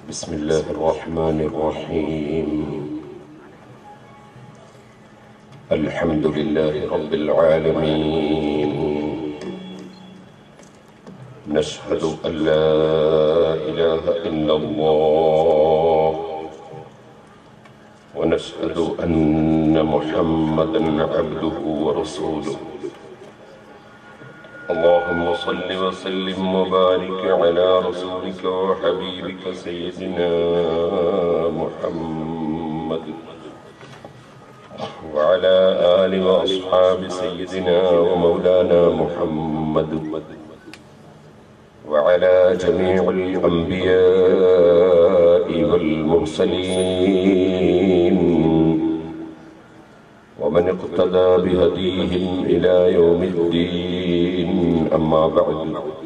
بسم الله الرحمن الرحيم الحمد لله رب العالمين نشهد أن لا إله إلا الله ونشهد أن محمدا عبده ورسوله اللهم صل وسلم وبارك على رسولك وحبيبك سيدنا محمد وعلى آل وأصحاب سيدنا ومولانا محمد وعلى جميع الأنبياء والمرسلين ومن اقتدى بهديهم إلى يوم الدين أما بعد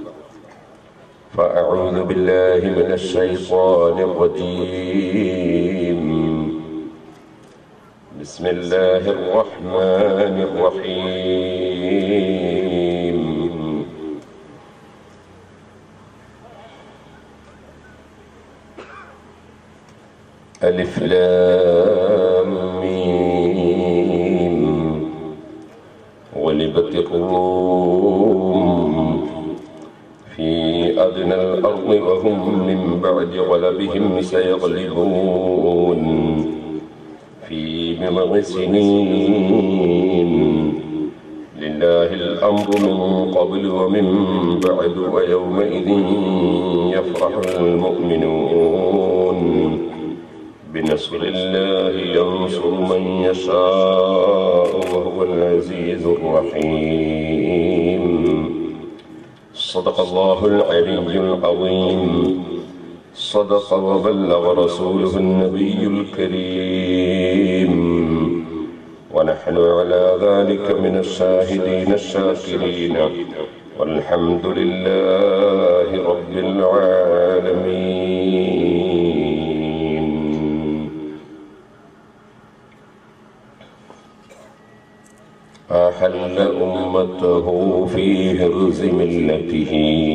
فأعوذ بالله من الشيطان الرجيم بسم الله الرحمن الرحيم ألف لام ميم غلبت الروم في أدنى الأرض وهم من بعد غلبهم سيغلبون في بضع سنين لله الأمر من قبل ومن بعد ويومئذ يفرح المؤمنون بنصر الله ينصر من يشاء وهو العزيز الرحيم صدق الله العلي العظيم صدق وبلغ رسوله النبي الكريم ونحن على ذلك من الشاهدين الشاكرين والحمد لله رب العالمين أحل أمته في هرز ملته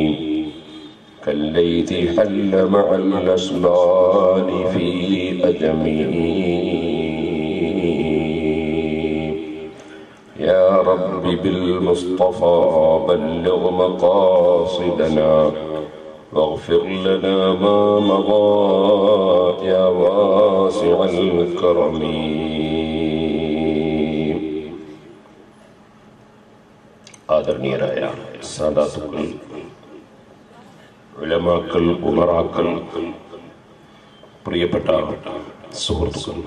كالليث حل مع الأسبال في أدمه يا رب بالمصطفى بلغ مقاصدنا واغفر لنا ما مضى يا واسع الكرم ആദരണീയരായ സാദാത്തുക്കൾ ഉലമാക്കൾ ഉമറാക്കൾ പ്രിയപ്പെട്ട സുഹൃത്തുക്കൾ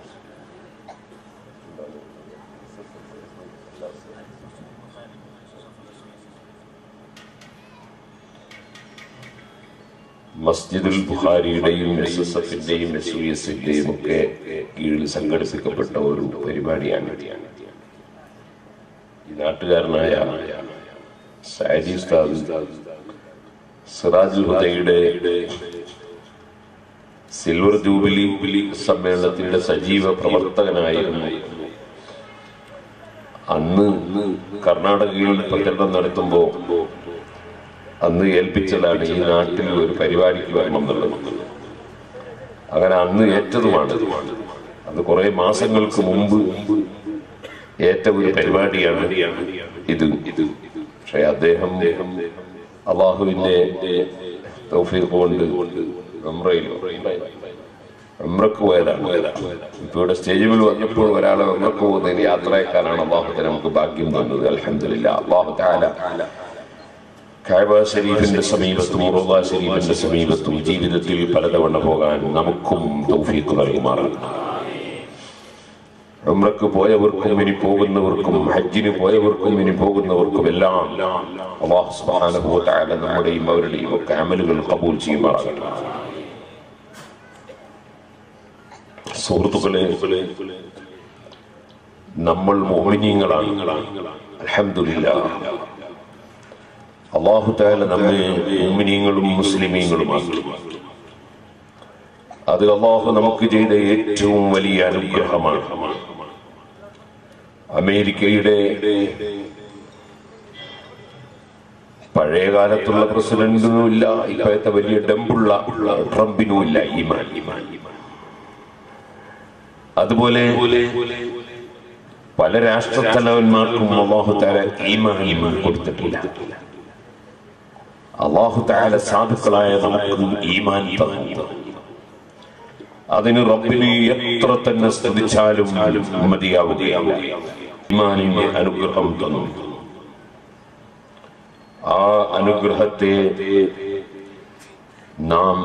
മസ്ജിദുൽ ബുഖാരിയുടെയും എസ് എസ് എഫിന്റെയും എസ് യു എസിന്റെയും ഒക്കെ കീഴിൽ സംഘടിപ്പിക്കപ്പെട്ട ഒരു പരിപാടിയാണ് ഈ നാട്ടുകാരനായ സാജി ഉസ്താദ് സിറാജുൽ ഹുദയുടെ സിൽവർ ജൂബിലി സമ്മേളനത്തിന്റെ സജീവ പ്രവർത്തകനായിരുന്നു അന്ന് കർണാടകയിൽ പ്രചരണം നടത്തുമ്പോ അന്ന് ഏൽപ്പിച്ചതാണ് ഈ നാട്ടിൽ ഒരു പരിപാടിക്ക് വരണം എന്നുള്ളത് അങ്ങനെ അന്ന് ഏറ്റതുമാണ് അത് കുറെ മാസങ്ങൾക്ക് മുമ്പ് ഏറ്റ ഒരു പരിപാടിയാണ് ഇത് പക്ഷെ അദ്ദേഹം അള്ളാഹുവിന്റെ തൗഫീഖ് കൊണ്ട് ഉംറയിലോ ഉംറക്ക് പോയതാണ് ഇപ്പൊ ഇവിടെ സ്റ്റേജിൽ വന്നപ്പോൾ ഒരാളെ ഉംറക്ക് പോകുന്നതിന് യാത്രക്കാരാണ് അള്ളാഹുത്തിന് നമുക്ക് ഭാഗ്യം തന്നത് അലഹമില്ല അള്ളാഹു താല കാബ ഷരീഫിന്റെ സമീപത്തും ഉറുവ ഷരീഫിന്റെ സമീപത്തും ജീവിതത്തിൽ പലതവണ പോകാൻ നമുക്കും തൗഫീഖ് നൽകുമാറാണ് ഉംറക്ക് പോയവർക്കും ഇനി പോകുന്നവർക്കും ഹജ്ജിന് പോയവർക്കും ഇനി പോകുന്നവർക്കും എല്ലാം അള്ളാഹു സുബ്ഹാനഹു വ തആല നമ്മുടെയും അവരുടെയും ഒക്കെ അമലുകൾ കബൂൽ ചെയ്യുമാറാകട്ടെ സുഹൃത്തുക്കളെ നമ്മൾ മോഹിനിയങ്ങളാണ് അൽഹംദുലില്ലാ അള്ളാഹു താല നമ്മെ മോമിനിയങ്ങളും മുസ്ലിമീങ്ങളുമാക്കി അത് അള്ളാഹു നമുക്ക് ചെയ്ത ഏറ്റവും വലിയ അനുഗ്രഹമാണ് അമേരിക്കയുടെ പഴയ കാലത്തുള്ള പ്രസിഡന്റിനും ഇല്ല ഇപ്പോഴത്തെ വലിയ ഡമ്പുള്ള ട്രംപിനും ഇല്ല ഈമാൻ അതുപോലെ പല രാഷ്ട്രത്തലവന്മാർക്കും അള്ളാഹു താല ഈമാൻ കൊടുത്തിട്ടില്ല അള്ളാഹു താല സാധുക്കളായ നമുക്ക് ഈമാൻ തന്നു അതിന് റബ്ബിന് എത്ര തന്നെ സ്തുതിച്ചാലും മതിയാവുകയാവും ഈമാനിന്റെ അനുഗ്രഹം തന്നു ആ അനുഗ്രഹത്തെ നാം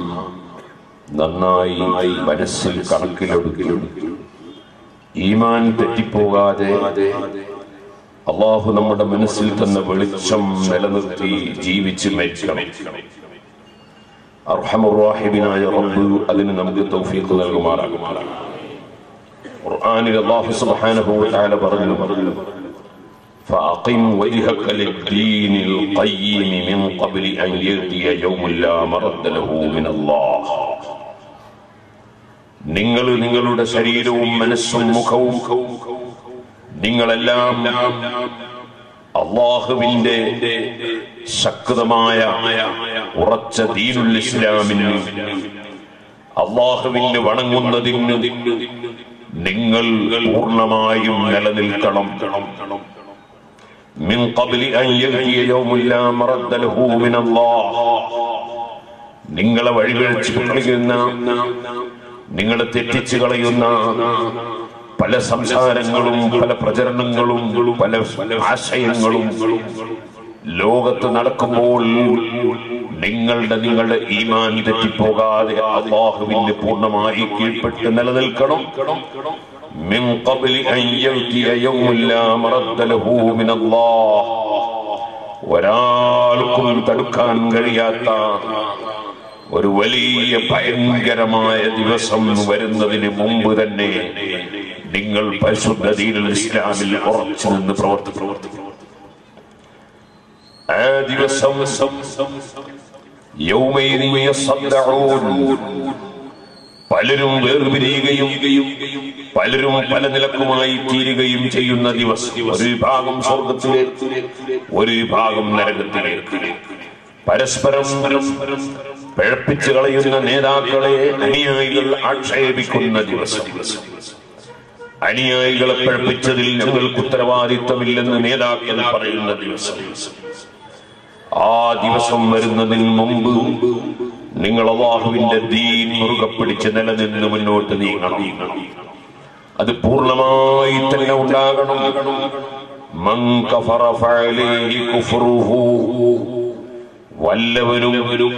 നന്നായി മനസ്സിൽ കണക്കിലെടുക്കലും ഈമാൻ തെറ്റിപ്പോകാതെ അള്ളാഹു നമ്മുടെ മനസ്സിൽ തന്ന വെളിച്ചം നിലനിർത്തി ജീവിച്ച് മരിക്കണം അർഹമുറാഹിബിനായ റബ്ബ് അതിന് നമുക്ക് തൗഫീഖ് നൽകുമാറാകുമാറാണ് ഖുർആനിൽ അല്ലാഹു സുബ്ഹാനഹു വ തആല പറഞ്ഞു فأقم وجهك للدين القيم من قبل أن يأتي يوم لا مرد له من الله നിങ്ങൾ നിങ്ങളുടെ ശരീരവും മനസ്സും മുഖവും നിങ്ങളെല്ലാം അള്ളാഹുവിന്റെ ശക്തമായ ഉറച്ച ദീനുൽ ഇസ്ലാമിന് അള്ളാഹുവിന് വണങ്ങുന്നതിന് നിങ്ങൾ പൂർണ്ണമായും നിലനിൽക്കണം من قبل أن يأتي يوم لا مرد له من الله നിങ്ങളെ വഴികഴിച്ച് കളയുന്ന നിങ്ങളെ തെറ്റിച്ചു കളയുന്ന പല സംസാരങ്ങളും പല പ്രചരണങ്ങളും പല ആശയങ്ങളും ലോകത്ത് നടക്കുമ്പോൾ നിങ്ങളുടെ നിങ്ങളുടെ ഈമാൻ തെറ്റിപ്പോകാതെ അള്ളാഹുവിന് പൂർണ്ണമായി കീഴ്പ്പെട്ട് നിലനിൽക്കണം من قبل أن يأتي يوم لا مرد له من الله ഒരാൾക്കും തടുക്കാൻ കഴിയാത്ത ഒരു വലിയ ഭയങ്കരമായ ദിവസം വരുന്നതിന് മുമ്പ് തന്നെ നിങ്ങൾ പരിശുദ്ധ ദീനുൽ ഇസ്ലാമിൽ ഉറച്ചു നിന്ന് പ്രവർത്തി പ്രവർത്തിക്കും ആ ദിവസം യൗമൈദ യസദ്ദഊൻ പലരും വേർപിരിയുകയും പലരും പല നിലക്കുമായി തീരുകയും ചെയ്യുന്ന ദിവസം ഒരു വിഭാഗം സ്വർഗത്തിലേക്ക് ഒരു വിഭാഗം നരകത്തിലേക്ക് പരസ്പരം പിഴപ്പിച്ചു കളയുന്ന നേതാക്കളെ അനുയായികൾ ആക്ഷേപിക്കുന്ന ദിവസം അനുയായികളെ പിഴപ്പിച്ചതിൽ ഞങ്ങൾക്ക് ഉത്തരവാദിത്വമില്ലെന്ന് നേതാക്കൾ പറയുന്ന ദിവസം ആ ദിവസം വരുന്നതിന് മുമ്പ് നിങ്ങൾ അള്ളാഹുവിന്റെ ദീൻ മുറുകെ പിടിച്ച് നിലനിന്ന് മുന്നോട്ട് നീങ്ങണം അത് പൂർണ്ണമായി തന്നെ ഉണ്ടാകണം മൻ കഫറ ഫഅലൈഹി കുഫ്റുഹു വല്ലവനും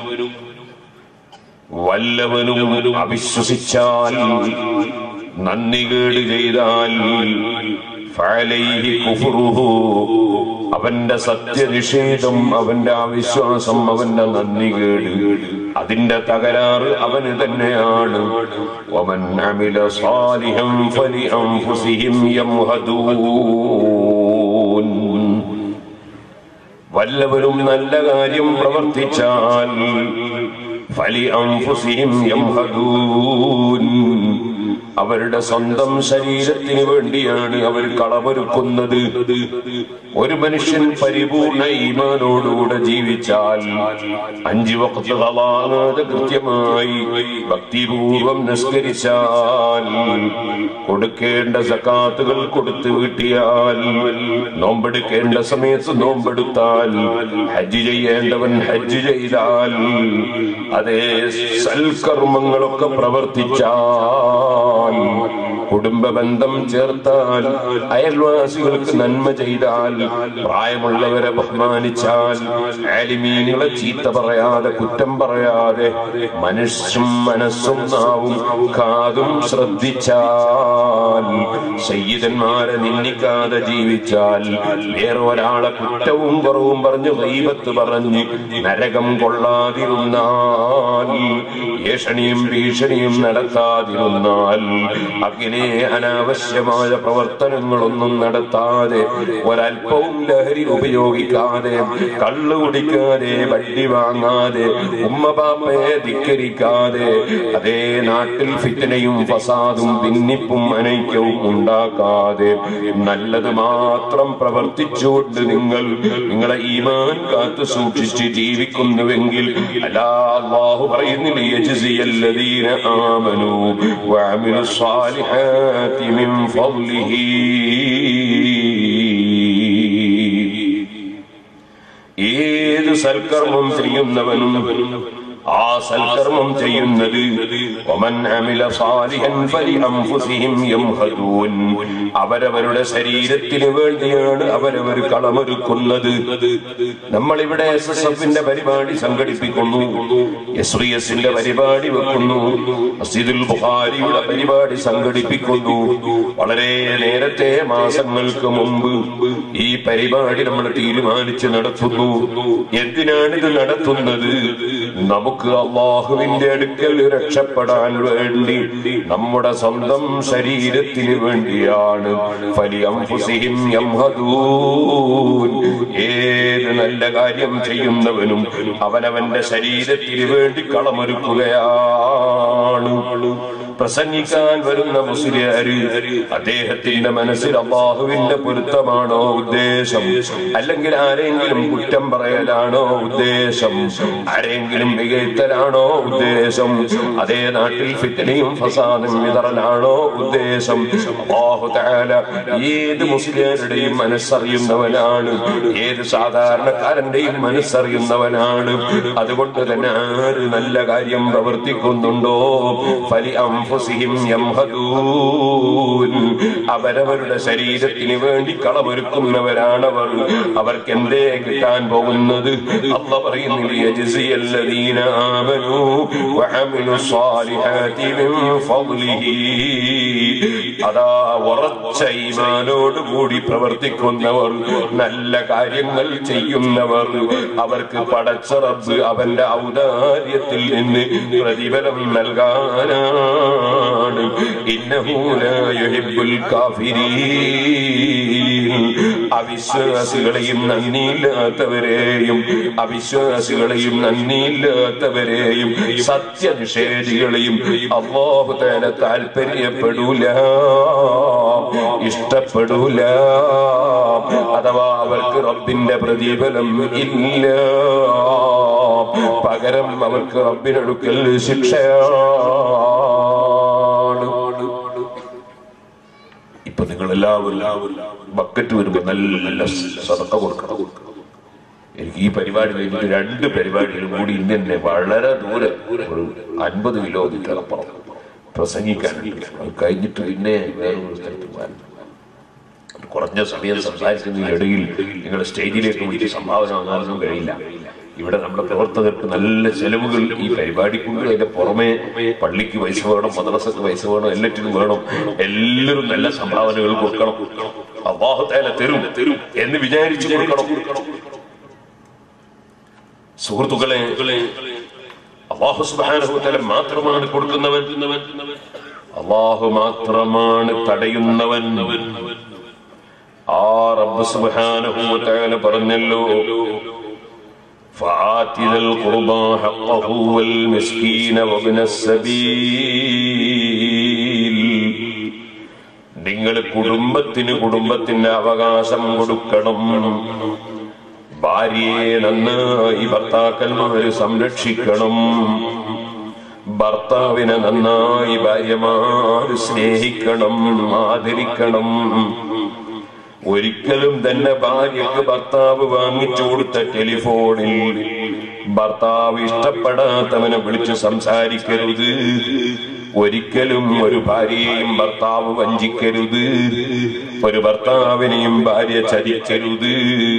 വല്ലവനും അവിശ്വസിച്ചാൽ നന്ദികേട് ചെയ്താൽ ഫഅലൈഹി കുഫ്റുഹു അവന്റെ സത്യനിഷേധം അവന്റെ അവിശ്വാസം അവന്റെ നന്ദികേട് അതിന്റെ തകരാറ് അവന് തന്നെയാണ് ومن عمل صالحا فلأنفسهم يمهدون വല്ലവരും നല്ല കാര്യം പ്രവർത്തിച്ചാൽ ഫലി അംഫുസിഹിം യംഹദൂൻ അവരുടെ സ്വന്തം ശരീരത്തിന് വേണ്ടിയാണ് അവർ കളമൊരുക്കുന്നത് ഒരു മനുഷ്യൻ പരിപൂർണ ഈമാനോടുകൂടെ ജീവിച്ചാൽ അഞ്ചു വക്ത് കളാകാതെ കൃത്യമായി ഭക്തിപൂർവം നിസ്കരിച്ചാൽ കൊടുക്കേണ്ട സക്കാത്തുകൾ കൊടുത്തു വീട്ടിയാൽ നോമ്പെടുക്കേണ്ട സമയത്ത് നോമ്പെടുത്താൽ ഹജ്ജ് ചെയ്യേണ്ടവൻ ഹജ്ജ് ചെയ്താൽ അതേ സൽക്കർമ്മങ്ങളൊക്കെ പ്രവർത്തിച്ചാൽ കുടുംബ ബന്ധം ചേർത്താൽ അയൽവാസികൾക്ക് നന്മ ചെയ്താൽ പ്രായമുള്ളവരെ ബഹുമാനിച്ചാൽ ആലിമീങ്ങളെ ചീത്ത പറയാതെ കുറ്റം പറയാതെ മനുഷ്യം മനസ്സും നാവും കാതും ശ്രദ്ധിച്ചാൽ സയ്യിദന്മാരെ നിന്ദിക്കാതെ ജീവിച്ചാൽ വേറെ ഒരാളെ കുറ്റവും കുറവും പറഞ്ഞു ദൈവത്ത് പറഞ്ഞ് നരകം കൊള്ളാതിരുന്നാൽ ഏഷണിയും ഭീഷണിയും നടത്താതിരുന്നാൽ അങ്ങനെ അനാവശ്യമായ പ്രവർത്തനങ്ങളൊന്നും നടത്താതെ ഒരല്പവും ലഹരി ഉപയോഗിക്കാതെ കള്ളു കുടിക്കാതെ വണ്ടി വാങ്ങാതെ ഉമ്മ പാപ്പയെ ധിക്കരിക്കാതെ അതേ നാട്ടിൽ ഫിത്തനയും ഫസാദും ഭിന്നിപ്പും അനൈക്യവും ഉണ്ടാക്കാതെ നല്ലത് മാത്രം പ്രവർത്തിച്ചുകൊണ്ട് നിങ്ങൾ നിങ്ങളെ ഈമാൻ കാത്തു സൂക്ഷിച്ച് ജീവിക്കുന്നുവെങ്കിൽ അല്ലാ അല്ലാഹു പറയുന്നില്ല യജ്സിയല്ലദീന ആമനു വഅമിലു സ്വാലിഹാതി മിൻ ഫضലിഹി ഏത് സൽക്കർമ്മം ചെയ്യുന്നവനും ആ സൽക്കർമ്മം ചെയ്യുന്നത് ഒമൻ അമില സാലിഹൻ ഫലിഅൻഫുസിഹിം യംഹദൂൻ അവരവരുടെ ശരീരത്തിന് വേണ്ടിയാണ് അവരവർ കളമൊരുക്കുന്നത് നമ്മൾ ഇവിടെ എസ് എസ് എഫിന്റെ പരിപാടി സംഘടിപ്പിക്കുന്നു എസ് ഡി എസിന്റെ പരിപാടി വെക്കുന്നു മസ്ജിദുൽ ബുഖാരിയുടെ പരിപാടി സംഘടിപ്പിക്കുന്നു വളരെ നേരത്തെ മാസങ്ങൾക്ക് മുമ്പ് ഈ പരിപാടി നമ്മൾ തീരുമാനിച്ച് നടത്തുന്നു എന്തിനാണിത് നടത്തുന്നത് നമുക്ക് അള്ളാഹുവിന്റെ അടുക്കൽ രക്ഷപ്പെടാൻ വേണ്ടി നമ്മുടെ സ്വന്തം ശരീരത്തിന് വേണ്ടിയാണ് ഫലിഅൻഫുസിഹിം യംഹദൂൻ ഏത് നല്ല കാര്യം ചെയ്യുന്നവനും അവനവന്റെ ശരീരത്തിന് വേണ്ടി കളമൊരുക്കുകയാണ് പ്രസംഗിക്കാൻ വരുന്ന മുസ്ലിയാര് അദ്ദേഹത്തിന്റെ മനസ്സിൽ അള്ളാഹുവിന്റെ പൊരുത്തമാണോ ഉദ്ദേശം അല്ലെങ്കിൽ ആരെങ്കിലും കുറ്റം പറയലാണോ ഉദ്ദേശം ആരെങ്കിലും മികത്തലാണോ ഉദ്ദേശം അതേ നാട്ടിൽ ഫിത്തനയും ഫസാദും വിതറലാണോ ഉദ്ദേശം അള്ളാഹു തആല ഏത് മുസ്ലിയാരുടെയും മനസ്സറിയുന്നവനാണ് ഏത് സാധാരണക്കാരന്റെയും മനസ്സറിയുന്നവനാണ് അതുകൊണ്ട് തന്നെ ആര് നല്ല കാര്യം പ്രവർത്തിക്കുന്നുണ്ടോ ഫലി അംഫുസിഹിം യംഹദൂൻ അവരവരുടെ ശരീരത്തിന് വേണ്ടി കളമൊരുക്കുന്നവരാണവർ അവർക്ക് എന്തേ കിട്ടാൻ പോകുന്നത് അല്ല പറയുന്നില്ല യജ്സിയല്ലദീന ആമനു വഅമിലു സ്വാലിഹാതി മിൻ ഫضലിഹി അതാ ഉറച്ച ഈമാനോട് കൂടി പ്രവർത്തിക്കുന്നവർ നല്ല കാര്യങ്ങൾ ചെയ്യുന്നവർ അവർക്ക് പടച്ച റബ്ബ് അവന്റെ ഔദാര്യത്തിൽ നിന്ന് പ്രതിഫലം നൽകാനാണ് ഇന്നഹൂലുൽ അവിശ്വാസികളെയും നന്ദിയില്ലാത്തവരെയും അവിശ്വാസികളെയും നന്ദിയില്ലാത്തവരെയും സത്യനിഷേധികളെയും അള്ളാഹു തേല താല്പര്യപ്പെടൂല ഇഷ്ടപ്പെടൂല അഥവാ അവർക്ക് റബ്ബിന്റെ പ്രതിഫലം ഇല്ല പകരം അവർക്ക് റബ്ബിനടുക്കൽ ശിക്ഷയാണ് ഇപ്പൊ നിങ്ങൾ എല്ലാവരും ബക്കറ്റ് വരുമ്പോ നല്ല സതക്ക കൊടുക്കണം എനിക്ക് ഈ പരിപാടി കഴിഞ്ഞിട്ട് രണ്ട് പരിപാടികളും കൂടി ഇന്ന് തന്നെ വളരെ ദൂരെ ഒരു അൻപത് കിലോമീറ്റർ അപ്പുറം പ്രസംഗിക്കാൻ അത് കഴിഞ്ഞിട്ട് പിന്നെ വേറൊരു സ്ഥലത്ത് പോകാൻ കുറഞ്ഞ സമയം സംസാരിക്കുന്നതിനിടയിൽ നിങ്ങൾ സ്റ്റേജിലേക്ക് വിളിച്ച് സംഭാവന വാങ്ങാനൊന്നും കഴിയില്ല ഇവിടെ നമ്മുടെ പ്രവർത്തകർക്ക് നല്ല ചെലവുകൾ ഈ പരിപാടിക്കുണ്ട് അതിന്റെ പുറമെ പള്ളിക്ക് പൈസ വേണം മദ്രസക്ക് പൈസ വേണം എല്ലാറ്റിനും വേണം എല്ലാവരും നല്ല സംഭാവനകൾ കൊടുക്കണം അള്ളാഹുത്തേല തരും തരും എന്ന് വിചാരിച്ചു കൊടുക്കണം സുഹൃത്തുക്കളെ അള്ളാഹു സുബാനുഭവത്തല മാത്രമാണ് കൊടുക്കുന്നവൻ അള്ളാഹു മാത്രമാണ് തടയുന്നവൻ ആ റബ്ബ് സുബാനുഭവത്തല പറഞ്ഞല്ലോ فآت ذا القربى حقه والمسكين وابن السبيل നിങ്ങൾ കുടുംബത്തിന് കുടുംബത്തിന്റെ അവകാശം കൊടുക്കണം ഭാര്യയെ നന്നായി ഭർത്താക്കന്മാര് സംരക്ഷിക്കണം ഭർത്താവിനെ നന്നായി ഭാര്യമാര് സ്നേഹിക്കണം ആദരിക്കണം ഒരിക്കലും തന്നെ ഭാര്യക്ക് ഭർത്താവ് വാങ്ങിച്ചു കൊടുത്ത ടെലിഫോണിൽ ഭർത്താവ് ഇഷ്ടപ്പെടാത്തവനെ വിളിച്ച് സംസാരിക്കരുത് ഒരിക്കലും ഒരു ഭാര്യയെയും ഭർത്താവ് വഞ്ചിക്കരുത് ഒരു ഭർത്താവിനെയും ഭാര്യ ചതിക്കരുത്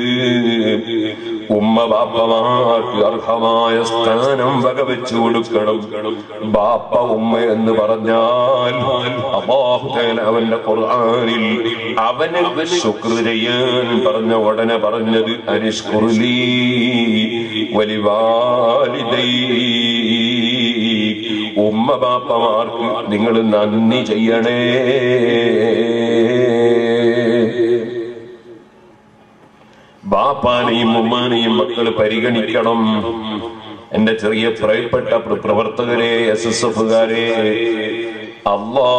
ഉമ്മ ബാപ്പമാർക്ക് അർഹമായ സ്ഥാനം വകവെച്ചു കൊടുക്കണം ബാപ്പ ഉമ്മ എന്ന് പറഞ്ഞാൽ അള്ളാഹുതേല അവന്റെ ഖുർആനിൽ അവന് ശുക്ർ ചെയ്യാൻ പറഞ്ഞ ഉടനെ പറഞ്ഞത് അനിഷ്കുർലി വലിവാലിദൈ ഉമ്മ ബാപ്പമാർക്ക് നിങ്ങൾ നന്ദി ചെയ്യണേ ബാപ്പാനെയും ഉമ്മാനെയും മക്കൾ പരിഗണിക്കണം എന്റെ ചെറിയ പ്രിയപ്പെട്ട പ്ര- പ്രവർത്തകരെ എസ് എസ് എഫുകാരെ അള്ളാ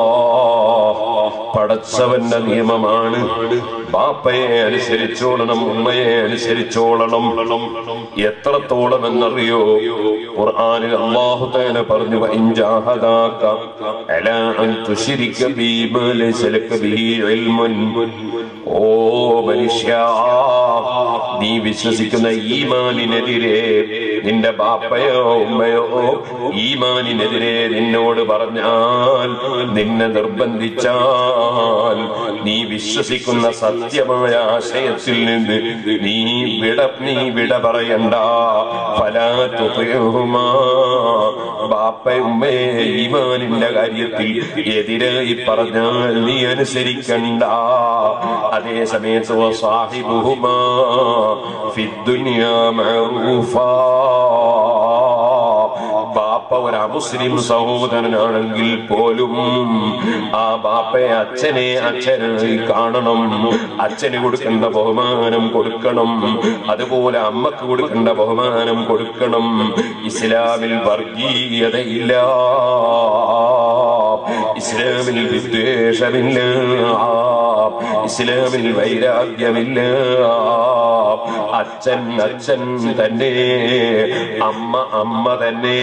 പടച്ചവന്റെ നിയമമാണ് ബാപ്പയെ അനുസരിച്ചോളണം ഉമ്മയെ അനുസരിച്ചോളണം എത്രത്തോളം എന്നറിയോ ഖുർആനിൽ അല്ലാഹു തആല പറഞ്ഞു "വഇൻ ജാഹദാക അലാ അൻ തുശ്രിക ബി മാ ലൈസ ലക ബിഹി ഇൽമുൻ ഓ മനുഷ്യ നീ വിശ്വസിക്കുന്ന ഈമാനിനെതിരെ നിന്റെ ബാപ്പയോ ഉമ്മയോ ഈമാനിനെതിരെ നിന്നോട് പറഞ്ഞാൽ നിന്നെ നിർബന്ധിച്ചാൽ നീ വിശ്വസിക്കുന്ന സത്യമായ ആശയത്തിൽ നിന്ന് നീ വിട നീ വിട പറയണ്ട ഫലാത്തുമാ ബാപ്പ ഉമ്മയെ ഈമാനിന്റെ കാര്യത്തിൽ എതിരായി പറഞ്ഞാൽ നീ അനുസരിക്കണ്ട അതേ സമയത്ത് സാഹിബുഹുമാ ഫിദ്ദുനിയാ മഅറൂഫാ ബാപ്പ ഒരു അമുസ്ലിം സഹോദരനാണെങ്കിൽ പോലും ആ ബാപ്പയെ അച്ഛനെ അച്ഛനായി കാണണം അച്ഛന് കൊടുക്കേണ്ട ബഹുമാനം കൊടുക്കണം അതുപോലെ അമ്മക്ക് കൊടുക്കേണ്ട ബഹുമാനം കൊടുക്കണം ഇസ്ലാമിൽ വർഗീയതയില്ല ഇസ്ലാമിൽ വിദ്വേഷമില്ല ഇസ്ലാമിൽ വൈരാഗ്യമില്ല അച്ഛൻ അച്ഛൻ തന്നെ അമ്മ അമ്മ തന്നെ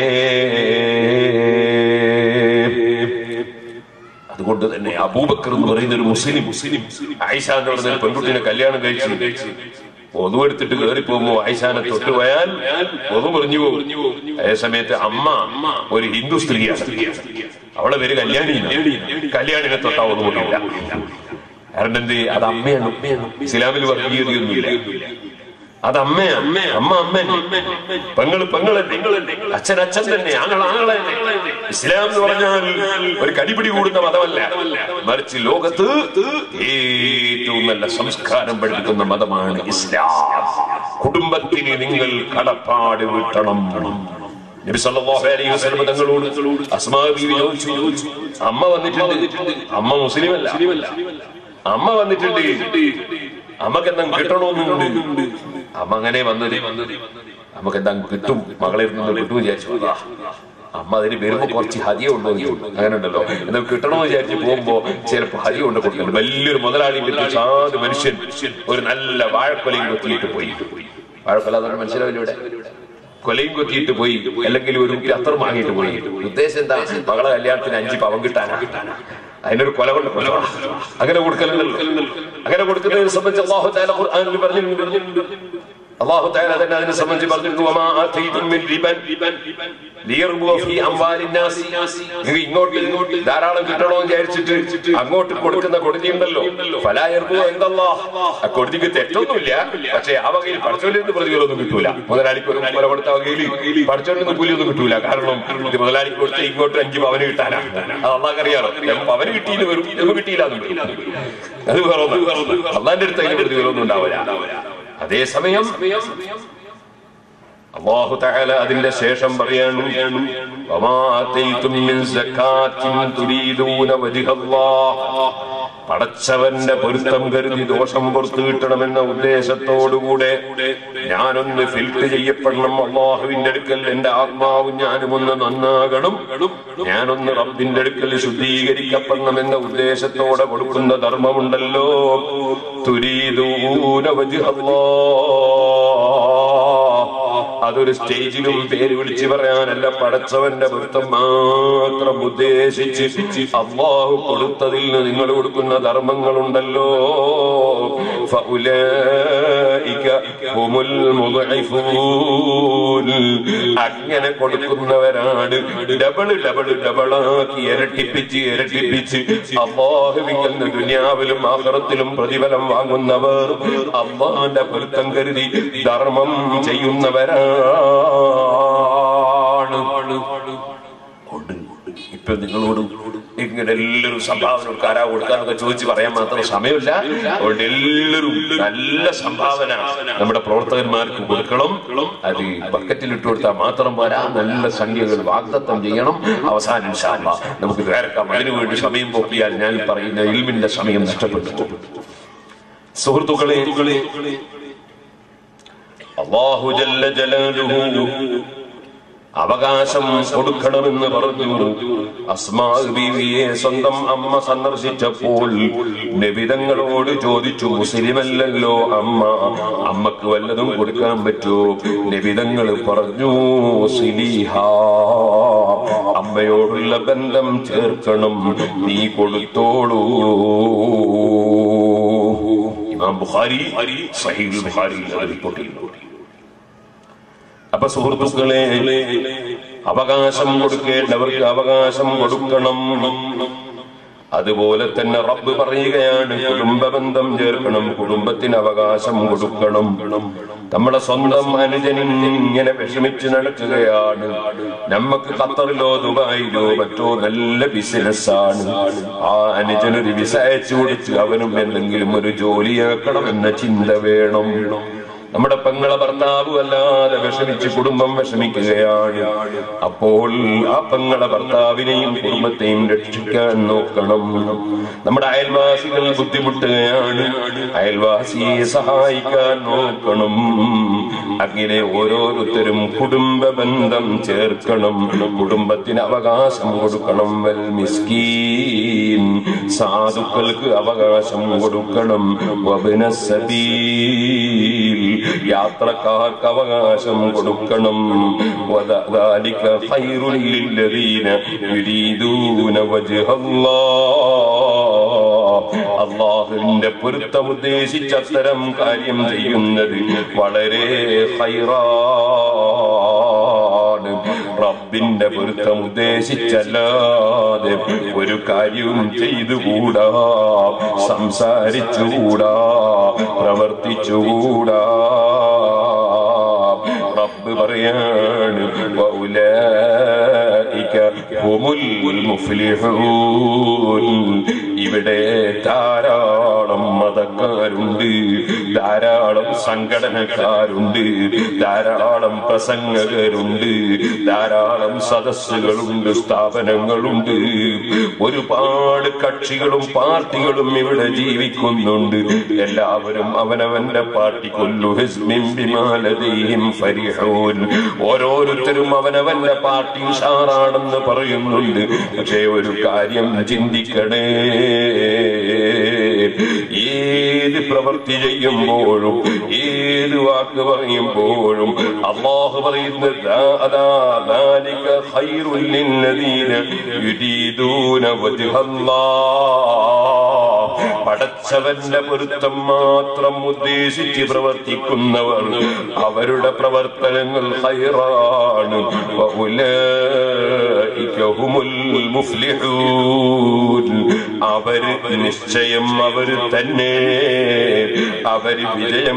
അതുകൊണ്ട് തന്നെ അബൂബക്കർ എന്ന് പറയുന്ന ഒരു മുസ്ലിം മുസ്ലിം ആയിഷ എന്ന് പറയുന്ന ഒരു പെൺകുട്ടിനെ കല്യാണം കഴിച്ചു ഒതു എടുത്തിട്ട് കയറി പോകുമ്പോ ആയിഷാനെ തൊട്ടുപോയാൽ ഒതു പറഞ്ഞു പോകും അതേ സമയത്ത് അമ്മ ഒരു ഹിന്ദു സ്ത്രീയാണ് അവളെ പേര് കല്യാണി കല്യാണിനെ തൊട്ടാ ഒന്നുമില്ല കാരണം എന്ത് അത് അമ്മയാണ് ഇസ്ലാമിൽ വർഗീയതയൊന്നുമില്ല അത് അമ്മയാണ് അമ്മ അമ്മ പെങ്ങള് പെങ്ങളെ അച്ഛൻ അച്ഛൻ തന്നെ ആങ്ങൾ ആങ്ങളെ ഇസ്ലാം എന്ന് പറഞ്ഞാൽ ഒരു കടിപിടി കൂടുന്ന മതമല്ല മറിച്ച് ലോകത്ത് ഏറ്റവും നല്ല സംസ്കാരം പഠിപ്പിക്കുന്ന മതമാണ് ഇസ്ലാം കുടുംബത്തിന് നിങ്ങൾ കടപ്പാട് വീട്ടണം നബി സല്ലല്ലാഹു അലൈഹി വസല്ലം തങ്ങളോട് അസ്മാ ബീവി ചോദിച്ചു അമ്മ വന്നിട്ടുണ്ട് അമ്മ മുസ്ലിം അല്ല അമ്മ വന്നിട്ടുണ്ട് അമ്മക്ക് എന്താ കിട്ടണമെന്നുണ്ട് അമ്മ അങ്ങനെ വന്നത് നമുക്ക് എന്താ കിട്ടും മകളെ നിന്ന് കിട്ടും വിചാരിച്ചു അതാ. അമ്മ അതിന് വരുമ്പോ കുറച്ച് ഹതിയ ഉണ്ടോ അങ്ങനെ ഉണ്ടല്ലോ എന്നാൽ കിട്ടണമെന്ന് വിചാരിച്ച് പോകുമ്പോ ചിലപ്പോ ഹതിയ കൊണ്ട് കൊടുക്കുന്നു വലിയൊരു മുതലാളിന്റെ സാധു മനുഷ്യൻ ഒരു നല്ല വാഴക്കൊലയും കൊത്തിയിട്ട് പോയി വാഴക്കൊല അതൊരു മനസ്സിലാവില്ല ഇവിടെ കൊലയും കൊത്തിയിട്ട് പോയി അല്ലെങ്കിൽ ഒരു കുപ്പി അത്തർ വാങ്ങിയിട്ട് പോയി ഉദ്ദേശം എന്താ മകളെ കല്യാണത്തിന് അഞ്ച് പവൻ കിട്ടാനാ അതിനൊരു കൊല കൊണ്ട് കൊടുക്കണം. അങ്ങനെ കൊടുക്കലുണ്ടല്ലോ അങ്ങനെ കൊടുക്കുന്നതിനെ സംബന്ധിച്ച് അള്ളാഹു താല ഖുർആനിൽ പറഞ്ഞിട്ടുണ്ട് അള്ളാഹു താല തന്നെ അതിനെ സംബന്ധിച്ച് പറഞ്ഞിട്ടുണ്ട് വമാ ആതീതും മിൻ റിബൻ ലിയർബുവ ഫീ അംവാലിൻ നാസി നിങ്ങൾ ഇങ്ങോട്ട് ഇങ്ങോട്ട് ധാരാളം കിട്ടണോ എന്ന് വിചാരിച്ചിട്ട് അങ്ങോട്ട് കൊടുക്കുന്ന കൊടുതിയുണ്ടല്ലോ ഫലായർബുവ എന്തല്ലാഹ് ആ കൊടുതിക്ക് തെറ്റൊന്നുമില്ല പക്ഷേ ആ വകയിൽ പഠിച്ചവരിൽ നിന്ന് പ്രതികളൊന്നും കിട്ടൂല മുതലാളിക്ക് ഒരു മുല കൊടുത്ത വകയിൽ പഠിച്ചവരിൽ നിന്ന് കൂലിയൊന്നും കിട്ടൂല കാരണം ഇത് മുതലാളിക്ക് കൊടുത്ത് ഇങ്ങോട്ട് അഞ്ച് പവന് കിട്ടാനാ അത് അള്ളാഹ്ക്കറിയാലോ ഞാൻ പവന് കിട്ടിയെന്ന് വരും ഇത് കിട്ടിയില്ല എന്ന് വരും. അത് വേറെ ഒന്നും അള്ളാന്റെ അടുത്ത് അതിന് പ്രതികളൊന്നും ഉണ്ടാവില്ല അതേസമയം അള്ളാഹു തആല അതിന്റെ ശേഷം പറയാണ് വമാ ആതൈതും മിൻ സക്കാത്തിൻ തുരീദൂന വജ്ഹല്ലാഹ് പടച്ചവന്റെ പൊരുത്തം കരുതി ദോഷം പുറത്തു കിട്ടണമെന്ന ഉദ്ദേശത്തോടുകൂടെ ഞാനൊന്ന് ഫിൽറ്റ് ചെയ്യപ്പെടണം അള്ളാഹുവിന്റെ അടുക്കൽ എന്റെ ആത്മാവും ഞാനും ഒന്ന് നന്നാകണം ഞാനൊന്ന് റബ്ബിന്റെ അടുക്കൽ ശുദ്ധീകരിക്കപ്പെടണം എന്ന ഉദ്ദേശത്തോടെ കൊടുക്കുന്ന ധർമ്മമുണ്ടല്ലോ തുരീദൂന വജ്ഹല്ലാഹ് അതൊരു സ്റ്റേജിലും പേര് വിളിച്ചു പറയാനല്ല പടച്ചവന്റെ വൃത്തം മാത്രം ഉദ്ദേശിച്ച് അള്ളാഹു കൊടുത്തതിൽ നിന്ന് നിങ്ങൾ കൊടുക്കുന്ന ധർമ്മങ്ങളുണ്ടല്ലോ ഫഉലൈക ഹുമുൽ മുദ്ഇഫൂൻ. അങ്ങനെ കൊടുക്കുന്നവരാണ് ഡബിള് ഡബിള് ഡബിളാക്കി ഇരട്ടിപ്പിച്ച് ഇരട്ടിപ്പിച്ച് അള്ളാഹുവിൽ നിന്ന് ദുനിയാവിലും ആഹ്റത്തിലും പ്രതിഫലം വാങ്ങുന്നവർ അള്ളാന്റെ പൊരുത്തം കരുതി ധർമ്മം ചെയ്യുന്നവരാണ് ഉണ്ട്. ഇപ്പൊ നിങ്ങളോട് ഇങ്ങനെ എല്ലാവരും സംഭാവന കൊടുക്കാരാ കൊടുക്കാന്നൊക്കെ ചോദിച്ച് പറയാൻ മാത്രം സമയമില്ല അതുകൊണ്ട് എല്ലാവരും നല്ല സംഭാവന നമ്മുടെ പ്രവർത്തകന്മാർക്ക് കൊടുക്കണം അത് ബക്കറ്റിൽ ഇട്ട് കൊടുത്താൽ മാത്രം പോരാ നല്ല സംഖ്യകൾ വാഗ്ദത്തം ചെയ്യണം അവസാനം ഇൻഷാ അല്ലാ നമുക്ക് വേർക്കാം അതിനു വേണ്ടി സമയം പോക്കിയാൽ ഞാൻ പറയുന്ന ഇൽമിന്റെ സമയം നഷ്ടപ്പെട്ടു സുഹൃത്തുക്കളെ അള്ളാഹു ജല്ല ജലാലുഹു അവകാശം കൊടുക്കണമെന്ന് പറഞ്ഞു അസ്മാ ബീവിയെ സ്വന്തം അമ്മ സന്ദർശിച്ചപ്പോൾ നബിതങ്ങളോട് ചോദിച്ചു മുസ്ലിമല്ലല്ലോ അമ്മ അമ്മക്ക് വല്ലതും കൊടുക്കാൻ പറ്റുമോ നബിതങ്ങൾ പറഞ്ഞു സിലിഹ അമ്മയോടുള്ള ബന്ധം ചേർക്കണം നീ കൊടുത്തോളൂ ഇമാം ബുഖാരി സഹീൽ ബുഖാരി റിപ്പോർട്ട് ചെയ്യുന്നു അപ്പൊ സുഹൃത്തുക്കളെ അവകാശം കൊടുക്കേണ്ടവർക്ക് അവകാശം കൊടുക്കണം അതുപോലെ തന്നെ റബ്ബ് പറയുകയാണ് കുടുംബ ബന്ധം ചേർക്കണം കുടുംബത്തിന് അവകാശം കൊടുക്കണം നമ്മുടെ സ്വന്തം അനുജനിൽ ഇങ്ങനെ വിഷമിച്ച് നടക്കുകയാണ് നമുക്ക് ഖത്തറിലോ ദുബായിലോ മറ്റോ നല്ല ബിസിനസ്സാണ് ആ അനുജനൊരു വിസ അയച്ചു കൊടുത്ത് അവനും എന്തെങ്കിലും ഒരു ജോലിയാക്കണം എന്ന ചിന്ത വേണം നമ്മുടെ പെങ്ങളെ ഭർത്താവ് അല്ലാതെ വിഷമിച്ച് കുടുംബം വിഷമിക്കുകയാണ് അപ്പോൾ ആ പെങ്ങളെ ഭർത്താവിനെയും കുടുംബത്തെയും രക്ഷിക്കാൻ നോക്കണം നമ്മുടെ അയൽവാസികൾ ബുദ്ധിമുട്ടുകയാണ് അയൽവാസിയെ സഹായിക്കാൻ നോക്കണം അങ്ങനെ ഓരോരുത്തരും കുടുംബ ബന്ധം ചേർക്കണം കുടുംബത്തിന് അവകാശം കൊടുക്കണം വൽ മിസ്കീൻ സാധുക്കൾക്ക് അവകാശം കൊടുക്കണം വബിന സബീൽ യാത്രക്കാർക്ക് അവകാശം കൊടുക്കണം വദാലിക ഖൈറുൽ ലില്ലദീന യുരീദൂന വജ്ഹല്ലാഹ് അള്ളാഹുവിന്റെ പൊരുത്തം ഉദ്ദേശിച്ച അത്തരം കാര്യം ചെയ്യുന്നത് വളരെ ഹൈറാണ് റബ്ബിന്റെ പൊരുത്തം ഉദ്ദേശിച്ചല്ലാതെ ഒരു കാര്യവും ചെയ്തുകൂടാ സംസാരിച്ചുകൂടാ പ്രവർത്തിച്ചുകൂടാ റബ്ബ് പറയാണ് വൗലായിക ഹുമുൽ മുഫ്ലിഹൂൻ ഇവിടെ ധാരാളം മതക്കാരുണ്ട് ധാരാളം സംഘടനക്കാരുണ്ട് ധാരാളം പ്രസംഗകരുണ്ട് ധാരാളം സദസ്സുകളുണ്ട് സ്ഥാപനങ്ങളുണ്ട് ഒരുപാട് കക്ഷികളും പാർട്ടികളും ഇവിടെ ജീവിക്കുന്നുണ്ട് എല്ലാവരും അവനവന്റെ പാർട്ടി കൊല്ലു ഹിസ്മിൻ ബിമാലദീഹിം ഫരിഹൂൻ ഓരോരുത്തരും അവനവന്റെ പാർട്ടി ഉഷാറാണെന്ന് പറയുന്നുണ്ട് പക്ഷേ ഒരു കാര്യം ചിന്തിക്കണേ ഏത് പ്രവൃത്തി ചെയ്യുമ്പോഴും ഏത് വാക്ക് പറയുമ്പോഴും അള്ളാഹു പറയുന്നത് ദാ- അതാ ذلك خير للذين يريدون وجه الله പടച്ചവന്റെ പൊരുത്തം മാത്രം ഉദ്ദേശിച്ച് പ്രവർത്തിക്കുന്നവർ അവരുടെ പ്രവർത്തനങ്ങൾ ഹൈറാണ് വഉലൈക ഹുമുൽ മുഫ്ലിഹൂൻ അവര് നിശ്ചയം അവര് തന്നെ അവര് വിജയം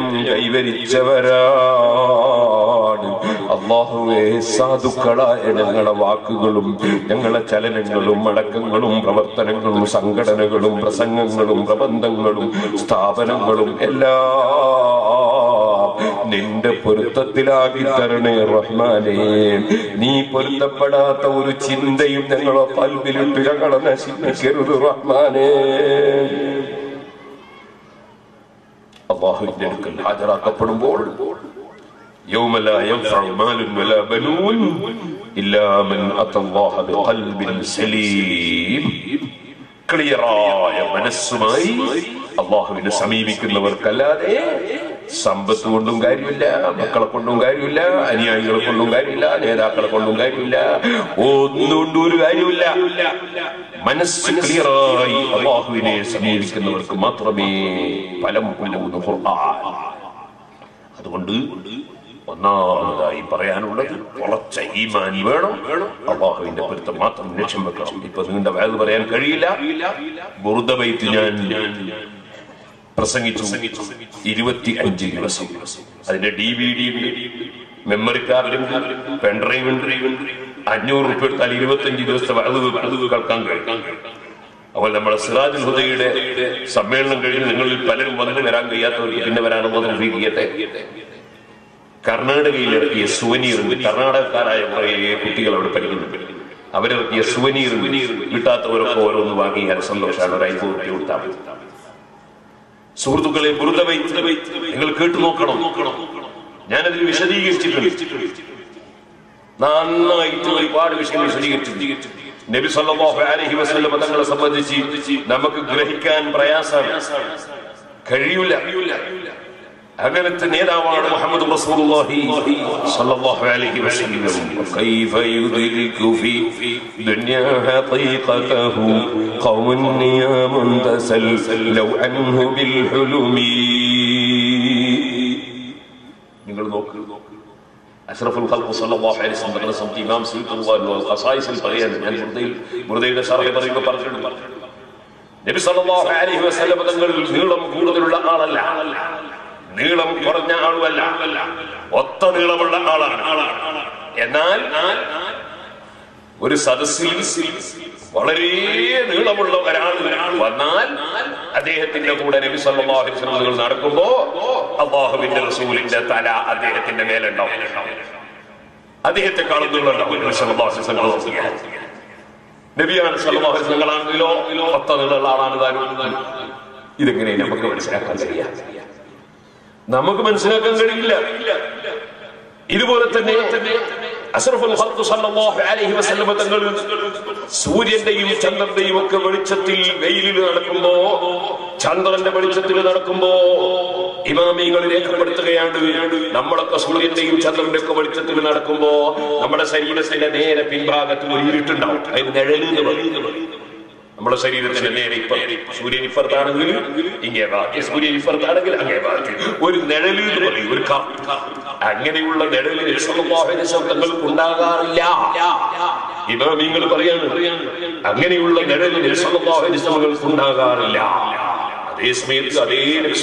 കൈവരിച്ചവരാണ് അള്ളാഹുവെ സാധുക്കളായ ഞങ്ങളെ വാക്കുകളും ഞങ്ങളെ ചലനങ്ങളും അടക്കങ്ങളും പ്രവർത്തനങ്ങളും സംഘടനകളും പ്രസംഗങ്ങളും പ്രബന്ധങ്ങളും സ്ഥാപനങ്ങളും എല്ലാം നിന്റെ പൊരുത്തത്തിലാക്കി തരണേ റഹ്മാനെ നീ പൊരുത്തപ്പെടാത്ത ഒരു ചിന്തയും ഞങ്ങളെ പൽവിലിട്ട് ഞങ്ങളെ നശിപ്പിക്കരുത് റഹ്മാനെ അള്ളാഹുവിന്റെ അടുക്കൽ ഹാജരാക്കപ്പെടുമ്പോൾ يوم لا ينفع مال ولا بنون إلا من أتى الله بقلب سليم ക്ലിയറായ മനസ്സുമായി അള്ളാഹുവിനെ സമീപിക്കുന്നവർക്കല്ലാതെ സമ്പത്ത് കൊണ്ടും കാര്യമില്ല മക്കളെ കൊണ്ടും കാര്യമില്ല അനുയായികളെ കൊണ്ടും കാര്യമില്ല നേതാക്കളെ കൊണ്ടും കാര്യമില്ല ഒന്നുകൊണ്ടും ഒരു കാര്യമില്ല മനസ്സ് ക്ലിയറായി അള്ളാഹുവിനെ സമീപിക്കുന്നവർക്ക് മാത്രമേ ഫലം കൊള്ളുന്നു ഖുർആൻ അതുകൊണ്ട് ഒന്നാമതായി പറയാനുള്ളത് ഉറച്ച ഈമാൻ വേണം അള്ളാഹുവിന്റെ പൊരുത്തം മാത്രം ലക്ഷ്യം വെക്കണം ഇപ്പൊ നിങ്ങളുടെ വേദ പറയാൻ കഴിയില്ല ബുറുദബൈത്ത് ഞാൻ പ്രസംഗിച്ചു ഇരുപത്തി അഞ്ച് ദിവസം അതിന്റെ ഡി വി ഡി ഉണ്ട് മെമ്മറി കാർഡ് ഉണ്ട് പെൻഡ്രൈവ് ഉണ്ട് അഞ്ഞൂറ് റുപ്യ എടുത്താൽ ഇരുപത്തി അഞ്ച് ദിവസത്തെ വേദ കേൾക്കാൻ കഴിയും അപ്പോൾ നമ്മുടെ സിറാജുൽ ഹുദയുടെ സമ്മേളനം കഴിഞ്ഞ് നിങ്ങളിൽ പലരും വന്ന് വരാൻ കഴിയാത്തവർക്ക് പിന്നെ വരാനുള്ള തൗഫീഖിയട്ടെ കർണാടകയിലിറക്കിയ സുവനീർ കർണാടകക്കാരായ കുറെ കുട്ടികൾ അവിടെ പഠിക്കുന്നുണ്ട് അവരിറക്കിയ സുവനീർ കിട്ടാത്തവരൊക്കെ ഓരോന്ന് വാങ്ങിയാൽ സന്തോഷമാണ് ഒരു അയ്പത് റുപ്യ കൊടുത്താൽ മതി. സുഹൃത്തുക്കളെ ബുറുദവൈ നിങ്ങൾ കേട്ടു നോക്കണം ഞാനതിൽ വിശദീകരിച്ചിട്ടുണ്ട് നന്നായിട്ട് ഒരുപാട് വിഷയം വിശദീകരിച്ചു നബി സല്ലല്ലാഹു അലൈഹി വസല്ലം തങ്ങളെ സംബന്ധിച്ച് നമുക്ക് ഗ്രഹിക്കാൻ പ്രയാസമാണ് കഴിയൂല അങ്ങനത്തെ നേതാവാണ് മുഹമ്മദ് റസൂലുള്ളാഹി സ്വല്ലല്ലാഹു അലൈഹി വസല്ലം കൈഫ യുദ്രികു ഫി ദുനിയാ ഹഖീഖതഹു ഖൗമുൻ നിയാമുൻ തസൽ ലൗ അൻഹു ബിൽ ഹുലുമി നിങ്ങൾ നോക്ക് അഷ്റഫുൽ ഖൽഖ് സല്ലല്ലാഹു അലൈഹി വസല്ലം തങ്ങളെ സംബന്ധിച്ച് ഇമാം സയ്യിദുല്ലാഹി ഖസായിസിൽ പറയുന്നത് ഞാൻ ബുർദയിൽ ബുർദയുടെ ഷറഹ് പറയുമ്പോൾ പറഞ്ഞിട്ടുണ്ട് നബി സല്ലല്ലാഹു അലൈഹി വസല്ലം തങ്ങൾ നീളം കൂടുതലുള്ള ആളല്ല നീളം കുറഞ്ഞ ആളുമല്ല ഒത്ത നീളമുള്ള ആളാണ് എന്നാൽ ഒരു സദസ്സിൽ വളരെ നീളമുള്ള ഒരാൾ വന്നാൽ അദ്ദേഹത്തിന്റെ കൂടെ നബി സല്ലല്ലാഹു അലൈഹി വസല്ലം തങ്ങൾ നടക്കുമ്പോ അള്ളാഹുവിന്റെ റസൂലിന്റെ തല അദ്ദേഹത്തിന്റെ മേലുണ്ടാവും അദ്ദേഹത്തെക്കാളും നീളമുണ്ടാവും നബി സല്ലല്ലാഹു അലൈഹി വസല്ലം നോക്കിയാൽ. നബിയാണ് സല്ലല്ലാഹു അലൈഹി വസല്ലം തങ്ങളാണെങ്കിലോ ഒത്ത നീളമുള്ള ആളാണ് താനും ഇതെങ്ങനെ നമുക്ക് മനസ്സിലാക്കാൻ കഴിയാം നമുക്ക് മനസ്സിലാക്കാൻ കഴിയില്ല ഇതുപോലെ തന്നെ അഷ്റഫുൽ ഖൽഖ് സല്ലല്ലാഹു അലൈഹി വസല്ലം തങ്ങൾ സൂര്യന്റെയും ചന്ദ്രന്റെയും ഒക്കെ വെളിച്ചത്തിൽ വെയിലിൽ നടക്കുമ്പോ ചന്ദ്രന്റെ വെളിച്ചത്തിൽ നടക്കുമ്പോ ഇമാമികൾ രേഖപ്പെടുത്തുകയാണ് നമ്മളൊക്കെ സൂര്യന്റെയും ചന്ദ്രന്റെ ഒക്കെ വെളിച്ചത്തിൽ നടക്കുമ്പോ നമ്മുടെ ശരീരത്തിന്റെ നേരെ പിൻഭാഗത്ത് ഒരു ഇരുട്ടുണ്ടാവും അതിന് നിഴല് എന്ന് പറയും നമ്മുടെ ശരീരത്തിന്റെ നേരെ ഇപ്പ സൂര്യൻ ഇപ്പുറത്താണെങ്കിൽ ഇങ്ങേ ഭാഗത്ത് സൂര്യൻ ഇപ്പുറത്താണെങ്കിൽ അങ്ങേ ഭാഗത്ത് ഒരു നിഴല് എന്ന് പറയും ഒരു കപ്പ് അങ്ങനെയുള്ള നിഴല് ശബ്ദങ്ങൾക്ക് ഉണ്ടാകാറില്ല ഇമാമിങ്ങൾ പറയാണ് അങ്ങനെയുള്ള നിഴല് ശബ്ദങ്ങൾക്ക് ഉണ്ടാകാറില്ല അതേ സമയത്ത് അതേ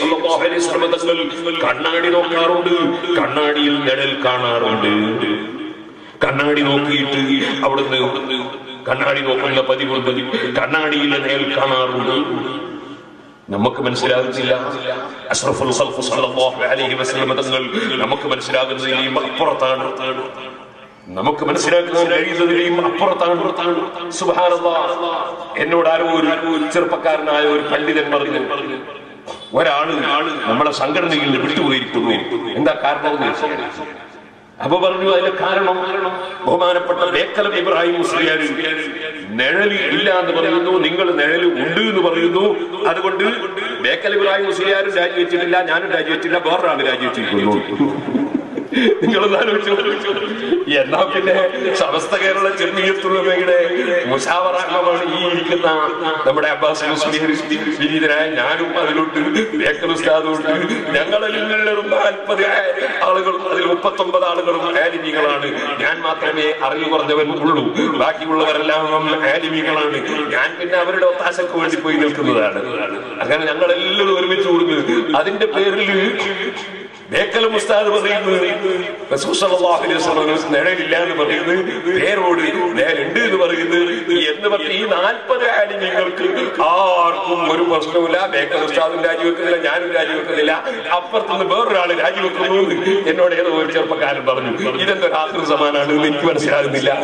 തങ്ങൾ കണ്ണാടി നോക്കാറുണ്ട് കണ്ണാടിയിൽ നിഴൽ കാണാറുണ്ട് കണ്ണാടി നോക്കിയിട്ട് അവിടുന്ന് കണ്ണാടി നോക്കുന്ന പതിവുണ്ട് കണ്ണാടിയിലെ നേൽ കാണാറുണ്ട് നമുക്ക് മനസ്സിലാകുന്നില്ല അഷ്റഫുൽ ഖൽഖ് സല്ലല്ലാഹു അലൈഹി വസല്ലം തങ്ങൾ നമുക്ക് മനസ്സിലാകുന്നതിലും അപ്പുറത്താണ് നമുക്ക് മനസ്സിലാക്കാൻ കഴിയുന്നതിലും അപ്പുറത്താണ് സുബ്ഹാനല്ലാഹ് എന്നോട് ആരോ ഒരു ചെറുപ്പക്കാരനായ ഒരു പണ്ഡിതൻ പറഞ്ഞു ഒരാള് നമ്മളെ സംഘടനയിൽ നിന്ന് വിട്ടുപോയിരിക്കുന്നു എന്താ കാരണം എന്ന് വെച്ചാൽ അപ്പൊ പറഞ്ഞു അതിന്റെ കാരണം ബഹുമാനപ്പെട്ട ബേക്കലം ഇബ്രാഹിം മുസ്ലിയാർ നിഴല് ഇല്ല എന്ന് പറയുന്നു നിങ്ങൾ നിഴല് ഉണ്ട് എന്ന് പറയുന്നു അതുകൊണ്ട് ബേക്കൽ ഇബ്രാഹിം മുസ്ലിയാരും രാജിവെച്ചിട്ടില്ല ഞാനും രാജിവെച്ചില്ല വേറൊരാൾ രാജിവെച്ചിരിക്കുന്നു നിങ്ങളൊന്ന് ആലോചിച്ചു എന്നാ പിന്നെ സമസ്ത കേരള ചെമ്മീയത്തുള്ളവയുടെ മുഷാവറാണ് ഈ ഇരിക്കുന്ന നമ്മുടെ അബ്ബാസ് മുസ്ലിം വിനീതനായ ഞാനും അതിലുണ്ട് ബേക്കൽ ഉസ്താദുണ്ട് ഞങ്ങളെല്ലാവരും നാൽപ്പത് ആളുകൾ അതിൽ മുപ്പത്തൊമ്പത് ആളുകളും ആലിമികളാണ് ഞാൻ മാത്രമേ അറിവ് പറഞ്ഞവൻ ഉള്ളൂ ബാക്കിയുള്ളവരെല്ലാം ആലിമികളാണ് ഞാൻ പിന്നെ അവരുടെ ഒത്താശക്ക് വേണ്ടി പോയി നിൽക്കുന്നതാണ് അങ്ങനെ ഞങ്ങളെല്ലാവരും ഒരുമിച്ച് കൂടുന്നു അതിന്റെ പേരിൽ ബേക്കൽ മുസ്താദ് പറയുന്നത് റസൂൽ സല്ലല്ലാഹു അലൈഹി വസല്ലം നിഴലില്ല എന്ന് പറയുന്നത് പേരോട് നേരുണ്ട് എന്ന് പറയുന്നത് എന്ന് പറഞ്ഞ് ഈ നാൽപ്പത് ആലിമ്യങ്ങൾക്ക് ആർക്കും ഒരു പ്രശ്നവുമില്ല ബേക്കൽ ഉസ്താദും രാജിവെക്കുന്നില്ല ഞാനും രാജിവെക്കുന്നില്ല അപ്പുറത്തുനിന്ന് വേറൊരാൾ രാജിവെക്കുന്നു എന്ന് എന്നോട് ഏതോ ഒരു ചെറുപ്പക്കാരൻ പറഞ്ഞു ഇതെന്തൊരു ആത്മ സമാനാണ് എന്ന് എനിക്ക് മനസ്സിലാകുന്നില്ല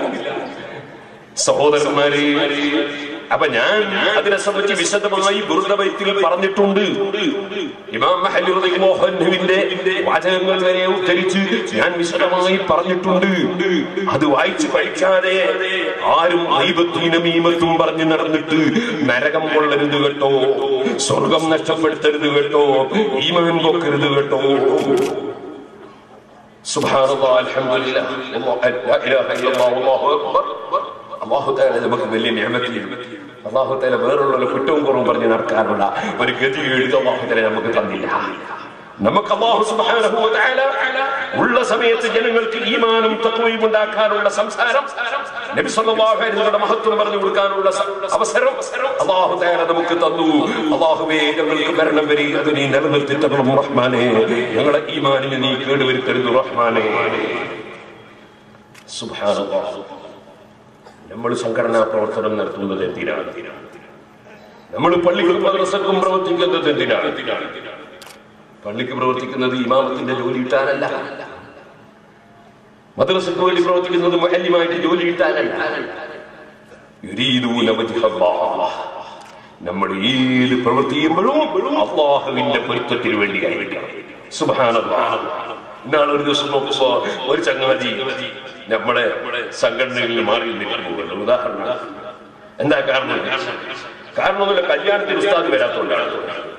സഹോദരന്മാരെ അപ്പൊ ഞാൻ അതിനെ സംബന്ധിച്ച് വിശദമായി ബുർദബൈത്തിൽ പറഞ്ഞിട്ടുണ്ട് ഇമാം മഹല്ലി റളിയല്ലാഹുവിന്റെ വാചകങ്ങൾ വരെ ഉദ്ധരിച്ച് ഞാൻ വിശദമായി പറഞ്ഞിട്ടുണ്ട് അത് വായിച്ചു പഠിക്കാതെ ആരും ഐബത്തീനമീമത്തും പറഞ്ഞു നടന്നിട്ട് നരകം കൊള്ളരുത് കേട്ടോ സ്വർഗം നഷ്ടപ്പെടുത്തരുത് കേട്ടോ ഈമകൻ പൊക്കരുത് കേട്ടോ സുബ്ഹാനല്ലാഹ് അൽഹംദുലില്ലാഹ് ലാ ഇലാഹ ഇല്ലല്ലാഹ് വല്ലാഹു അക്ബർ അള്ളാഹു താല നമുക്ക് വലിയ നിയമത്തിൽ അള്ളാഹു താല വേറുള്ള കുറ്റവും കുറവും പറഞ്ഞ് നടക്കാനുള്ള ഒരു ഗതി എഴുതി അള്ളാഹു താല നമുക്ക് തന്നില്ല നമുക്ക് അള്ളാഹു സുബ്ഹാനഹു വ തആല ഉള്ള സമയത്ത് ജനങ്ങൾക്ക് ഈമാനും തഖ്വയും ഉണ്ടാക്കാനുള്ള സംസാരം നബി സല്ലല്ലാഹു അലൈഹി വസല്ലം മഹത്വം പറഞ്ഞു കൊടുക്കാനുള്ള സ- അവസരം അള്ളാഹു തആല നമുക്ക് തന്നു അള്ളാഹുവേ ഞങ്ങൾക്ക് മരണം വരെ അത് നീ നിലനിർത്തി തരണം റഹ്മാനെ ഞങ്ങളെ ഈമാനിനെ നീ കേടുവരുത്തരുത് റഹ്മാനെ സുബ്ഹാനല്ലാഹ് നമ്മൾ സംഘടനാ പ്രവർത്തനം നടത്തുന്നത് എന്തിനാണ് നമ്മൾ പള്ളിക്കും മദ്രസക്കും പ്രവർത്തിക്കുന്നത് എന്തിനാണ് പള്ളിക്ക് പ്രവർത്തിക്കുന്നത് ഇമാമത്തിന്റെ ജോലി കിട്ടാനല്ല മദ്രസക്ക് വേണ്ടി പ്രവർത്തിക്കുന്നത് മുഹല്യമായിട്ട് ജോലി കിട്ടാനല്ല യുരീദൂന വജ്ഹല്ലാഹ്. നമ്മൾ ഏത് പ്രവൃത്തി ചെയ്യുമ്പോഴും അള്ളാഹുവിന്റെ പൊരുത്തത്തിന് വേണ്ടിയായിരിക്കണം സുബ്ഹാനല്ലാഹ് ഇന്നാൾ ഒരു ദിവസം നോക്കുമ്പോ ഒരു ചങ്ങാതി നമ്മളെ സംഘടനയിൽ മാറി നിൽക്കുന്നു ഉദാഹരണം എന്താ കാരണം കാരണമൊന്നുമില്ല കല്യാണത്തിന് ഉസ്താദ് വരാത്തോണ്ടാണ്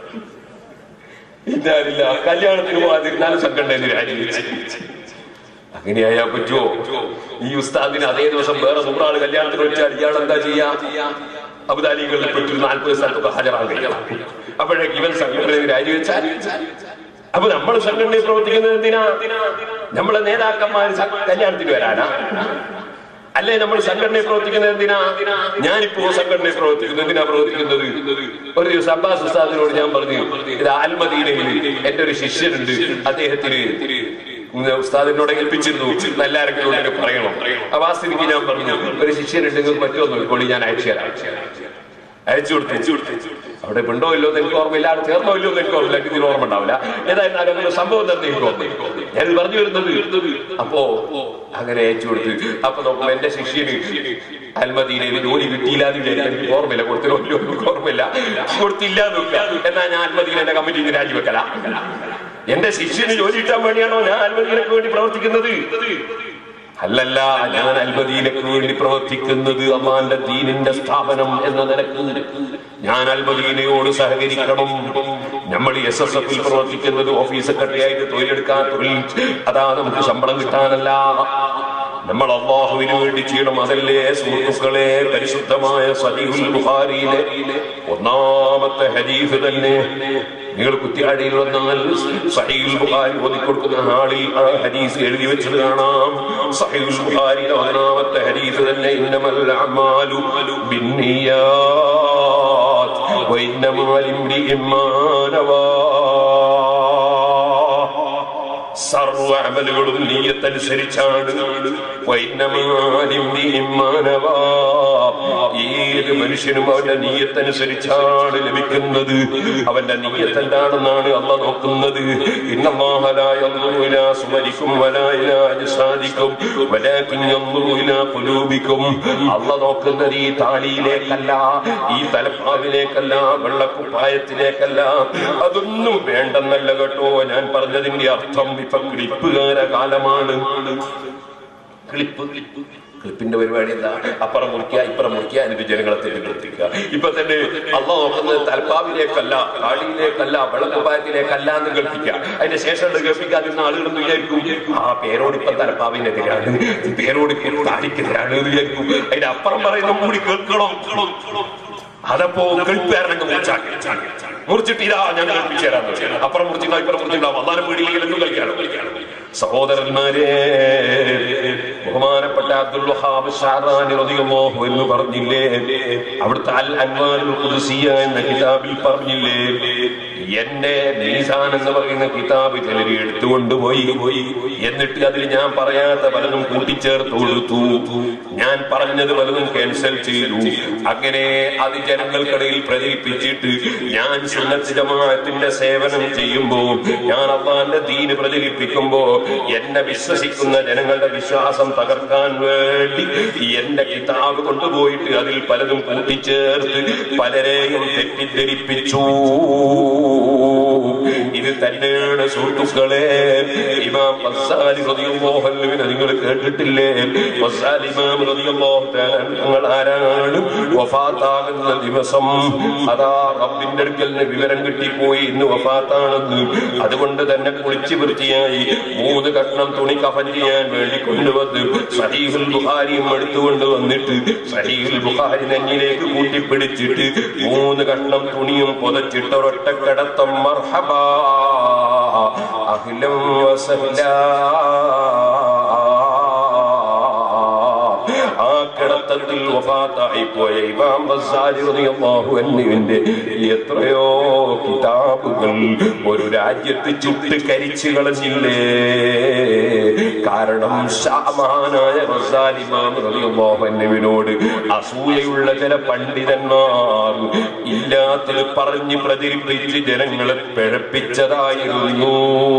ഇന്നാലില്ല കല്യാണത്തിന് പോകാതിരുന്നാലും സംഘടനയിൽ രാജിവെച്ച് അങ്ങനെയായാ പറ്റുമോ ഈ ഉസ്താദിന് അതേ ദിവസം വേറെ നൂറാള് കല്യാണത്തിന് വെച്ചാൽ ഇയാൾ എന്താ ചെയ്യാ അബുദാലികളിൽ പെട്ടു നാൽപ്പത് സ്ഥലത്തൊക്കെ ഹാജരാൻ കഴിയണം അപ്പോഴേക്ക് ഇവൻ സംഘടനയിൽ രാജിവെച്ചാൽ അപ്പൊ നമ്മൾ സംഘടനയിൽ പ്രവർത്തിക്കുന്നത് എന്തിനാ നമ്മളെ നേതാക്കന്മാർ സ- കല്യാണത്തിന് വരാനാ അല്ലേ നമ്മൾ സംഘടനയിൽ പ്രവർത്തിക്കുന്നത് എന്തിനാ ഞാനിപ്പോ സംഘടനയിൽ പ്രവർത്തിക്കുന്നത് എന്തിനാ പ്രവർത്തിക്കുന്നത് ഒരു ദിവസം അബ്ബാസ് ഉസ്താദിനോട് ഞാൻ പറഞ്ഞു ഇത് ആൽമദീനയിൽ എന്റെ ഒരു ശിഷ്യനുണ്ട് അദ്ദേഹത്തിന് ഉസ്താദിനോട് ഏൽപ്പിച്ചിരുന്നു എല്ലാവർക്കും ഉണ്ടെങ്കിൽ പറയണം അപ്പൊ ആ സ്ഥിതിക്ക് ഞാൻ പറഞ്ഞു ഒരു ശിഷ്യനുണ്ട് നിങ്ങൾക്ക് പറ്റുമോ നോക്കിക്കോളി ഞാൻ അയച്ചു തരാം അയച്ചു കൊടുത്തു അവിടെ ഉണ്ടോ ഇല്ലോ എന്ന് എനിക്ക് ഓർമ്മയില്ല അവിടെ ചേർന്നോ ഇല്ലോ എന്ന് എനിക്ക് ഓർമ്മയില്ല എനിക്ക് ഇതിന് ഓർമ്മ ഉണ്ടാവില്ല ഏതായാലും അങ്ങനെ സംഭവം തന്നെ എനിക്ക് ഓർമ്മ ഞാൻ പറഞ്ഞു വരുന്നത് അപ്പോ അങ്ങനെ അയച്ചു കൊടുത്തു അപ്പൊ നോക്കുമ്പോ എന്റെ ശിഷ്യന് അൽമദീനയിൽ ജോലി കിട്ടിയില്ല എന്ന് വിചാരിക്കാൻ എനിക്ക് ഓർമ്മയില്ല കൊടുത്തില്ലോ ഇല്ലോ എന്ന് എനിക്ക് ഓർമ്മയില്ല കൊടുത്തില്ല എന്ന് വെക്കാം എന്നാ ഞാൻ അൽമദീന എന്റെ കമ്മിറ്റിക്ക് രാജിവെക്കല എന്റെ ശിഷ്യന് ജോലി കിട്ടാൻ വേണ്ടിയാണോ ഞാൻ അൽമദീനക്ക് വേണ്ടി പ്രവർത്തിക്കുന്നത് അല്ലല്ല ഞാൻ അൽമദീനക്ക് വേണ്ടി പ്രവർത്തിക്കുന്നത് അള്ളാന്റെ ദീനിന്റെ സ്ഥാപനം എന്ന നിലക്ക് ഞാൻ അൽമദീനയോട് സഹകരിക്കണം നമ്മൾ എസ് എസ് എഫിൽ പ്രവർത്തിക്കുന്നത് ഓഫീസ് സെക്രട്ടറിയായിട്ട് തൊഴിലെടുക്കാൻ തൊഴിൽ അതാ നമുക്ക് ശമ്പളം കിട്ടാനല്ല നമ്മൾ അള്ളാഹുവിന് വേണ്ടി ചെയ്യണം അതല്ലേ സുഹൃത്തുക്കളെ പരിശുദ്ധമായ സഹീഹുൽ ബുഖാരിയിലെ ഒന്നാമത്തെ ഹദീഫ് തന്നെ നിങ്ങൾ കുറ്റിയാടിയിൽ വന്നാൽ സഹീൽ ബുഖാരി ഓതിക്കൊടുക്കുന്ന ആളിൽ ആ ഹദീസ് എഴുതി വെച്ചത് കാണാം സഹീൽ ബുഖാരിയിലെ ഒന്നാമത്തെ ഹദീസ് തന്നെ ഇന്നമൽ അമാലു ബിന്നിയാത് വഇന്നമാ ലിംരിഇൻ മാ നവാ സർവ അമലുകളും നീയത്തനുസരിച്ചാണ് വൈന്നമാലിംബിഹിമ്മാനവാ. ഏത് മനുഷ്യനും അവന്റെ നീയത്തനുസരിച്ചാണ് ലഭിക്കുന്നത് അവന്റെ നീയത്ത് എന്താണെന്നാണ് അല്ല നോക്കുന്നത് സുമരിക്കും സാധിക്കും കുലൂബിക്കും അല്ല നോക്കുന്നത് ഈ താടിയിലേക്കല്ല ഈ തലപ്പാവിലേക്കല്ല വെള്ളക്കുപ്പായത്തിലേക്കല്ല അതൊന്നും വേണ്ടെന്നല്ല കേട്ടോ ഞാൻ പറഞ്ഞതിന്റെ അർത്ഥം ഇപ്പൊ ക്ലിപ്പുകാര കാലമാണ് ക്ലിപ്പ് ക്ലിപ്പിന്റെ പരിപാടി എന്താ അപ്പുറം മുറിക്കുക ഇപ്പുറം മുറിക്കുക എന്നിട്ട് ജനങ്ങളെ തെറ്റിദ്ധരിപ്പിക്കുക ഇപ്പൊ തന്നെ അള്ള നോക്കുന്നത് തലപ്പാവിലേക്കല്ല താടിയിലേക്കല്ല വെള്ളക്കുപ്പായത്തിലേക്കല്ല എന്ന് കേൾപ്പിക്കുക അതിന്റെ ശേഷം കേൾപ്പിക്കാതിരുന്ന ആളുകളെന്ന് വിചാരിക്കും ആ പേരോട് ഇപ്പൊ തലപ്പാവിനെതിരാണ് പേരോട് ഇപ്പൊ താടിക്കെതിരാണ് എന്ന് വിചാരിക്കും അതിന്റെ അപ്പുറം പറയുന്ന കൂടി കേൾക്കണം അതപ്പോ കേൾപ്പേരനങ്ങ് മുറിച്ചാക്കി മുറിച്ചിട്ടില്ല ഞാൻ കേൾപ്പിച്ചു തരാന്ന് വെച്ചാൽ അപ്പുറം മുറിച്ചിട്ടുണ്ടാവും ഇപ്പുറം മുറിച്ചിട്ടുണ്ടാവും അന്നാലും പേടിയില്ലെങ്കിൽ എന്തും കളിക്കാനോ സഹോദരന്മാരെ ബഹുമാനപ്പെട്ട അബ്ദുൽ വഹാബ് ഷാറാനി റളിയല്ലാഹു എന്ന് പറഞ്ഞില്ലേ അവിടുത്തെ അൽ അൻവാറുൽ ഖുദ്സിയ എന്ന കിതാബിൽ പറഞ്ഞില്ലേ എന്റെ നീസാൻ എന്ന് പറയുന്ന കിതാബ് ചിലർ എടുത്തുകൊണ്ടുപോയി എന്നിട്ട് അതിൽ ഞാൻ പറയാത്ത പലതും കൂട്ടിച്ചേർത്ത് കൊടുത്തു ഞാൻ പറഞ്ഞത് പലതും ക്യാൻസൽ ചെയ്തു അങ്ങനെ അത് ജനങ്ങൾക്കിടയിൽ പ്രചരിപ്പിച്ചിട്ട് ഞാൻ സുന്നത്ത് ജമാഅത്തിന്റെ സേവനം ചെയ്യുമ്പോ ഞാൻ അള്ളാന്റെ ദീന് പ്രചരിപ്പിക്കുമ്പോ എന്നെ വിശ്വസിക്കുന്ന ജനങ്ങളുടെ വിശ്വാസം തകർക്കാൻ വേണ്ടി എന്റെ കിതാബ് കൊണ്ടുപോയിട്ട് അതിൽ പലതും കൂട്ടിച്ചേർത്ത് പലരെയും തെറ്റിദ്ധരിപ്പിച്ചു ഇത് തന്നെയാണ് സുഹൃത്തുക്കളെ ഇമാം മസ്സാലി റളിയല്ലാഹു അൻഹുവിനെ നിങ്ങൾ കേട്ടിട്ടില്ലേ മസ്സാലി ഇമാം റളിയല്ലാഹു തആല നിങ്ങൾ ആരാണ് വഫാത്താകുന്ന ദിവസം അതാ റബ്ബിന്റെ അടുക്കൽ നിന്ന് വിവരം കിട്ടിപ്പോയി ഇന്ന് വഫാത്താണെന്ന് അതുകൊണ്ട് തന്നെ കുളിച്ച് വൃത്തിയായി മൂന്ന് കഷ്ണം തുണി കഫൻ ചെയ്യാൻ വേണ്ടി കൊണ്ടുവന്ന് സഹീഹുൽ ബുഖാരിയും എടുത്തുകൊണ്ട് വന്നിട്ട് സഹീഹുൽ ബുഖാരി നെഞ്ഞിലേക്ക് കൂട്ടിപ്പിടിച്ചിട്ട് മൂന്ന് കഷ്ണം തുണിയും പുതച്ചിട്ട് ഒരൊറ്റ കിടത്തം മർഹബാ അഖിലം വസഹ്ലാ ആ കിടത്തത്തിൽ വഫാത്തായി പോയ ഇമാം ബസാരി റളിയല്ലാഹു അൻഹുവിന്റെ എത്രയോ കിതാബുകൾ ഒരു രാജ്യത്ത് ചുട്ട് കരിച്ചു കളഞ്ഞില്ലേ കാരണം ഷാമാനായ റസാലിമാനോട് അസൂയയുള്ള ചില പണ്ഡിതന്മാർ ഇല്ലാത്തത് പറഞ്ഞ് പ്രചരിപ്പിച്ച് ജനങ്ങളെ പിഴപ്പിച്ചതായിരുന്നു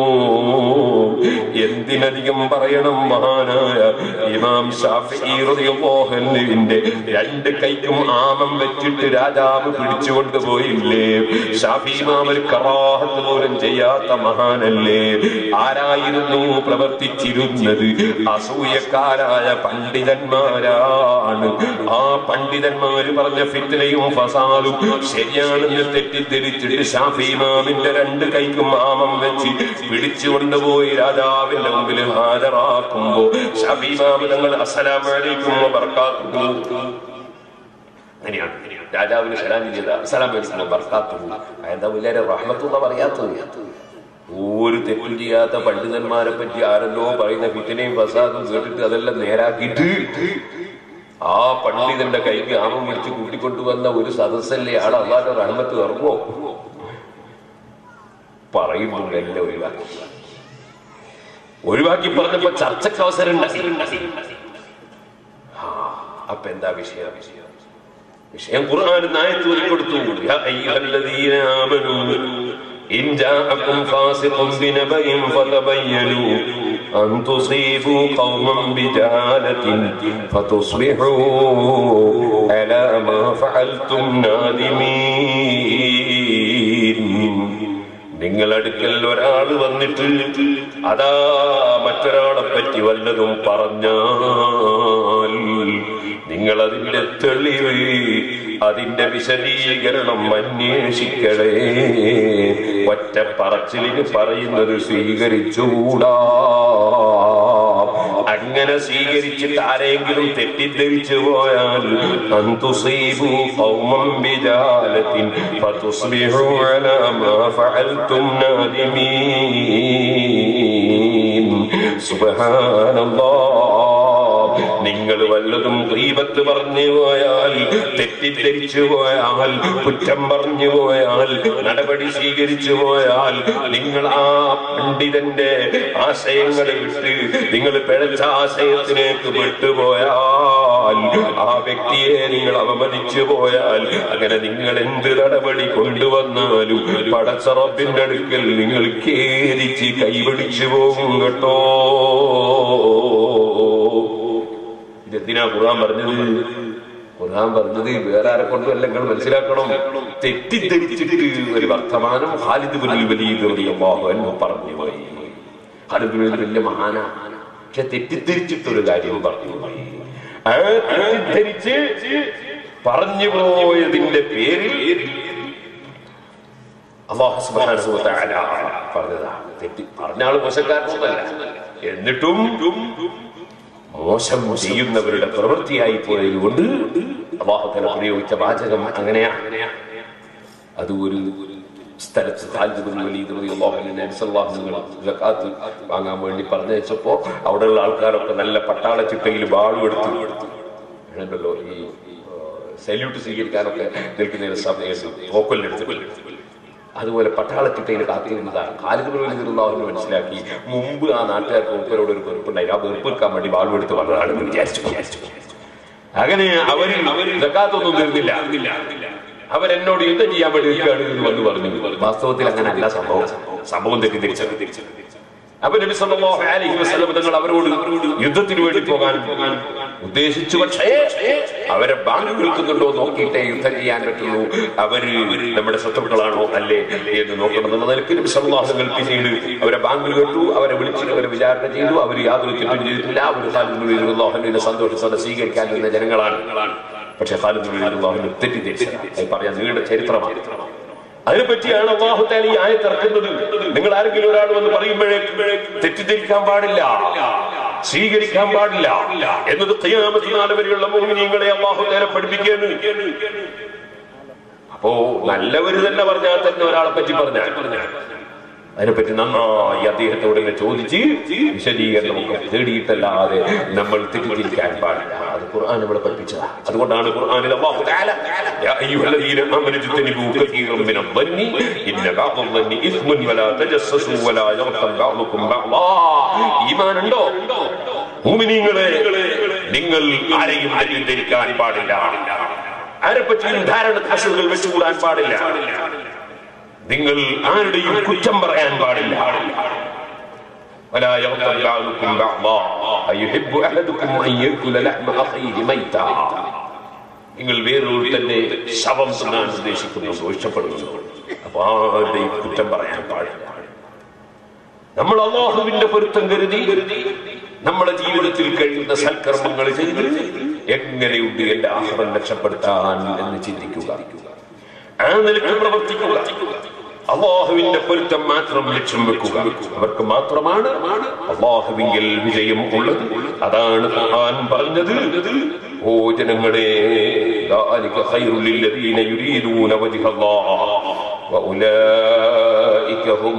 എന്തിനധികം പറയണം മഹാനായ ഇമാം ഷാഫി റളിയല്ലാഹുവിന്റെ രണ്ട് കൈക്കും ആമം വെച്ചിട്ട് രാജാവ് പിടിച്ചുകൊണ്ട് പോയില്ലേ ഷാഫി ഇമാം ഒരു കറാഹത്ത് പോലും ചെയ്യാത്ത മഹാനല്ലേ ആരായിരുന്നു പ്രവർത്തിച്ചിരുന്നത് അസൂയക്കാരായ പണ്ഡിതന്മാരാണ് ആ പണ്ഡിതന്മാര് പറഞ്ഞ ഫിത്തിനയും ഫസാദും ശരിയാണെന്ന് തെറ്റിദ്ധരിച്ചിട്ട് ഷാഫി ഇമാമിന്റെ രണ്ട് കൈക്കും ആമം വെച്ച് പിടിച്ചുകൊണ്ടുപോയി രാജാവിന്റെ മുമ്പിൽ ഹാജരാക്കുമ്പോ ഷാഫി ഇമാം തങ്ങൾ അസ്സലാമലൈക്കും ബർക്കാത്തു അങ്ങനെയാണ് രാജാവിന് സലാം ചെയ്ത അസ്സലാം വലൈക്കും ബർക്കാത്തു എന്താ വലിയ റഹ്മത്തുള്ള പറയാത്തത് ഒരു തെറ്റും ചെയ്യാത്ത പണ്ഡിതന്മാരെ പറ്റി ആരല്ലോ പറയുന്ന ഫിത്തിനെയും ഫസാദും കേട്ടിട്ട് അതെല്ലാം നേരാക്കിയിട്ട് ആ പണ്ഡിതന്റെ കൈക്ക് ആമം വിളിച്ച് കൂട്ടിക്കൊണ്ടുവന്ന ഒരു സദസ്സല്ലേ ആൾ അള്ളാന്റെ റഹ്മത്ത് ഇറങ്ങോ പറയുമ്പോൾ എല്ലാം ഒഴിവാക്കി ഒഴിവാക്കി പറഞ്ഞപ്പോ ചർച്ചയ്ക്ക് അവസരം ഉണ്ടായി ആ, അപ്പൊ എന്താ വിഷയം വിഷയം ഖുർആൻ നായത്ത് കൊടുത്തു യാ അയ്യുഹല്ലദീന ആമനൂ ഇൻ ജാഅക്കും ഫാസിഖും ബിനബഇൻ ഫതബയ്യനൂ അൻ തുസീബൂ ഖൗമൻ ബിജഹാലത്തിൻ ഫതുസ്ബിഹൂ അലാ മാ ഫഅൽതും നാദിമീൻ നിങ്ങൾ അടുക്കൽ ഒരാൾ വന്നിട്ട് അതാ മറ്റൊരാളെ പറ്റി വല്ലതും പറഞ്ഞാൽ നിങ്ങൾ അതിന്റെ തെളിവ് അതിന്റെ വിശദീകരണം അന്വേഷിക്കണേ ഒറ്റ പറച്ചിലിന് പറയുന്നത് സ്വീകരിച്ചുകൂടാ അങ്ങനെ സ്വീകരിച്ചിട്ട് ആരെങ്കിലും തെറ്റിദ്ധരിച്ചു പോയാൽ അന്തുസീബു ഖൗമൻ ബിജാലത്തിൻ ഫതുസ്ബിഹു അലാ മാ ഫഅൽതും നാദിമീൻ സുബ്ഹാനല്ലാഹ് നിങ്ങൾ വല്ലതും ഗീബത്ത് പറഞ്ഞു പോയാൽ തെറ്റിദ്ധരിച്ചു പോയാൽ കുറ്റം പറഞ്ഞു പോയാൽ നടപടി സ്വീകരിച്ചു പോയാൽ നിങ്ങൾ ആ പണ്ഡിതന്റെ ആശയങ്ങൾ വിട്ട് നിങ്ങൾ പിഴച്ച ആശയത്തിലേക്ക് വിട്ടുപോയാൽ ആ വ്യക്തിയെ നിങ്ങൾ അവമതിച്ചു പോയാൽ അങ്ങനെ നിങ്ങൾ എന്ത് നടപടി കൊണ്ടുവന്നാലും പടച്ചറപ്പിന്റെ അടുക്കൽ നിങ്ങൾ ഖേദിച്ച് കൈപിടിച്ചു പോകും കേട്ടോ ഇതെന്തിനാ ഖുർആൻ പറഞ്ഞത് ഖുർആൻ പറഞ്ഞത് വേറെ ആരെ കൊണ്ടും അല്ല നിങ്ങൾ മനസ്സിലാക്കണം തെറ്റിദ്ധരിച്ചിട്ട് ഒരു വർത്തമാനം ഖാലിദ് ബിൻ വലീദ് റളിയല്ലാഹു അൻഹു പറഞ്ഞു പോയി ഖാലിദ് ബിൻ വലീദ് വലിയ മഹാനാ പക്ഷെ തെറ്റിദ്ധരിച്ചിട്ടൊരു കാര്യം പറഞ്ഞു പോയി ആ തെറ്റിദ്ധരിച്ച് പറഞ്ഞു പോയതിന്റെ പേരിൽ അള്ളാഹു സുബ്ഹാനഹു വ തആല പറഞ്ഞതാ തെറ്റി പറഞ്ഞ ആള് മോശക്കാരനൊന്നല്ല എന്നിട്ടും മോശം ചെയ്യുന്നവരുടെ പ്രവൃത്തിയായി പോയതുകൊണ്ട് അള്ളാഹുത്തല പ്രയോഗിച്ച വാചകം അങ്ങനെയാണ് അത് ഒരു സ്ഥലത്ത് ഖാലിദ് ബിൻ വലീദ് റളിയല്ലാഹു അൻഹു നബി സല്ലല്ലാഹു അലൈഹി വസല്ലം സക്കാത്ത് വാങ്ങാൻ വേണ്ടി പറഞ്ഞയച്ചപ്പോ അവിടെയുള്ള ആൾക്കാരൊക്കെ നല്ല പട്ടാള ചിട്ടയിൽ ബാളും എടുത്തു ഉണ്ടല്ലോ ഈ സല്യൂട്ട് സ്വീകരിക്കാനൊക്കെ നിൽക്കുന്ന സമയത്ത് തോക്കലിനെടുത്തിട്ട് അതുപോലെ പട്ടാളച്ചിട്ടയിൽ കാത്തിരുന്നതാണ് കാലികൃതിരുന്നവന് മനസ്സിലാക്കി മുമ്പ് ആ നാട്ടുകാർക്ക് മൂപ്പരോട് ഒരു വെറുപ്പുണ്ടായി ആ വെറുപ്പിക്കാൻ വേണ്ടി വാൾവെടുത്ത് വന്നതാണെന്ന് വിചാരിച്ചു വിചാരിച്ചു അങ്ങനെ അവര് അവര് ഇതൊക്കാത്തൊന്നും തീർന്നില്ല അവരെന്നോട് യുദ്ധം ചെയ്യാൻ വേണ്ടി നിൽക്കുകയാണ് എന്ന് വന്ന് പറഞ്ഞു വാസ്തവത്തിൽ അങ്ങനെ അല്ല സംഭവം സംഭവം തെറ്റിദ്ധരിച്ചത് അപ്പൊ നബി സല്ലല്ലാഹു അലൈഹി വസല്ലം തങ്ങൾ അവരോട് യുദ്ധത്തിന് വേണ്ടി പോകാൻ ഉദ്ദേശിച്ചു പക്ഷേ അവരെ ബാങ്ക് കേൾക്കുന്നുണ്ടോ നോക്കിയിട്ടേ യുദ്ധം ചെയ്യാൻ പറ്റുള്ളൂ അവര് നമ്മുടെ ശത്രുക്കളാണോ അല്ലേ എന്ന് നോക്കണം എന്നുള്ള നിലയ്ക്ക് നബി സല്ലല്ലാഹു അലൈഹി വസല്ലം പിന്നീട് അവരെ ബാങ്ക് കേട്ടു അവരെ വിളിച്ചിട്ട് അവരെ വിചാരണ ചെയ്തു അവർ യാതൊരു തെറ്റും ചെയ്തിട്ടില്ല അവർ ഖാലിദ് സന്തോഷത്തോടെ സ്വീകരിക്കാൻ നിന്ന ജനങ്ങളാണ് പക്ഷെ ഖാലിദ് അള്ളാഹുവിന് തെറ്റിദ്ധരിച്ചത് പറയാൻ നീണ്ട ചരിത്രമാണ് അതിനെപ്പറ്റിയാണ് അള്ളാഹു താല ഈ ആയത്തിറക്കുന്നത് നിങ്ങൾ ആരെങ്കിലും ഒരാൾ വന്ന് പറയുമ്പോഴേക്കും തെറ്റിദ്ധരിക്കാൻ പാടില്ല സ്വീകരിക്കാൻ പാടില്ല എന്നത് ഖിയാമത്ത് നാൾ വരെയുള്ള മോഹിനിയങ്ങളെ അള്ളാഹു താല പഠിപ്പിക്കുന്നു അപ്പോ നല്ലവര് തന്നെ പറഞ്ഞാൽ തന്നെ ഒരാളെ പറ്റി പറഞ്ഞാൽ അതിനെപ്പറ്റി നന്നായി അദ്ദേഹത്തോട് തന്നെ ചോദിച്ച് വിശദീകരണമൊക്കെ തേടിയിട്ടല്ലാതെ നമ്മൾ തെറ്റിദ്ധരിക്കാൻ പാടില്ല അത് ഖുർആൻ നമ്മളെ പഠിപ്പിച്ചതാ അതുകൊണ്ടാണ് ഖുർആനിൽ അല്ലാഹു തആല യാ അയ്യുഹല്ലദീന ആമനു ജുതനിബു കസീറൻ മിന ظنി ഇന്ന ബഅദ ظنി ഇസ്മുൻ വലാ തജസ്സസു വലാ യഗ്തം ബഅദുകും ബഅദാ ഈമാൻ ഉണ്ടോ മുഅ്മിനീങ്ങളെ നിങ്ങൾ ആരെയും തെറ്റിദ്ധരിക്കാൻ പാടില്ല ആരെപ്പറ്റിയും ധാരണ കസുകൾ വെച്ചുകൂടാൻ പാടില്ല നിങ്ങൾ ആരുടെയും കുറ്റം പറയാൻ പാടില്ല ولا يغتب بعضكم بعضا أيحب أحدكم أن يأكل لحم أخيه ميتا നിങ്ങൾ വേറൊരുത്തന്റെ ശവം തിന്നാൻ ഉദ്ദേശിക്കുന്നുണ്ടോ ഇഷ്ടപ്പെടുന്നുണ്ടോ അപ്പൊ ആരുടെയും കുറ്റം പറയാൻ പാടില്ല നമ്മൾ അള്ളാഹുവിന്റെ പൊരുത്തം കരുതി നമ്മുടെ ജീവിതത്തിൽ കഴിയുന്ന സൽക്കർമ്മങ്ങൾ ചെയ്ത് എങ്ങനെയുണ്ട് എന്റെ ആഹാരം രക്ഷപ്പെടുത്താൻ എന്ന് ചിന്തിക്കുക ആ നിലയ്ക്ക് പ്രവർത്തിക്കുക അള്ളാഹുവിന്റെ പൊരുത്തം മാത്രം ലക്ഷ്യം വെക്കുക അവർക്ക് മാത്രമാണ് അള്ളാഹുവിങ്കിൽ വിജയം ഉള്ളത് അതാണ് ഖുർആൻ പറഞ്ഞത് ഓ ജനങ്ങളെ ذلك خير للذين يريدون وجه الله وأولئك هم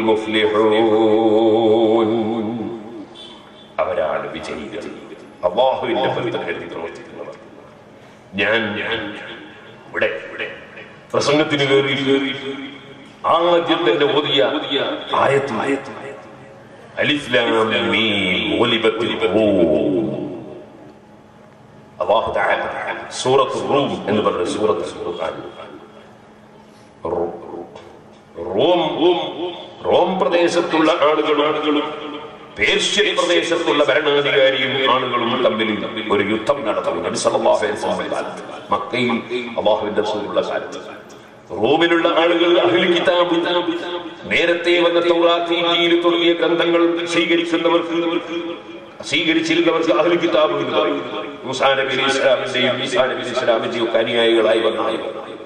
المفلحون അവരാണ് വിജയികൾ അള്ളാഹുവിന്റെ പൊരുത്തം കരുതി പ്രവർത്തിക്കുന്നവർ ഞാൻ ഞാൻ ഇവിടെ ഇവിടെ പ്രസംഗത്തിന് കയറി ആദ്യം തന്നെ ഓതിയ ആയത്ത് അലിസ്ലാം മീം ഗുലിബത്തിൽ റൂം അല്ലാഹു തആല സൂറത്ത് റൂം എന്ന് പറഞ്ഞ സൂറത്ത് ഖുർആൻ റോം റോം പ്രദേശത്തുള്ള ആളുകളും പേർഷ്യൻ പ്രദേശത്തുള്ള ഭരണാധികാരിയും ആളുകളും തമ്മിൽ ഒരു യുദ്ധം നടത്തുന്നു നബി സല്ലല്ലാഹു അലൈഹി വസല്ലം കാലത്ത് മക്കയിൽ അള്ളാഹുവിന്റെ റസൂലുള്ള കാലത്ത് റോമിലുള്ള ആളുകൾ അഹ്ലു കിതാബ് നേരത്തെ വന്ന തൗറാത്ത് ഇൻജീൽ തുടങ്ങിയ ഗ്രന്ഥങ്ങൾ സ്വീകരിക്കുന്നവർക്ക് സ്വീകരിച്ചിരുന്നവർക്ക് അഹ്ലു കിതാബ് എന്ന് പറയും മൂസാ നബി അലൈഹി ഇസ്ലാമിന്റെയും ഈസാ നബി അലൈഹി ഇസ്ലാമിന്റെയും ഒക്കെ അനുയായികളായി വന്നായി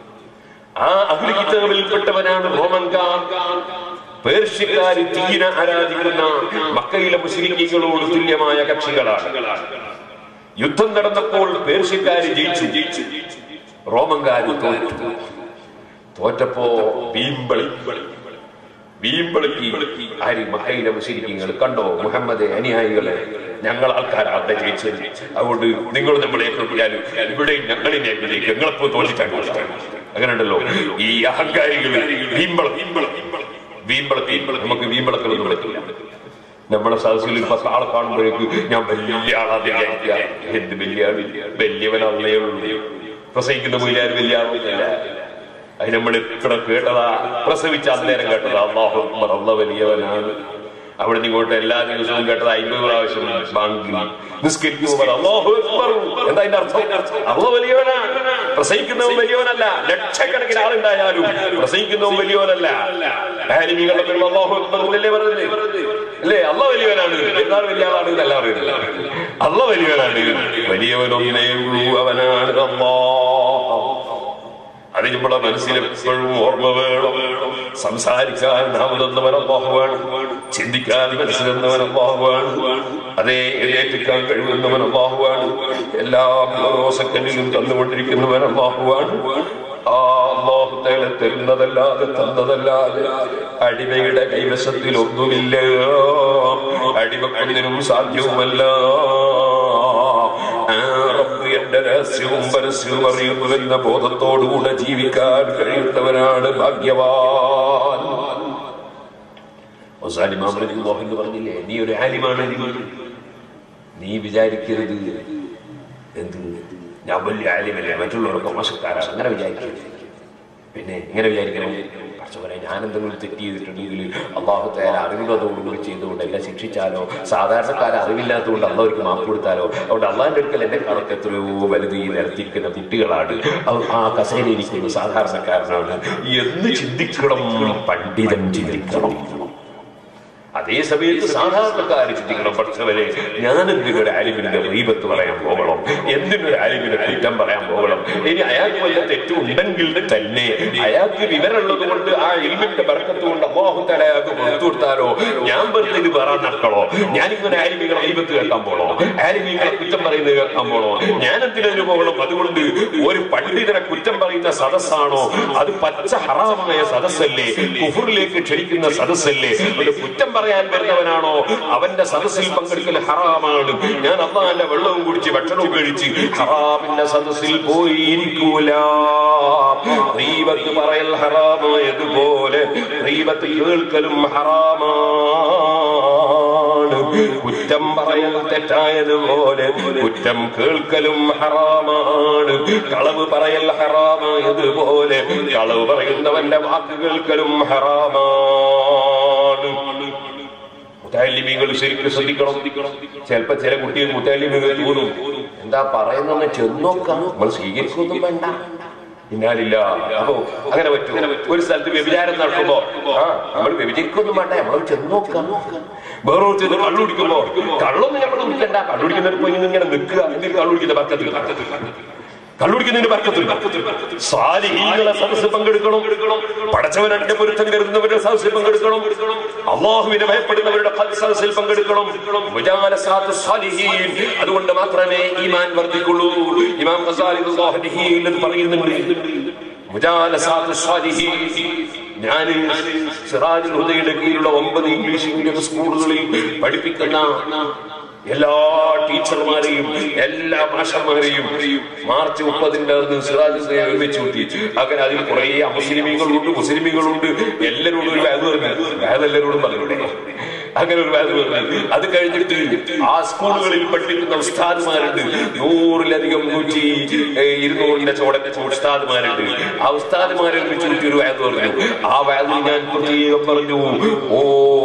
ആ അഹ്ലു കിതാബിൽപ്പെട്ടവനാണ് റോമൻകാർ പേർഷ്യക്കാര് തീരെ ആരാധിക്കുന്ന മക്കയിലെ മുസ്ലിങ്ങളോട് തുല്യമായ കക്ഷികളാണ് യുദ്ധം നടന്നപ്പോൾ പേർഷ്യക്കാര് ജയിച്ചു ജയിച്ചു റോമൻകാര് തോറ്റു തോറ്റപ്പോ വീമ്പളി വീമ്പളിക്ക് ആര് മക്കയിലെ മുസ്ലിങ്ങൾ കണ്ടോ മുഹമ്മദ് അനുയായികളെ ഞങ്ങൾ ആൾക്കാരാണ് ജയിച്ചത് അതുകൊണ്ട് നിങ്ങൾ നമ്മളെ ഏൽപ്പിക്കാനും ഇവിടെ ഞങ്ങളിനെ ഞങ്ങളെപ്പോ തോറ്റിട്ടാണ് അങ്ങനെ ഉണ്ടല്ലോ ഈ അഹങ്കാരികൾ വീമ്പളം വീമ്പളം വീമ്പളത്തി നമുക്ക് വീമ്പളത്തിലൊന്നും പറ്റില്ല നമ്മുടെ സദസ്സിൽ പത്ത് ആളെ കാണുമ്പോഴേക്ക് ഞാൻ വലിയ ആളാന്ന് വിചാരിക്കുക എന്ത് വലിയ ആള് വലിയവനല്ലേ ഉള്ളൂ പ്രസംഗിക്കുന്ന മൂലാർ വലിയ ആളില്ല അത് നമ്മൾ എത്ര കേട്ടതാ പ്രസവിച്ച അന്നേരം കേട്ടതാ അള്ളാഹു അക്ബർ അള്ള വലിയവനാണ് അവിടെ നിന്ന് ഇങ്ങോട്ട് എല്ലാ ദിവസവും കേട്ടത് അമ്പത് പ്രാവശ്യം ബാങ്കിൽ നിസ്കരിക്കുമ്പോൾ അള്ളാഹു അക്ബർ എന്താ അതിന്റെ അർത്ഥം അള്ള വലിയവനാണ് പ്രസംഗിക്കുന്നവൻ വലിയവനല്ല ലക്ഷക്കണക്കിന് ആളുണ്ടായാലും പ്രസംഗിക്കുന്നവൻ വലിയവനല്ല ആലിമീങ്ങളുടെ പേര് അള്ളാഹു അക്ബർ എന്നല്ലേ പറഞ്ഞത് അല്ലേ അള്ള വലിയവനാണ് എന്നാൽ വലിയ ആളാണ് എന്നല്ല പറയുന്നില്ല അള്ള വലിയവനാണ് വലിയവനൊന്നേ ഉള്ളൂ അവനാണ് അള്ളാഹ് അത് നമ്മുടെ മനസ്സിൽ എപ്പോഴും ഓർമ്മ വേണം സംസാരിക്കാൻ നാമതെന്നവൻ അള്ളാഹുവാണ് ചിന്തിക്കാൻ മനസ്സിലെന്നവൻ അള്ളാഹുവാണ് അതേ എഴുന്നേറ്റിക്കാൻ കഴിവുന്നവൻ അള്ളാഹുവാണ് എല്ലാം ഓരോ സെക്കൻഡിലും തന്നുകൊണ്ടിരിക്കുന്നവൻ അള്ളാഹുവാണ് ആ അള്ളാഹു തേളെ തരുന്നതല്ലാതെ തന്നതല്ലാതെ അടിമയുടെ കൈവശത്തിൽ ഒന്നുമില്ല അടിമക്കൊന്നിനും സാധ്യവുമല്ല ആ റബ്ബ് എന്റെ രഹസ്യവും പരസ്യവും അറിയുന്നുവെന്ന ബോധത്തോടുകൂടെ ജീവിക്കാൻ കഴിയുന്നവനാണ് ഭാഗ്യവാൻ അവസാനം ഇമാം റളിയല്ലാഹു അൻഹു പറഞ്ഞില്ലേ നീ ഒരു ആലിമാണ് നീ വിചാരിക്കരുത് എന്ത് ഞാൻ വലിയ ആലിമല്ലേ മറ്റുള്ളവരൊക്കെ മോശക്കാരാണ് അങ്ങനെ വിചാരിക്കരുത് പിന്നെ ഇങ്ങനെ വിചാരിക്കണം പക്ഷേ ഞാൻ എന്തെങ്കിലും തെറ്റ് ചെയ്തിട്ടുണ്ടെങ്കിൽ അള്ളാഹു തയ്യാറ അറിവുള്ളതോടുകൂടി ചെയ്തുകൊണ്ട് എന്നെ ശിക്ഷിച്ചാലോ സാധാരണക്കാരെ അറിവില്ലാത്തതുകൊണ്ട് അള്ളവർക്ക് മാപ്പ് കൊടുത്താലോ അതുകൊണ്ട് അള്ളാഹിന്റെ അടുക്കൽ എന്റെ കണക്ക് എത്രയോ വലുത് ഈ നിരത്തിയിരിക്കുന്ന കുട്ടികളാണ് അവ- ആ കസേരയിരിക്കുന്ന സാധാരണക്കാരനാണ് എന്ന് ചിന്തിക്കണം പണ്ഡിതൻ ചിന്തിക്കണം അതേ സമയത്ത് സാധാരണക്കാർ ചിന്തിക്കണം പക്ഷവരെ ഞാൻ എന്തിനൊരു ആലിമിന്റെ റീബത്ത് പറയാൻ പോകണം എന്ന് എന്തിനൊരു ആലിമിനെ കുറ്റം പറയാൻ പോകണം ഇനി അയാൾക്ക് വല്ല തെറ്റുണ്ടെങ്കിൽ തന്നെ അയാൾക്ക് വിവരമുള്ളത് കൊണ്ട് ആ ഇൽമിന്റെ ബർക്കത്ത് കൊണ്ട് അള്ളാഹുത്തല അയാൾക്ക് പുറത്തു കൊടുത്താലോ ഞാൻ വെറുതെ ഇത് പറയാൻ നടക്കണോ ഞാനിങ്ങനെ ആലിമികളെ ദൈവത്ത് കേൾക്കാൻ പോണോ ആലിമികളെ കുറ്റം പറയുന്നത് കേൾക്കാൻ പോണോ ഞാൻ എന്തിനു പോകണം അതുകൊണ്ട് ഒരു പണ്ഡിതനെ കുറ്റം പറയുന്ന സദസ്സാണോ അത് പച്ച ഹറാമായ സദസ്സല്ലേ കുഫറിലേക്ക് ക്ഷണിക്കുന്ന സദസ്സല്ലേ ഒരു കുറ്റം പറയാൻ വരുന്നവനാണോ അവന്റെ സദസ്സിൽ പങ്കെടുക്കൽ ഹറാമാണ് ഞാൻ അള്ളാന്റെ വെള്ളവും കുടിച്ച് ഭക്ഷണവും കഴിച്ച് ഹറാമിന്റെ സദസ്സിൽ പോയി ഇരിക്കൂല റീബത്ത് പറയൽ ഹറാമായതുപോലെ റീബത്ത് കേൾക്കലും ഹറാമാണ് കുറ്റം പറയൽ തെറ്റായതുപോലെ കുറ്റം കേൾക്കലും ഹറാമാണ് കളവ് പറയൽ ഹറാമായതുപോലെ കളവ് പറയുന്നവന്റെ വാക്ക് കേൾക്കലും ഹറാമാണ് മുത്താലിമികൾ ശരിക്കും ശ്രദ്ധിക്കണം ചിലപ്പോ ചില കുട്ടികൾ മുത്താലിമികൾ തോന്നും എന്താ പറയുന്ന ചെന്നോക്കാം നമ്മൾ സ്വീകരിക്കൊന്നും വേണ്ട പിന്നാലില്ല അപ്പോ അങ്ങനെ പറ്റും ഒരു സ്ഥലത്ത് വ്യഭിചാരം നടക്കുമ്പോ ആ നമ്മൾ വ്യഭിചരിക്കൊന്നും വേണ്ട നമ്മൾ ചെന്നോക്കാം വേറെ ചെന്ന് കള്ളു കുടിക്കുമ്പോ കള്ളൊന്നും നമ്മൾ കുടിക്കണ്ട കള്ളു കുടിക്കുന്നവർ പോയി ഇങ്ങനെ നിൽക്കുക എന്നിട്ട് കള്ളു കുടിക്കുന്ന പക്കത്തിൽ കള്ളുടിക്കുന്നതിന് ബർക്കത്തുണ്ട് സാലിഹീങ്ങളെ സദസ് പങ്കെടുക്കണം പടച്ചവനന്റെ പൊരുത്തം കരുതുന്നവരുടെ സദസ്സിൽ പങ്കെടുക്കണം അള്ളാഹുവിനെ ഭയപ്പെടുന്നവരുടെ സദസ്സിൽ പങ്കെടുക്കണം മുജാലസാത്ത് സാലിഹീൻ അതുകൊണ്ട് മാത്രമേ ഈമാൻ വർദ്ധിക്കുള്ളൂ ഇമാം ഖസാലി അല്ലാഹുവിൽ ഇത് പറയുന്നുണ്ട് മുജാലസാത്ത് സാലിഹീൻ ഞാൻ സിറാജുൽ ഹുദയുടെ കീഴിലുള്ള ഒമ്പത് ഇംഗ്ലീഷ് മീഡിയം സ്കൂളുകളിൽ പഠിപ്പിക്കുന്ന എല്ലാ ടീച്ചർമാരെയും എല്ലാ മാഷന്മാരെയും മാർച്ച് മുപ്പതിന്റെ അന്ന് സിറാജ് ഒരുമിച്ച് കൂട്ടി അങ്ങനെ അതിൽ കുറെ അമുസ്ലിമീങ്ങളുണ്ട് മുസ്ലിമീങ്ങളുണ്ട് എല്ലാവരോടും ഒരു വാഗ് പറഞ്ഞു വാഗ് എല്ലാവരോടും പറഞ്ഞൂടെ അങ്ങനെ ഒരു വാഗ് പറഞ്ഞു അത് കഴിഞ്ഞിട്ട് ആ സ്കൂളുകളിൽ പഠിപ്പിക്കുന്ന ഉസ്താദ്മാരുണ്ട് നൂറിലധികം നൂറ്റി ഏഹ്, ഇരുന്നൂറിന്റെ ചോടൊക്കെ ഉസ്താദ്മാരുണ്ട് ആ ഉസ്താദ്മാരെ ഒരുമിച്ച് കൂട്ടി ഒരു വാഗ് പറഞ്ഞു ആ വാഗിൽ ഞാൻ പ്രത്യേകം പറഞ്ഞു ഓ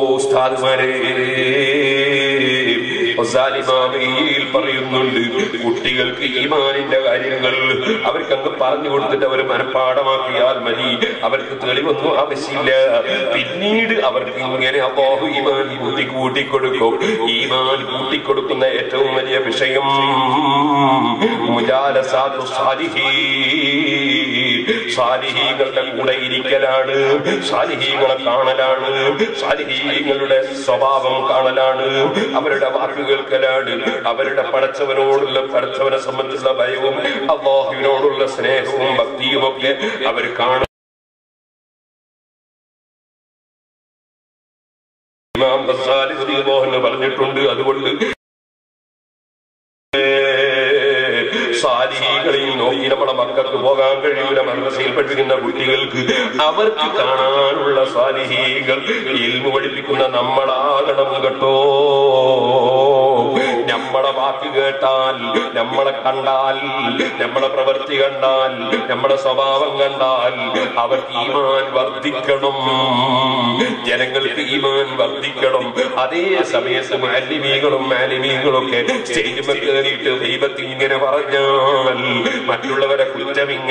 ഉസ്താദ്മാരെ സാലിമാമയിൽ പറയുന്നുണ്ട് കുട്ടികൾക്ക് ഈമാനിന്റെ കാര്യങ്ങൾ അവർക്ക് അങ്ങ് പറഞ്ഞു കൊടുത്തിട്ട് അവർ മനഃപ്പാടമാക്കിയാൽ മതി അവർക്ക് തെളിവൊന്നും ആവശ്യമില്ല പിന്നീട് അവർക്ക് ഇങ്ങനെ അള്ളാഹു ഈമാൻ കൂട്ടി കൂട്ടിക്കൊടുക്കും ഈമാൻ കൂട്ടിക്കൊടുക്കുന്ന ഏറ്റവും വലിയ വിഷയം മുജാലസാത്തു സാലിഹീൻ സാലിഹീങ്ങളുടെ കൂടെ ഇരിക്കലാണ് സാലിഹീങ്ങളെ കാണലാണ് സാലിഹീങ്ങളുടെ സ്വഭാവം കാണലാണ് അവരുടെ വാക്ക് കേൾക്കലാണ് അവരുടെ പടച്ചവനോടുള്ള പടച്ചവനെ സംബന്ധിച്ചുള്ള ഭയവും അള്ളാഹുവിനോടുള്ള സ്നേഹവും ഭക്തിയും ഒക്കെ അവർ കാണും ഇമാം ഗസാലി റളിയല്ലാഹു അൻഹു പറഞ്ഞിട്ടുണ്ട് അതുകൊണ്ട് സാലിഹികളെയും നോക്കി നമ്മുടെ മക്കൾക്ക് പോകാൻ കഴിയൂല മദ്രസയിൽ പഠിപ്പിക്കുന്ന കുട്ടികൾക്ക് അവർക്ക് കാണാനുള്ള സാലിഹികൾ ഇൽമു പഠിപ്പിക്കുന്ന നമ്മളാകണം കേട്ടോ നമ്മളെ വാക്ക് കേട്ടാൽ നമ്മളെ കണ്ടാൽ നമ്മളെ പ്രവൃത്തി കണ്ടാൽ നമ്മുടെ സ്വഭാവം കണ്ടാൽ അവർക്ക് ഈമാൻ വർദ്ധിക്കണം ജനങ്ങൾക്ക് ഈമാൻ വർദ്ധിക്കണം അതേ സമയത്ത് മാലിമീകളും മാലിമീകളും ഒക്കെ സ്റ്റേജ് കയറിയിട്ട് ദൈവത്തിൽ ഇങ്ങനെ പറഞ്ഞാൽ മറ്റുള്ളവരെ കുറ്റം ഇങ്ങനെ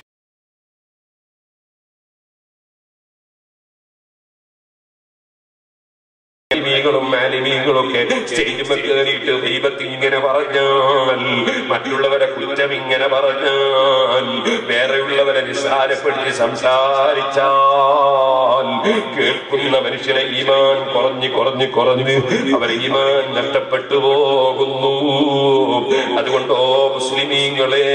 മാലിമീകളും മാലിമീകളും ഒക്കെ സ്റ്റേജ് കയറിയിട്ട് ദൈവത്തിൽ ഇങ്ങനെ പറഞ്ഞാൽ മറ്റുള്ളവരെ കുറ്റം ഇങ്ങനെ പറഞ്ഞാൽ വേറെയുള്ളവരെ നിസ്സാരപ്പെടുത്തി സംസാരിച്ചാൽ കേൾക്കുന്ന മനുഷ്യനെ ഈമാൻ കുറഞ്ഞ് കുറഞ്ഞ് കുറഞ്ഞ് അവരെ ഈമാൻ നഷ്ടപ്പെട്ടു പോകുന്നു അതുകൊണ്ടോ മുസ്ലിമീങ്ങളെ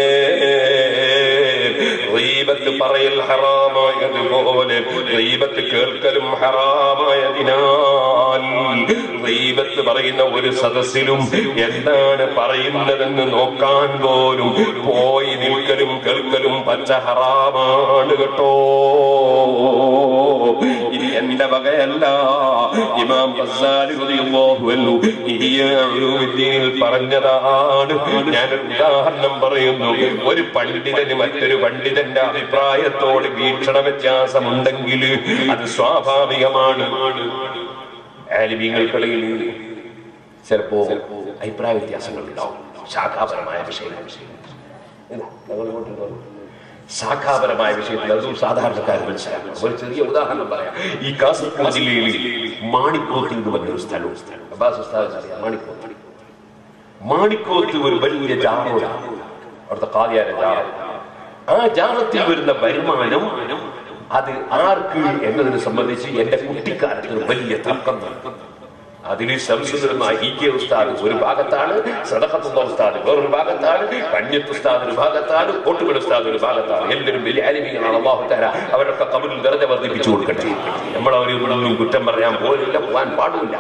റീബത്ത് പറയൽ ഹറാമായതുപോലെ റീബത്ത് കേൾക്കലും ഹറാമായതിനാൽ റീബത്ത് പറയുന്ന ഒരു സദസ്സിലും എന്താണ് പറയുന്നതെന്ന് നോക്കാൻ പോലും പോയി നിൽക്കലും കേൾക്കലും പച്ച ഹറാമാണ് കേട്ടോ ഇത് എന്റെ വകയല്ല ഇമാം ഗസാലി റളിയല്ലാഹു അൻഹു ഇഹിയ ഉലൂമുദ്ദീനിൽ പറഞ്ഞതാണ് ഞാനൊരു ഉദാഹരണം പറയുന്നു ഒരു പണ്ഡിതന് മറ്റൊരു പണ്ഡിതന്റെ അഭിപ്രായത്തോട് വീക്ഷണ വ്യത്യാസമുണ്ടെങ്കിൽ അത് സ്വാഭാവികമാണ് ആലിമീങ്ങൾക്കിടയിൽ ചിലപ്പോ അഭിപ്രായ വ്യത്യാസങ്ങൾ ഉണ്ടാവും ശാഖാപരമായ വിഷയങ്ങൾ ശാഖാപരമായ വിഷയത്തിൽ അതും സാധാരണക്കാർ മനസ്സിലാക്കണം ഒരു ചെറിയ ഉദാഹരണം പറയാം ഈ കാസർഗോഡ് ജില്ലയിൽ മാണിക്കോത്ത് എന്ന് പറഞ്ഞൊരു സ്ഥലവും അബ്ബാസ് ഉസ്താദ് അറിയാം മാണിക്കോത്ത് മാണിക്കോത്ത് ഒരു വലിയ ജാറോടാണ് അവിടുത്തെ കാതിയാര ജാറ ആ ജാറത്തിൽ വരുന്ന വരുമാനം അത് ആർക്ക് എന്നതിനെ സംബന്ധിച്ച് എന്റെ കുട്ടിക്കാലത്ത് ഒരു വലിയ തർക്കം നടക്കും അതിൽ ശംസുന്ന ഈക്കെ ഉസ്താദ് ഒരു ഭാഗത്താണ് സദഹത്തുള്ള ഉസ്താദ് വേറൊരു ഭാഗത്താണ് കഞ്ഞത്ത് ഉസ്താദ് ഒരു ഭാഗത്താണ് കോട്ടുകൾ ഉസ്താദ് ഒരു ഭാഗത്താണ് എല്ലാവരും വലിയ അലിമികളാണ് അള്ളാഹുത്താര അവരൊക്കെ കബറിൽ വെറുതെ വർദ്ധിപ്പിച്ചു കൊടുക്കട്ടെ നമ്മൾ അവരൊന്നും കുറ്റം പറയാൻ പോലില്ല പോകാൻ പാടില്ല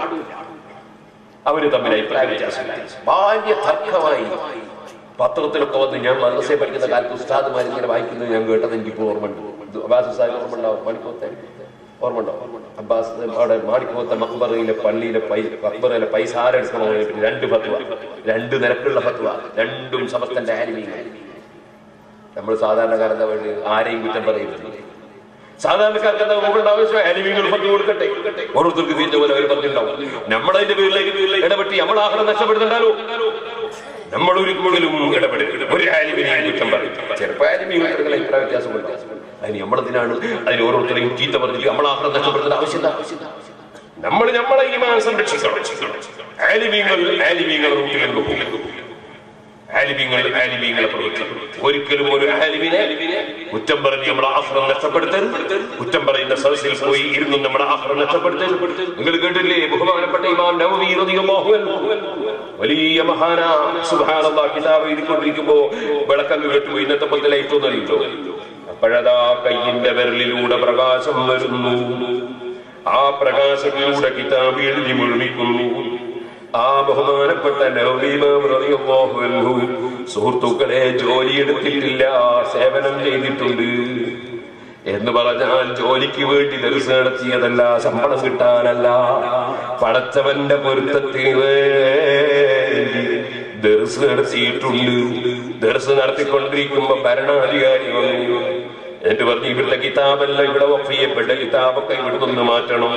അവര് തമ്മിൽ അഭിപ്രായ വ്യത്യാസമില്ല വലിയ തർക്കമായി പത്രത്തിലൊക്കെ വന്ന് ഞാൻ മദ്രസയെ പഠിക്കുന്ന കാലത്ത് ഉസ്താദുമാർ ഇങ്ങനെ വായിക്കുന്നത് ഞാൻ കേട്ടത് എനിക്കിപ്പോൾ ഓർമ്മയുണ്ട് ഇത് അബ്ബാസ് ഉസ്താദ് ഓർമ്മ ഉണ്ടാവും മണിക്കോത്തെ ഓർമ്മ ഉണ്ടാവും അബ്ബാസ് അവിടെ മാണിക്കോത്തെ മക്ബറയിലെ പള്ളിയിലെ പൈസ മക്ബറയിലെ പൈസ ആരെടുക്കണം എന്ന് പറഞ്ഞിട്ട് രണ്ട് ഫത്വ രണ്ട് നിരക്കുള്ള ഫത്വ രണ്ടും സമസ്തന്റെ ആലിമീങ്ങൾ നമ്മൾ സാധാരണക്കാരെന്താ വേണ്ടി ആരെയും കുറ്റം പറയുന്നില്ല സാധാരണക്കാർക്ക് എന്താ നോക്കേണ്ട ആവശ്യം ആലിമീങ്ങൾ പറഞ്ഞു കൊടുക്കട്ടെ ഓരോരുത്തർക്ക് തീർച്ച പോലെ അവർ പറഞ്ഞിട്ടുണ്ടാവും നമ്മളതിന്റെ പേരിലേക്ക് ഇടപെട്ടി നമ്മൾ ആഹാരം നഷ്ടപ്പെടുന്നുണ്ടാലോ നമ്മൾ ഒരിക്കലും ഇടപെടരുത് ഒരു ആലിമിനെയും കുറ്റം പറയും ചിലപ്പോൾ ആലിമീങ്ങൾ ഇത്ര വ്യത്യാസമുണ്ട് അതിന് നമ്മളതിനാണ് അതിന് ഓരോരുത്തരെയും ചീത്ത പറഞ്ഞിട്ട് നമ്മൾ ആഹാരം നഷ്ടപ്പെടുത്തേണ്ട ആവശ്യം എന്താ നമ്മൾ നമ്മളെ ഈ മാനം സംരക്ഷിക്കണം ആലിമീങ്ങൾ ആലിമീങ്ങൾ റൂട്ടിലേക്ക് പോകും ആലിമീങ്ങൾ ആലിമീങ്ങളെ പ്രവർത്തിക്കും ഒരിക്കലും ഒരു ആലിമിനെ കുറ്റം പറഞ്ഞ് നമ്മുടെ ആഹ്റം നഷ്ടപ്പെടുത്തരുത് കുറ്റം പറയുന്ന സദസ്സിൽ പോയി ഇരുന്ന് നമ്മുടെ ആഹ്റം നഷ്ടപ്പെടുത്തരുത് നിങ്ങൾ കേട്ടില്ലേ ബഹുമാനപ്പെട്ട ഇമാം നവവി റളിയല്ലാഹു അൻഹു വലിയ മഹാന സുബ്ഹാനല്ലാഹ് കിതാബ് എഴുതിക്കൊണ്ടിരിക്കുമ്പോ വിളക്കങ്ങ് കേട്ടു ഇന്നത്തെ പോലെ ലൈറ്റ് ഒന്നുമല്ലോ അപ്പോഴതാ കയ്യിന്റെ വിരലിലൂടെ പ്രകാശം വരുന്നു ആ പ്രകാശത്തിലൂടെ കിതാബ് എഴുതി മുഴുമിക്കുന്നു ആ ബഹുമാനപ്പെട്ട നവീമാം റളിയല്ലാഹു അൻഹു സുഹൃത്തുക്കളെ ജോലിയെടുത്തിട്ടില്ല സേവനം ചെയ്തിട്ടുണ്ട് എന്ന് പറഞ്ഞാൽ ജോലിക്ക് വേണ്ടി ദർസ് നടത്തിയതല്ല ശമ്പളം കിട്ടാനല്ല പടച്ചവന്റെ പൊരുത്തത്തിന് വേണ്ടി ദർസ് നടത്തിയിട്ടുണ്ട് ദർസ് നടത്തിക്കൊണ്ടിരിക്കുമ്പോ ഭരണാധികാരി വന്നു എന്നിട്ട് പറഞ്ഞു ഇവിടുത്തെ കിതാബല്ല ഇവിടെ വഫ് ചെയ്യപ്പെട്ട കിതാബൊക്കെ ഇവിടെ നിന്ന് മാറ്റണം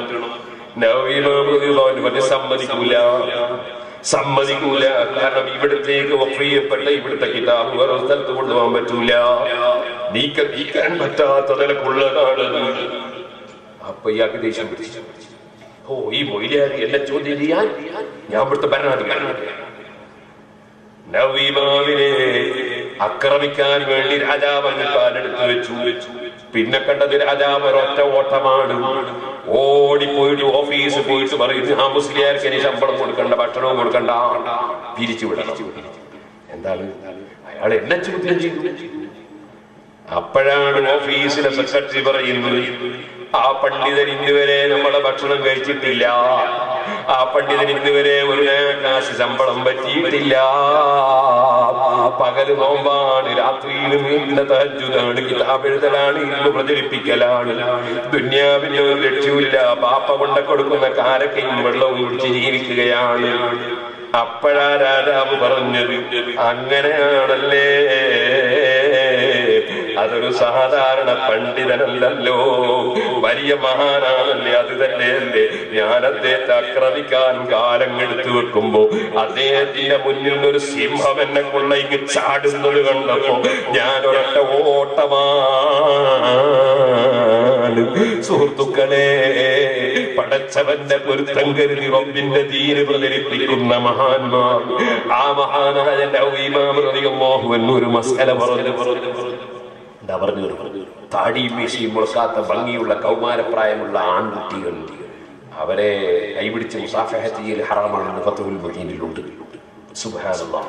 നവീമാമൃതി സമ്മതിക്കൂല സമ്മതിക്കൂല കാരണം ഇവിടത്തേക്ക് വഫ് ചെയ്യപ്പെട്ട ഇവിടുത്തെ കിതാബ് വേറെ സ്ഥലത്ത് കൊണ്ടുപോകാൻ പറ്റൂല നീക്കം നീക്കാൻ പറ്റാത്ത നിലക്കുള്ളതാണ് അപ്പൊ ഇയാൾക്ക് ദേഷ്യം പിടിച്ചു ഓ ഈ മൊയിലാരി എന്നെ ചോദ്യം ചെയ്യാൻ ഞാൻ ഇവിടുത്തെ ഭരണാധികാരി നവീമാവിനെ ആക്രമിക്കാൻ വേണ്ടി രാജാവ് അങ്ങ് കാലെടുത്ത് വെച്ചു പിന്നെ കണ്ടത് രാജാവ് ഒരൊറ്റ ഓട്ടമാണ് ഓടിപ്പോയിട്ട് ഓഫീസിൽ പോയിട്ട് പറയുന്നു ആ മുസ്ലിയാർക്ക് ഇനി ശമ്പളം കൊടുക്കണ്ട ഭക്ഷണവും കൊടുക്കണ്ട പിരിച്ചു വിടണം എന്താണ് അയാൾ എന്നെ ചോദ്യം ചെയ്തു അപ്പോഴാണ് ഓഫീസിലെ സെക്രട്ടറി പറയുന്നത് ആ പണ്ഡിതൻ ഇന്നുവരെ നമ്മളെ ഭക്ഷണം കഴിച്ചിട്ടില്ല ആ പണ്ഡിതൻ ഇന്നുവരെ ഒരു കാശ് ശമ്പളം പറ്റിയിട്ടില്ല പകല് നോമ്പാണ് രാത്രിയിലും ഇന്ന തഹജുദാണ് കിതാബ് എഴുതലാണ് ഇന്ന് പ്രചരിപ്പിക്കലാണ് ദുന്യാവിന് ഒരു ലക്ഷ്യമില്ല പാപ്പ കൊണ്ട കൊടുക്കുന്ന കാരക്കയും വെള്ളവും കുടിച്ച് ജീവിക്കുകയാണ് അപ്പോഴാ രാജാവ് പറഞ്ഞത് അങ്ങനെയാണല്ലേ അതൊരു സാധാരണ പണ്ഡിതനല്ലല്ലോ വലിയ മഹാനാണല്ലേ അത് തന്നെയല്ലേ ഞാൻ അദ്ദേഹത്തെ ആക്രമിക്കാൻ കാലം എടുത്തു വെക്കുമ്പോ അദ്ദേഹത്തിന്റെ മുന്നിൽ ഒരു സിംഹം എന്നെ കൊള്ളയ്ക്ക് ചാടുന്നത് കണ്ടപ്പോ ഞാൻ ഒരൊറ്റ ഓട്ടമാണ് സുഹൃത്തുക്കളെ പടച്ചവന്റെ പൊരുത്തം കരുതി റബ്ബിന്റെ തീര് പ്രചരിപ്പിക്കുന്ന മഹാന്മാർ ആ മഹാനായ മോഹൻ ഒരു മസ്കല പറഞ്ഞു എന്താ പറഞ്ഞു താടിയും മീശയും മുളക്കാത്ത ഭംഗിയുള്ള കൗമാരപ്രായമുള്ള ആൺകുട്ടികൾ അവരെ കൈപിടിച്ച് മുസാഫഹ ചെയ്യൽ ഹറാമാണെന്ന് ഫത്തുൽ മുദീനിലുണ്ട് സുബ്ഹാനല്ലാഹ്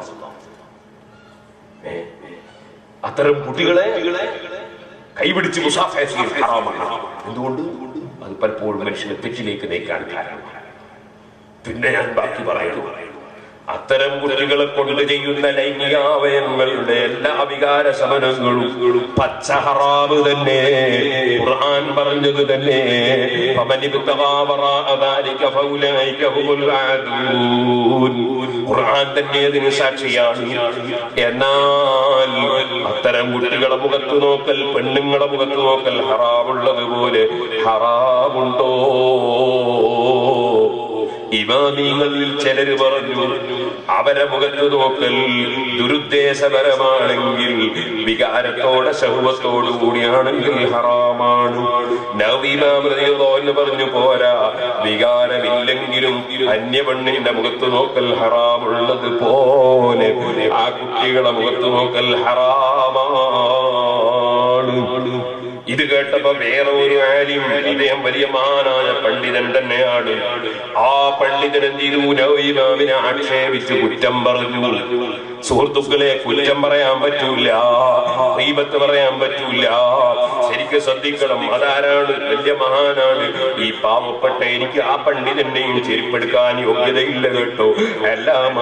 ഏ, അത്തരം കുട്ടികളെ കൈപിടിച്ച് മുസാഫഹ ചെയ്യൽ ഹറാമാണ് എന്തുകൊണ്ട് അത് പലപ്പോഴും മനുഷ്യനെ തെറ്റിലേക്ക് നയിക്കാൻ കാരണമാണ് പിന്നെ ഞാൻ ബാക്കി പറയുന്നു അത്തരം കുട്ടികളെ കൊണ്ട് ചെയ്യുന്ന ലൈംഗികാവയങ്ങളുടെ എല്ലാ വികാര ശമനങ്ങളും പച്ച ഹറാബ് തന്നെ ഖുർആൻ പറഞ്ഞത് തന്നെ فمن ابتغى وراء ذلك فأولئك هم العادون. ഖുർആൻ തന്നെ അതിന് സാക്ഷിയാണ് എന്നാൽ അത്തരം കുട്ടികളെ മുഖത്ത് നോക്കൽ പെണ്ണുങ്ങളെ മുഖത്ത് നോക്കൽ ഹറാമുള്ളത് പോലെ ഹറാമുണ്ടോ ഇമാമിങ്ങളിൽ ചിലര് പറഞ്ഞു അവരെ മുഖത്ത് നോക്കൽ ദുരുദ്ദേശപരമാണെങ്കിൽ വികാരത്തോടെ ശൗവത്തോടു കൂടിയാണെങ്കിൽ ഹറാമാണ് നവീമാമൃതിയോ എന്ന് പറഞ്ഞു പോരാ വികാരമില്ലെങ്കിലും അന്യപെണ്ണിന്റെ മുഖത്ത് നോക്കൽ ഹറാമുള്ളത് പോലെ ആ കുട്ടികളെ മുഖത്ത് നോക്കൽ ഹറാമാണ് ഇത് കേട്ടപ്പോ വേറെ ഒരു ആലിം അദ്ദേഹം വലിയ മഹാനായ പണ്ഡിതൻ തന്നെയാണ് ആ പണ്ഡിതൻ എന്ത് ചെയ്തു നവീമാമിനെ ആക്ഷേപിച്ച് കുറ്റം പറഞ്ഞു സുഹൃത്തുക്കളെ കുറ്റം പറയാൻ പറ്റൂല ദീപത്ത് പറയാൻ പറ്റൂല ശരിക്കും ശ്രദ്ധിക്കണം അതാരാണ് വലിയ മഹാനാണ് ഈ പാവപ്പെട്ട എനിക്ക് ആ പണ്ഡിതന്റെയും ചെരുപ്പെടുക്കാൻ യോഗ്യതയില്ല കേട്ടോ എല്ലാം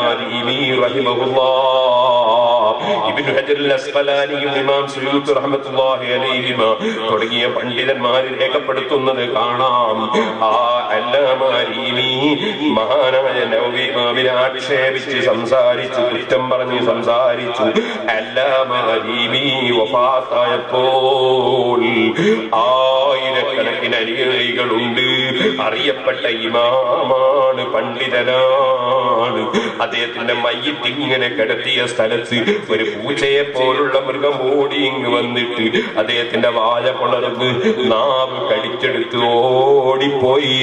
ഇബ്നു ഹജറുൽ അസ്ഖലാനിയും ഇമാം സുയൂത്ത് റഹ്മത്തുള്ളാഹി അലൈഹിമ തുടങ്ങിയ പണ്ഡിതന്മാർ രേഖപ്പെടുത്തുന്നത് കാണാം ആ അല്ലാമാരീമി മഹാനായ നവവി ഇമാമിനെ ആക്ഷേപിച്ച് സംസാരിച്ചു കുറ്റം പറഞ്ഞ് സംസാരിച്ചു അല്ലാമാരീമി വഫാത്തായപ്പോൾ ആയിരക്കണക്കിന് അനുയായികളുണ്ട് അറിയപ്പെട്ട ഇമാമാണ് പണ്ഡിതനാണ് അദ്ദേഹത്തിന്റെ മയ്യത്ത് ഇങ്ങനെ കിടത്തിയ സ്ഥലത്ത് ഒരു പൂച്ചയെ പോലുള്ള മൃഗം ഓടി ഇങ്ങ് വന്നിട്ട് അദ്ദേഹത്തിന്റെ വായ പുളർന്ന് നാവ് കടിച്ചെടുത്ത് ഓടിപ്പോയി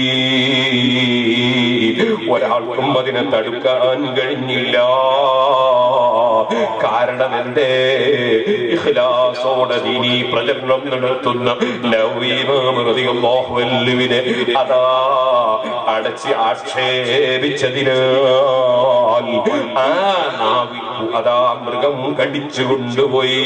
ഒരാൾക്കും അതിനെ തടുക്കാൻ കഴിഞ്ഞില്ല കാരണം എന്തേ ഇഖ്ലാസോടെ ദീനി പ്രചരണം നടത്തുന്ന നവീമാമൃതിയുവിനെ അതാ അടച്ച് ആക്ഷേപിച്ചതിനാൽ ആ നാവി അതാ മൃഗം കടിച്ചു കൊണ്ടുപോയി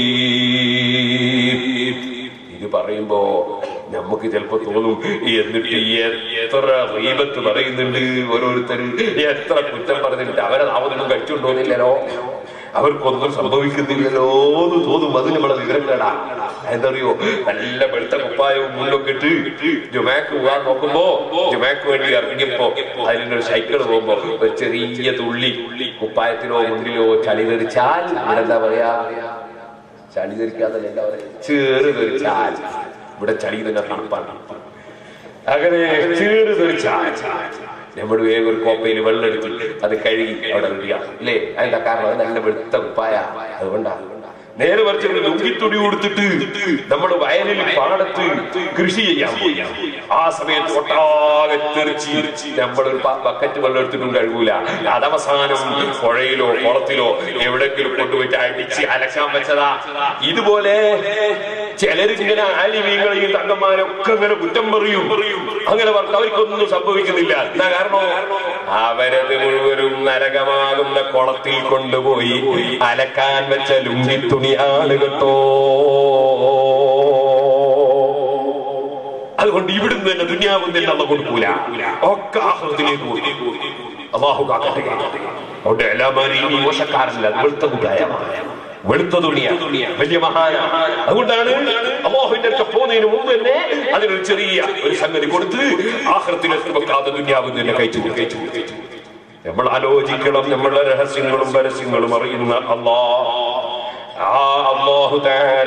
ഇത് പറയുമ്പോ നമുക്ക് ചിലപ്പോ തോന്നും എന്നിട്ട് എത്ര റീബത്ത് പറയുന്നുണ്ട് ഓരോരുത്തർ എത്ര കുറ്റം പറഞ്ഞിട്ട് അവരെ നാമൊന്നും കഴിച്ചുകൊണ്ടോന്നില്ലല്ലോ അവർക്കൊന്നും സംഭവിക്കുന്നില്ലല്ലോ എന്ന് തോന്നും അത് നമ്മളെ വിവരം കേടാ എന്തറിയോ നല്ല വെളുത്ത കുപ്പായവും മുണ്ടൊക്കെ ഇട്ട് ജുമാക്ക് പോകാൻ നോക്കുമ്പോ ജുമാക്ക് വേണ്ടി ഇറങ്ങിയപ്പോ അതിനൊരു സൈക്കിൾ പോകുമ്പോ ഒരു ചെറിയ തുള്ളി കുപ്പായത്തിലോ മുണ്ടിലോ ചളി തെറിച്ചാൽ ഇവിടെ എന്താ പറയാ ചളി തെറിക്കാതെ എന്താ പറയാ ചെറു തെറിച്ചാൽ ഇവിടെ ചളി തന്നെ തണുപ്പാണ് അങ്ങനെ ചെറു തെറിച്ചാൽ നമ്മൾ വേഗം ഒരു കോപ്പയിൽ വെള്ളം എടുത്തിട്ട് അത് കഴുകി അവിടെ റെഡിയാക്കും അല്ലേ അതിന്റെ കാരണം അത് നല്ല വെളുത്ത കുപ്പായ അതുകൊണ്ടാണ് നേരെ മറിച്ച് ഒരു ലുങ്കിത്തുണി കൊടുത്തിട്ട് നമ്മൾ വയലിൽ പാടത്ത് കൃഷി ചെയ്യാൻ പോയി ആ സമയത്ത് ഒട്ടാകെ തെറിച്ച് നമ്മൾ ഒരു ബക്കറ്റ് വെള്ളം എടുത്തിട്ടും കഴുകൂല അതവസാനം പുഴയിലോ കുളത്തിലോ എവിടെങ്കിലും കൊണ്ടുപോയിട്ട് അടിച്ച് അലക്കാൻ വെച്ചതാ ഇതുപോലെ ചിലരിങ്ങനെ ആലിമീങ്ങളെയും തങ്കന്മാരൊക്കെ ഇങ്ങനെ കുറ്റം പറയും അങ്ങനെ പറഞ്ഞ് അവർക്കൊന്നും സംഭവിക്കുന്നില്ല എന്താ കാരണം അവരത് മുഴുവനും നരകമാകുന്ന കുളത്തിൽ കൊണ്ടുപോയി അലക്കാൻ വെച്ച ലുങ്കി തുണിയാണ് കേട്ടോ അതുകൊണ്ട് ഇവിടുന്ന് തന്നെ ദുന്യാവും തന്നെ അള്ള കൊടുക്കൂല ഒക്കെ ആഹ്ലത്തിലേക്ക് പോയി അള്ളാഹു കാക്കട്ടെ അതുകൊണ്ട് എല്ലാമാരെയും ഈ മോശക്കാരല്ല വെളുത്ത കുട്ടായമാണ് വെളുത്ത തുണിയ വലിയ മഹാന അതുകൊണ്ടാണ് അള്ളാഹുവിന്റെ അടുത്ത് പോകുന്നതിന് മുമ്പ് തന്നെ അതിനൊരു ചെറിയ ഒരു സംഗതി കൊടുത്ത് ആഹ്രത്തിലെത്തി വെക്കാതെ ദുന്യാവ് തന്നെ കഴിച്ചു കഴിച്ചു നമ്മൾ ആലോചിക്കണം നമ്മളുടെ രഹസ്യങ്ങളും പരസ്യങ്ങളും അറിയുന്ന അള്ളാ ആ അള്ളാഹു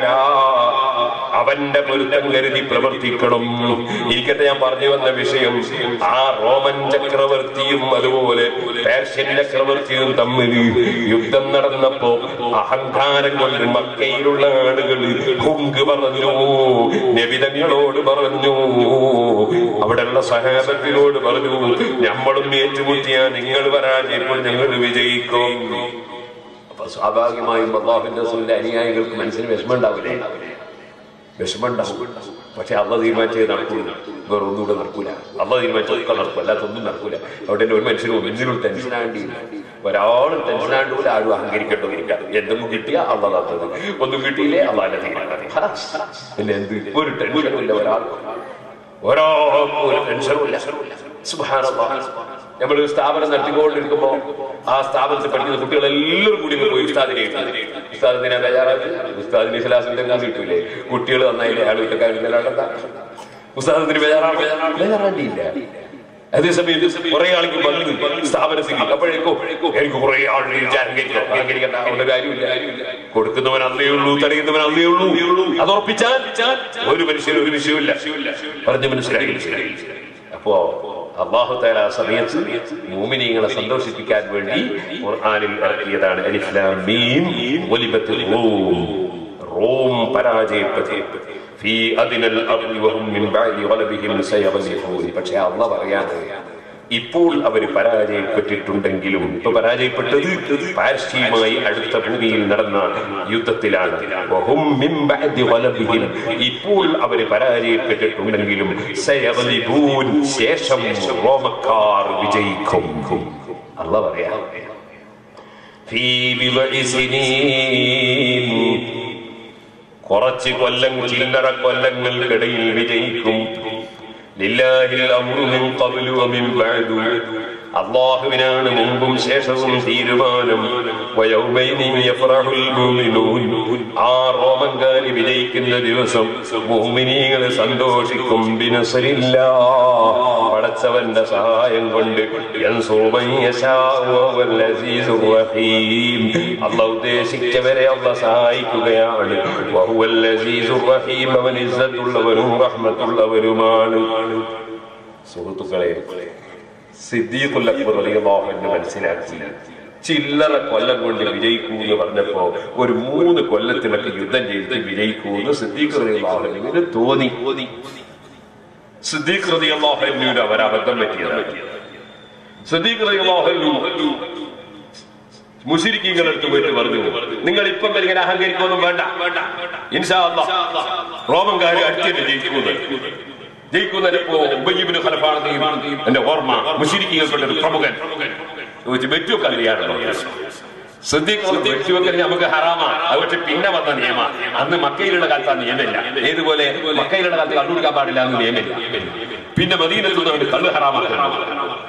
അവന്റെ പൊരുത്തം കരുതി പ്രവർത്തിക്കണം ഇരിക്കട്ടെ ഞാൻ പറഞ്ഞു വന്ന വിഷയം ആ റോമൻ ചക്രവർത്തിയും അതുപോലെ പേർഷ്യൻ ചക്രവർത്തിയും തമ്മിൽ യുദ്ധം നടന്നപ്പോ അഹങ്കാരം കൊണ്ട് മക്കയിലുള്ള ആളുകൾ ഹുങ്ക് പറഞ്ഞു നബിതങ്ങളോട് പറഞ്ഞു അവിടെയുള്ള സഹാബത്തിനോട് പറഞ്ഞു നമ്മളും ഏറ്റുമുട്ടിയാ നിങ്ങൾ പരാജയപ്പോൾ ഞങ്ങൾ വിജയിക്കും അപ്പൊ സ്വാഭാവികമായും അള്ളാഹുവിന്റെ റസൂലിന്റെ അനുയായികൾക്ക് മനസ്സിന് വിഷമം ഉണ്ടാവില്ലേ വിഷമം ഉണ്ടാവും പക്ഷെ അള്ള തീരുമാനിച്ചത് നടക്കൂല വേറെ ഒന്നുകൂടെ നടക്കൂല അള്ള തീരുമാനിച്ചതൊക്കെ നടക്കും അല്ലാത്തൊന്നും നടക്കൂല അവിടെ ഒരു മനുഷ്യനും ഒന്നിനും ടെൻഷൻ ആണ്ടിയില്ല ഒരാളും ടെൻഷൻ ആണ്ടൂല ആരും അഹങ്കരിക്കേണ്ടതില്ല എന്തെങ്കിലും കിട്ടിയാ അള്ള തന്നത് ഒന്നും കിട്ടിയില്ലേ അള്ളാന്റെ തീരുമാനം പിന്നെ എന്ത് ഒരു ടെൻഷനും ഇല്ല ഒരാൾ ഒരാൾക്കും ഒരു ടെൻഷനും ഇല്ല സുബ്ഹാനല്ലാഹ് നമ്മൾ ഒരു സ്ഥാപനം നടത്തിക്കൊണ്ടിരിക്കുമ്പോ ആ സ്ഥാപനത്തിൽ പഠിക്കുന്ന കുട്ടികൾ എല്ലാവരും കൂടി പോയി ഉസ്താദിനെ ഉസ്താദിനെ ബേജാറാക്കി ഉസ്താദിന് ഇസ്ലാസിന്റെ കാശ് കിട്ടൂലേ കുട്ടികൾ നന്നായില്ലേ അയാൾ വീട്ടുകാരില്ലാണ്ടെന്താ ഉസ്താദത്തിന് ബേജാറാണ് ബേജാറാണ്ടിയില്ല അതേസമയം കുറെ ആൾക്ക് വന്നു സ്ഥാപനത്തിൽ അപ്പോഴേക്കോ എനിക്ക് കുറെ ആളുകൾ അഹങ്കരിക്കണം അഹങ്കരിക്കേണ്ട അവരുടെ കാര്യമില്ല കൊടുക്കുന്നവൻ അന്നേ ഉള്ളൂ തടയുന്നവൻ അന്നേ ഉള്ളൂ അത് ഉറപ്പിച്ചാൽ ഒരു മനുഷ്യനും ഒരു വിഷയമില്ല പറഞ്ഞ മനസ്സിലായി അപ്പോ അള്ളാഹു താല ആ സമയത്ത് മൂമിനീങ്ങളെ സന്തോഷിപ്പിക്കാൻ വേണ്ടി ഖുർആനിൽ ഇറക്കിയതാണ് അലിഫ് ലാം മീം ഗുലിബത്തിൽ റൂം റോം പരാജയപ്പെട്ടു ഫീ അദിനൽ അർളി വഹും മിൻ ബഅദി ഗലബിഹിം സയഗ്ലിബൂൻ പക്ഷേ അള്ളാഹ് പറയാണ് ഇപ്പോൾ അവർ പരാജയപ്പെട്ടിട്ടുണ്ടെങ്കിലും ഇപ്പൊ പരാജയപ്പെട്ടത് പാർശ്യമായി അടുത്ത ഭൂമിയിൽ നടന്ന യുദ്ധത്തിലാണ് വഹും മിൻ ബഅദി ഗലബിഹിം ഇപ്പോൾ അവർ പരാജയപ്പെട്ടിട്ടുണ്ടെങ്കിലും സയഗ്ലിബൂൻ ശേഷം റോമക്കാർ വിജയിക്കും അള്ളാഹ് പറയാ ഫീ ബിളഇ സിനീൻ കുറച്ച് കൊല്ലം ചില്ലറ കൊല്ലങ്ങൾക്കിടയിൽ വിജയിക്കും ലില്ലാഹിൽ അംറു മിൻ ഖബ്ലു വമിൻ ബഅദു അള്ളാഹുവിനാണ് മുമ്പും ശേഷവും തീരുമാനം വയൗമൈനി യഫ്റഹുൽ മുഅ്മിനൂൻ ആ റോമൻകാരി വിജയിക്കുന്ന ദിവസം മുഅ്മിനീങ്ങൾ സന്തോഷിക്കും ബിനസ്രില്ലാ പടച്ചവന്റെ സഹായം കൊണ്ട് യൻസുറു മൻ യശാഉ വൽ അസീസുർ റഹീം അല്ലാഹ് ഉദ്ദേശിച്ചവരെ അല്ലാഹ് സഹായിക്കുകയാണ് വഹുവൽ അസീസുർ റഹീം അവൻ ഇസ്സത്തുള്ളവനും റഹ്മത്തുള്ളവരുമാണ് സുഹൃത്തുക്കളെ സിദ്ദീഖുൽ അക്ബർ റളിയല്ലാഹു അൻഹു മനസ്സിലാക്കി ചില്ലറ കൊല്ലം കൊണ്ട് വിജയിക്കൂ എന്ന് പറഞ്ഞപ്പോ ഒരു മൂന്ന് കൊല്ലത്തിലൊക്കെ യുദ്ധം ചെയ്തിട്ട് വിജയിക്കൂ എന്ന് സിദ്ദീഖ് റളിയല്ലാഹു അൻഹുവിന് തോന്നി സിദ്ദീഖ് റളിയല്ലാഹു അൻഹുവിന് അവർ അബദ്ധം പറ്റിയതാണ് സിദ്ദീഖ് റളിയല്ലാഹു അൻഹു മുഷിരിക്കീങ്ങളുടെ അടുത്ത് പോയിട്ട് പറഞ്ഞു നിങ്ങൾ ഇപ്പം ഇങ്ങനെ അഹങ്കരിക്കൊന്നും വേണ്ട ഇൻഷാ അല്ലാഹ് റോമൻകാര് അടിച്ചിട്ട് ജയിക്കുന്നത് ജയിക്കുന്നതിപ്പോ ഉബയ്യബിന് ഖലഫാണ് എന്റെ ഓർമ്മ മുഷിരിക്കീകൾപ്പെട്ട ഒരു പ്രമുഖൻ ചോദിച്ചു വെറ്റുവെക്കാൻ തയ്യാറുണ്ടോ ശ്രദ്ധിക്കണം വെച്ചുവെക്കൽ നമുക്ക് ഹറാമാ അത് പക്ഷെ പിന്നെ വന്ന നിയമ അന്ന് മക്കയിലുള്ള കാലത്ത് ആ നിയമമില്ല ഏതുപോലെ മക്കയിലുള്ള കാലത്ത് കണ്ടുപിടിക്കാൻ പാടില്ല എന്ന് നിയമമില്ല പിന്നെ മദീനത്തിൽ നിന്ന് അവന് കള്ള് ഹറാമാക്കുന്നു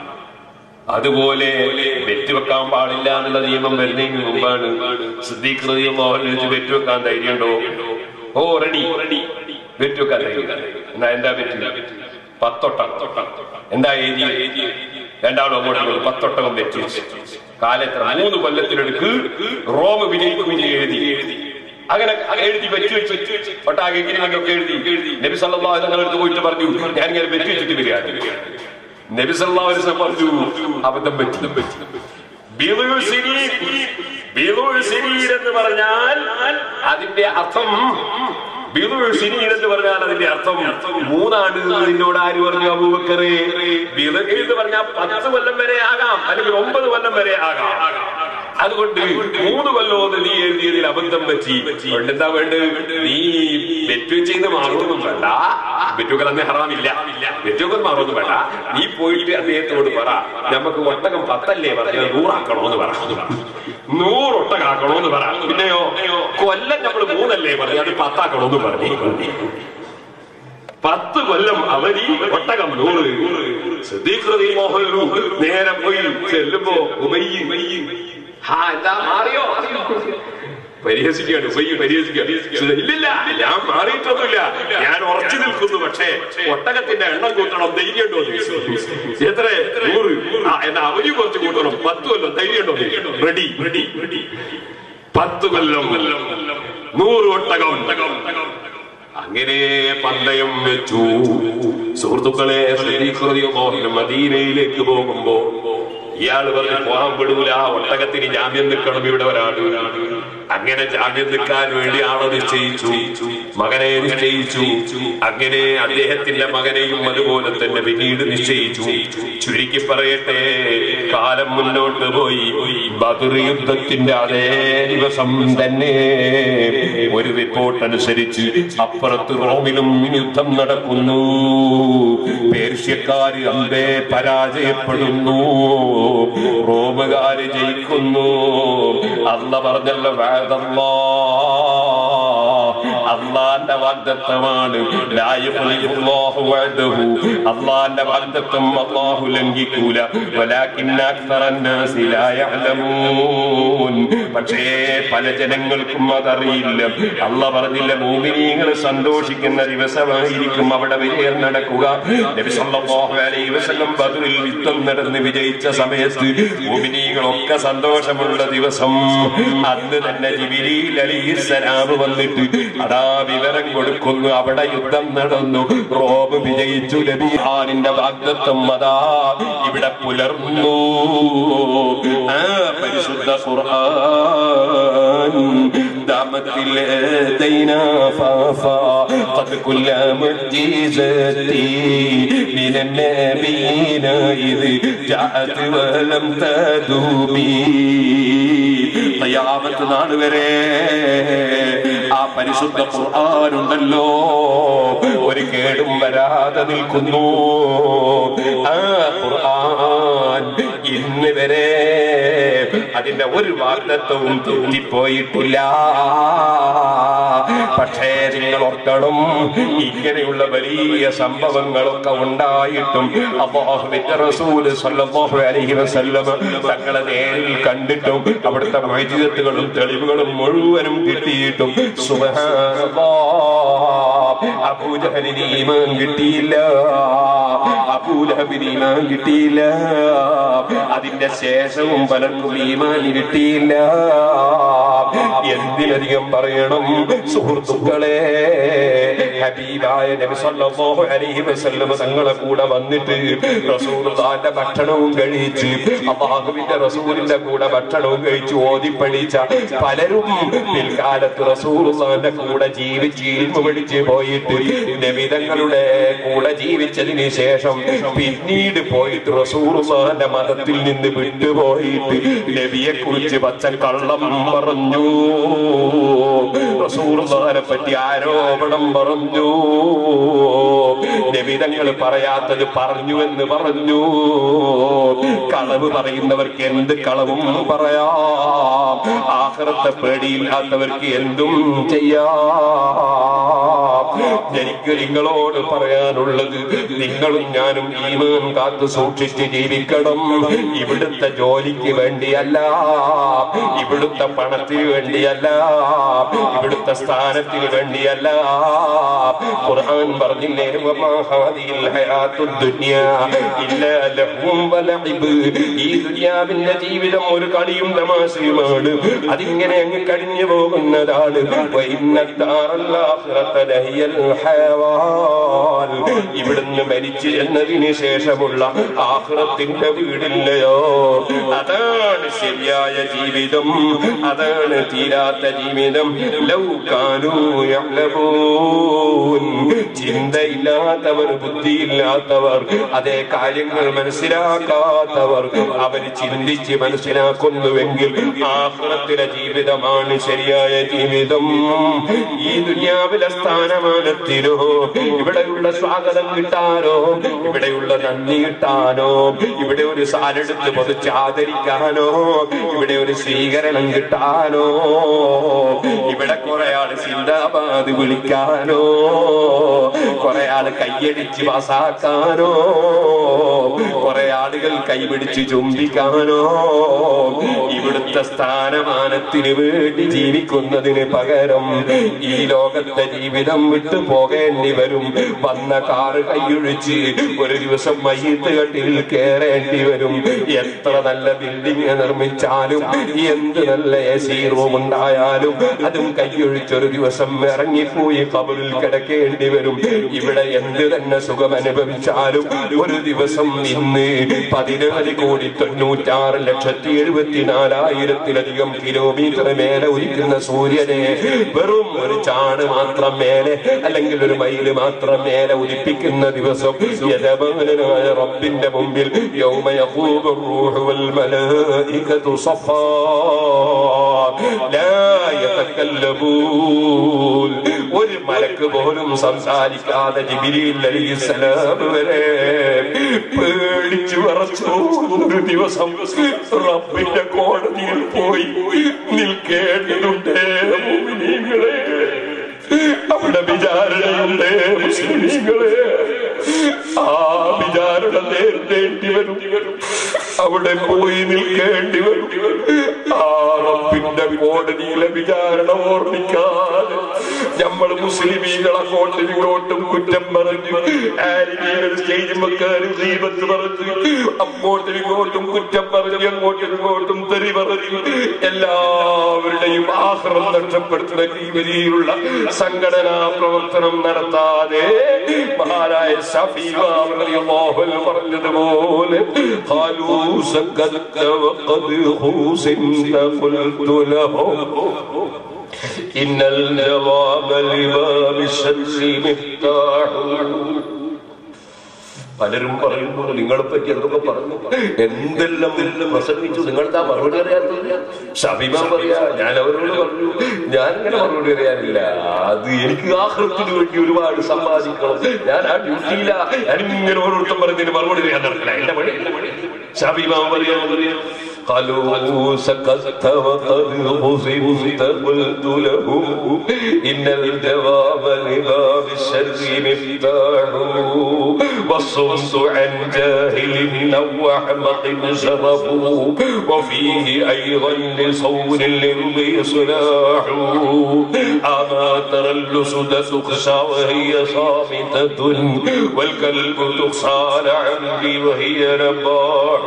അതുപോലെ വെറ്റുവെക്കാൻ പാടില്ല എന്നുള്ള നിയമം വരുന്നതിന് മുമ്പാണ് സിദ്ദീഖ് റളിയല്ലാഹു അൻഹു ചോദിച്ചു, വെറ്റുവെക്കാൻ ധൈര്യമുണ്ടോ ഓ റെഡി വെറ്റുവെക്കാൻ ധൈര്യം എന്നാ എന്താ വെറ്റ് പത്തൊട്ടകം എന്താ എഴുതി രണ്ടാളും അങ്ങോട്ടും ഇങ്ങോട്ടും പത്തൊട്ടകം വെച്ച് വെച്ച്. കാലത്ര മൂന്ന് കൊല്ലത്തിനടുക്ക് റോമ വിജയിക്കുമെന്ന് എഴുതി അങ്ങനെ എഴുതി വെച്ച് വെച്ച് ഒട്ടാകെ എങ്ങനെയൊക്കെ എഴുതി നബി സല്ലല്ലാഹു അലൈഹി വസല്ലം അടുത്ത് പോയിട്ട് പറഞ്ഞു ഞാൻ ഇങ്ങനെ വെച്ച് വെച്ചിട്ട് വരികയാണ് നബി സല്ലല്ലാഹു അലൈഹി വസല്ലം പറഞ്ഞു അബദ്ധം പറ്റി ബിളുൽ സിനീൻ ബിളുൽ സിനീൻ എന്ന് പറഞ്ഞാൽ അതിന്റെ അർത്ഥം ബിളുൽ സിനീൻ എന്ന് പറഞ്ഞാൽ അതിന്റെ അർത്ഥം മൂന്നാണ് നിന്നോട് ആര് പറഞ്ഞു അബൂബക്കറെ ബിളു എന്ന് പറഞ്ഞാൽ പത്ത് കൊല്ലം വരെ ആകാം അല്ലെങ്കിൽ ഒമ്പത് കൊല്ലം വരെ ആകാം അതുകൊണ്ട് മൂന്ന് കൊല്ലം നീ എഴുതിയതിൽ അബദ്ധം പറ്റി അതുകൊണ്ട് എന്താ വേണ്ടത് നീ വെറ്റ് ചെയ്ത് മാറുമൊന്നും വേണ്ട വെറ്റുകൾ അന്ന് ഹറാമില്ല വെറ്റുകൾ മാറുമൊന്നും വേണ്ട നീ പോയിട്ട് അദ്ദേഹത്തോട് പറ നമുക്ക് ഒട്ടകം പത്തല്ലേ പറഞ്ഞത് നൂറാക്കണോന്ന് പറ നൂറ് ഒട്ടകാക്കണോന്ന് പറ പിന്നെയോ കൊല്ലം നമ്മൾ മൂന്നല്ലേ പറഞ്ഞത് അത് പത്താക്കണോന്ന് പറഞ്ഞു പത്ത് കൊല്ലം അവരി ഒട്ടകം നൂറ് സിദ്ദീഖ് മോഹനു നേരെ പോയി ചെല്ലുമ്പോ ഉബയ്യ് ഹാ എന്താ മാറിയോ പരിഹസിക്കുകയാണ് ഉബയ്യ് പരിഹസിക്കുക ഇല്ലില്ല ഞാൻ മാറിയിട്ടൊന്നുമില്ല ഞാൻ ഉറച്ചു നിൽക്കുന്നു പക്ഷേ ഒട്ടകത്തിന്റെ എണ്ണം കൂട്ടണം ധൈര്യമുണ്ടോ എന്ന് ചോദിച്ചു. എത്ര നൂറ് ആ എന്നാ അവര് കുറച്ച് കൂട്ടണം പത്ത് കൊല്ലം ധൈര്യമുണ്ടോ റെഡി റെഡി പത്ത് കൊല്ലം നൂറ് ഒട്ടകം അങ്ങനെ പന്തയം വെച്ചു സുഹൃത്തുക്കളെ ശ്രീകൃതിയോ മദീനയിലേക്ക് പോകുമ്പോ ഇയാള് പറഞ്ഞ് പോകാൻ വിടൂല ഒട്ടകത്തിന് ജാമ്യം നിൽക്കണം ഇവിടെ ഒരാള് അങ്ങനെ ജാമ്യം നിൽക്കാൻ വേണ്ടി ആളെ നിശ്ചയിച്ചു മകനെ നിശ്ചയിച്ചു അങ്ങനെ അദ്ദേഹത്തിന്റെ മകനെയും അതുപോലെ തന്നെ പിന്നീട് നിശ്ചയിച്ചു ചുരുക്കി പറയട്ടെ കാലം മുന്നോട്ട് പോയി ബദർ യുദ്ധത്തിന്റെ അതേ ദിവസം തന്നെ ഒരു റിപ്പോർട്ട് അനുസരിച്ച് അപ്പുറത്ത് റോമിലും യുദ്ധം നടക്കുന്നു പേർഷ്യക്കാര് അമ്പേ പരാജയപ്പെടുന്നു റോമുകാര് ജയിക്കുന്നു അല്ല പറഞ്ഞല്ലോ വേദല്ലാ അള്ളാന്റെ വാഗ്ദത്തമാണ് ലാ യുഖ്ലിഫുല്ലാഹു വഅദഹു. അള്ളാന്റെ വാഗ്ദത്തം അള്ളാഹു ലംഘിക്കൂല വലാകിന്ന അക്സറന്നാസി ലാ യഅലമൂൻ പക്ഷേ പല ജനങ്ങൾക്കും അതറിയില്ല അല്ല പറഞ്ഞില്ല മോമിനീങ്ങൾ സന്തോഷിക്കുന്ന ദിവസമായിരിക്കും അവിടെ വിജയം നടക്കുക നബി സല്ലല്ലാഹു അലൈഹി വസല്ലം ബദറിൽ യുദ്ധം നടന്ന് വിജയിച്ച സമയത്ത് മോമിനീകളൊക്കെ സന്തോഷമുള്ള ദിവസം അന്ന് തന്നെ ജിബിരിൽ അലിഹിസ്സലാം വന്നിട്ട് അതാ അതാ വിവരം കൊടുക്കുന്നു അവിടെ യുദ്ധം നടന്നു റോം വിജയിച്ചു നബിഹാനിന്റെ വാഗ്ദത്വം അതാ ഇവിടെ പുലർന്നു ആ പരിശുദ്ധ ഖുർആൻ ദാമത്തിൽ ദൈനാ ഫാഫാ قد كل معجزتي من النبيين إذ جاءت ولم تدومي ഖിയാമത്ത് നാൾ വരെ ആ പരിശുദ്ധ ഖുർആനുണ്ടല്ലോ ഒരു കേടും വരാതെ നിൽക്കുന്നു ആ ഖുർആൻ ഇന്ന് വരെ അതിന്റെ ഒരു വാഗ്ദത്വവും തെറ്റിപ്പോയിട്ടില്ല പക്ഷേ നിങ്ങൾ ഓർക്കണം ഇങ്ങനെയുള്ള വലിയ സംഭവങ്ങളൊക്കെ ഉണ്ടായിട്ടും അള്ളാഹുവിന്റെ റസൂല് സല്ലല്ലാഹു അലൈഹി വസല്ലം തങ്ങളെ നേരിൽ കണ്ടിട്ടും അവിടുത്തെ മൈജിതത്തുകളും തെളിവുകളും മുഴുവനും കിട്ടിയിട്ടും അബൂജഹലിന് ഈമാൻ കിട്ടിയില്ല അബൂലഹബിന് ഈമാൻ കിട്ടിയില്ല അതിന്റെ ശേഷവും പലർക്കും ഈമാൻ കിട്ടിയില്ല എന്തിലധികം പറയണം സുഹൃത്തുക്കളെ ഹബീബായ നബി സല്ലല്ലാഹു അലൈഹി വസല്ലം തങ്ങളെ കൂടെ വന്നിട്ട് റസൂലുള്ളാഹിന്റെ ഭക്ഷണവും കഴിച്ച് അള്ളാഹുവിന്റെ റസൂലിന്റെ കൂടെ ഭക്ഷണവും കഴിച്ച് ഓതി പഠിച്ച പലരും പിൽക്കാലത്ത് റസൂലുള്ളാഹിന്റെ കൂടെ ജീവിച്ച് ഇൽമു പഠിച്ച് പോയിട്ട് നബിതങ്ങളുടെ കൂടെ ജീവിച്ചതിന് ശേഷം പിന്നീട് പോയിട്ട് റസൂലുള്ളാഹിന്റെ മതത്തിൽ നിന്ന് വിട്ടുപോയിട്ട് നബിയെ കുറിച്ച് പച്ചക്കള്ളം പറഞ്ഞു റസൂലുള്ളാഹിനെ പറ്റി ആരോപണം പറഞ്ഞു നബിതങ്ങൾ പറയാത്തത് പറഞ്ഞു എന്ന് പറഞ്ഞു കളവ് പറയുന്നവർക്ക് എന്ത് കളവും പറയാം ആഹ്റത്തെ പേടിയില്ലാത്തവർക്ക് എന്തും ചെയ്യാം എനിക്ക് നിങ്ങളോട് പറയാനുള്ളത് നിങ്ങളും ഞാനും ഈമാൻ കാത്തു സൂക്ഷിച്ച് ജീവിക്കണം ഇവിടുത്തെ ജോലിക്ക് വേണ്ടിയല്ല ഇവിടുത്തെ പണത്തിന് വേണ്ടിയല്ല ഇവിടുത്തെ സ്ഥാനത്തിന് വേണ്ടിയല്ല ഖുർആൻ പറഞ്ഞില്ലേ വമാ ഹാദിഹിൽ ഹയാത്തുദ് ദുനിയാ ഇല്ലാ ലഹ്വും വലഇബ് ഈ ദുനിയാവിന്റെ ജീവിതം ഒരു കളിയും തമാശയുമാണ് അതിങ്ങനെ അങ്ങ് കഴിഞ്ഞു പോകുന്നതാണ് വഇന്നദ്ദാറൽ ആഖിറത ലഹിയൽ ഹയവാൻ ഇവിടുന്ന് മരിച്ചു എന്നതിന് ശേഷമുള്ള ആഹ്റത്തിന്റെ വീടില്ലയോ അതാണ് ശരിയായ ജീവിതം അതാണ് തീരാത്ത ജീവിതം ലൗകാനൂ യഅ്ലമൂൻ ചിന്തയില്ലാത്തവർ ബുദ്ധിയില്ലാത്തവർ അതേ കാര്യങ്ങൾ മനസ്സിലാക്കാത്തവർ അവർ ചിന്തിച്ച് മനസ്സിലാക്കുന്നുവെങ്കിൽ ആഹ്റത്തിലെ ജീവിതമാണ് ശരിയായ ജീവിതം ഈ ദുനിയാവിലെ സ്ഥാനമാനത്തിനോ ഇവിടെയുള്ള സ്വാഗതം കിട്ടാനോ ഇവിടെയുള്ള നന്ദി കിട്ടാനോ ഇവിടെ ഒരു സാലെടുത്ത് പൊതിച്ച് ആദരിക്കാനോ ഇവിടെ ഒരു സ്വീകരണം കിട്ടാനോ ഇവിടെ കുറെ ആള് സിന്ദാബാദ് വിളിക്കാനോ കുറെ ആള് കയ്യടിച്ച് പാസാക്കാനോ കുറെ ആളുകൾ കൈപിടിച്ച് ചുംബിക്കാനോ ഇവിടുത്തെ സ്ഥാനമാനത്തിന് വേണ്ടി ജീവിക്കുന്നതിന് പകരം ഈ ലോകത്തെ ജീവിതം വിട്ടു പോകേണ്ടി വരും വന്ന കാറ് കൈയൊഴിച്ച് ഒരു ദിവസം മയ്യത്ത് കട്ടിൽ കയറേണ്ടി വരും എത്ര നല്ല ബിൽഡിംഗ് നിർമ്മിച്ചാലും എന്ത് നല്ല എ സി റൂം ഉണ്ടായാലും അതും കൈയൊഴിച്ച് ഒരു ദിവസം ഇറങ്ങിപ്പോയി കബറിൽ കിടക്കേണ്ടി വരും ഇവിടെ എന്ത് തന്നെ സുഖം അനുഭവിച്ചാലും ഒരു ദിവസം ഇന്ന് പതിനാല് കോടി തൊണ്ണൂറ്റാറ് ലക്ഷത്തി എഴുപത്തിനാലായിരത്തിലധികം കിലോമീറ്റർ മേലെ ഉദിക്കുന്ന സൂര്യനെ വെറും ഒരു ചാണ് മാത്രം മേലെ അല്ലെങ്കിൽ ഒരു മൈല് മാത്രം മേലെ ഉദിപ്പിക്കുന്ന ദിവസം യജമാനായ റബ്ബിന്റെ മുമ്പിൽ യൗമ യഖൂബു الروح والملائكة صفا لا يتكلمون ഒരു മലക്ക് പോലും സംസാരിക്കാതെ ജിബിരിയിൽ അലിസ്ലാം വരെ പേടിച്ചു വിറച്ചു ഒരു ദിവസം റബ്ബിന്റെ കോടതിയിൽ പോയി നിൽക്കേണ്ടതുണ്ട് മുഅ്മിനീങ്ങളെ അവിടെ വിചാരണയുണ്ട് മുസ്ലിമീങ്ങളെ ആ വിചാരണ നേരിടേണ്ടി വരും അവിടെ പോയി നിൽക്കേണ്ടി വരും ആ റബ്ബിന്റെ കോടതിയിലെ വിചാരണ ഓർമ്മിക്കാതെ നമ്മൾ മുസ്ലിമീങ്ങൾ അങ്ങോട്ടും ഇങ്ങോട്ടും കുറ്റം പറഞ്ഞു ആരെങ്കിലും സ്റ്റേജ് വെക്കാനും ദീപത്ത് പറഞ്ഞു അങ്ങോട്ടും ഇങ്ങോട്ടും കുറ്റം പറഞ്ഞു അങ്ങോട്ടും ഇങ്ങോട്ടും തെറി പറഞ്ഞു എല്ലാവരുടെയും ആഹ്റം നഷ്ടപ്പെടുത്തുന്ന രീതിയിലുള്ള സംഘടനാ പ്രവർത്തനം നടത്താതെ മഹാരായ സഫീമാവൽ പറഞ്ഞതുപോലെ ഖാലൂ സക്കത്ത വഖദ് ഹൂസിൻത ഖുൽതു ലഹും إن الجواب لباب الشر مفتاح പലരും പറയുന്നു നിങ്ങളെ പറ്റി എന്തൊക്കെ പറഞ്ഞു എന്തെല്ലാം പ്രസംഗിച്ചു നിങ്ങൾക്ക് ആ മറുപടി അറിയാത്തില്ല ഷബിമാൻ പറയാ ഞാൻ അവരോട് പറഞ്ഞു ഞാൻ ഇങ്ങനെ മറുപടി അറിയാനില്ല അത് എനിക്ക് ആഹൃത്തിന് വേണ്ടി ഒരുപാട് സമ്പാദിക്കണം ഞാൻ ആ ഡ്യൂട്ടിയില്ല ഞാൻ ഇങ്ങനെ ഓരോരുത്തം പറഞ്ഞതിന് മറുപടി അറിയാൻ നടക്കില്ല എന്റെ പണി ഷബിമാൻ പറയാ قالوا سكت وقد غصبت قلت له إن الجواب لباب الشر مفتاح والصمت عن جاهل أو أحمق شرف وفيه أيضا لصون للذي صلاح أما ترى اللسد تخشى وهي صامتة والكلب تخشى لعمري وهي نباح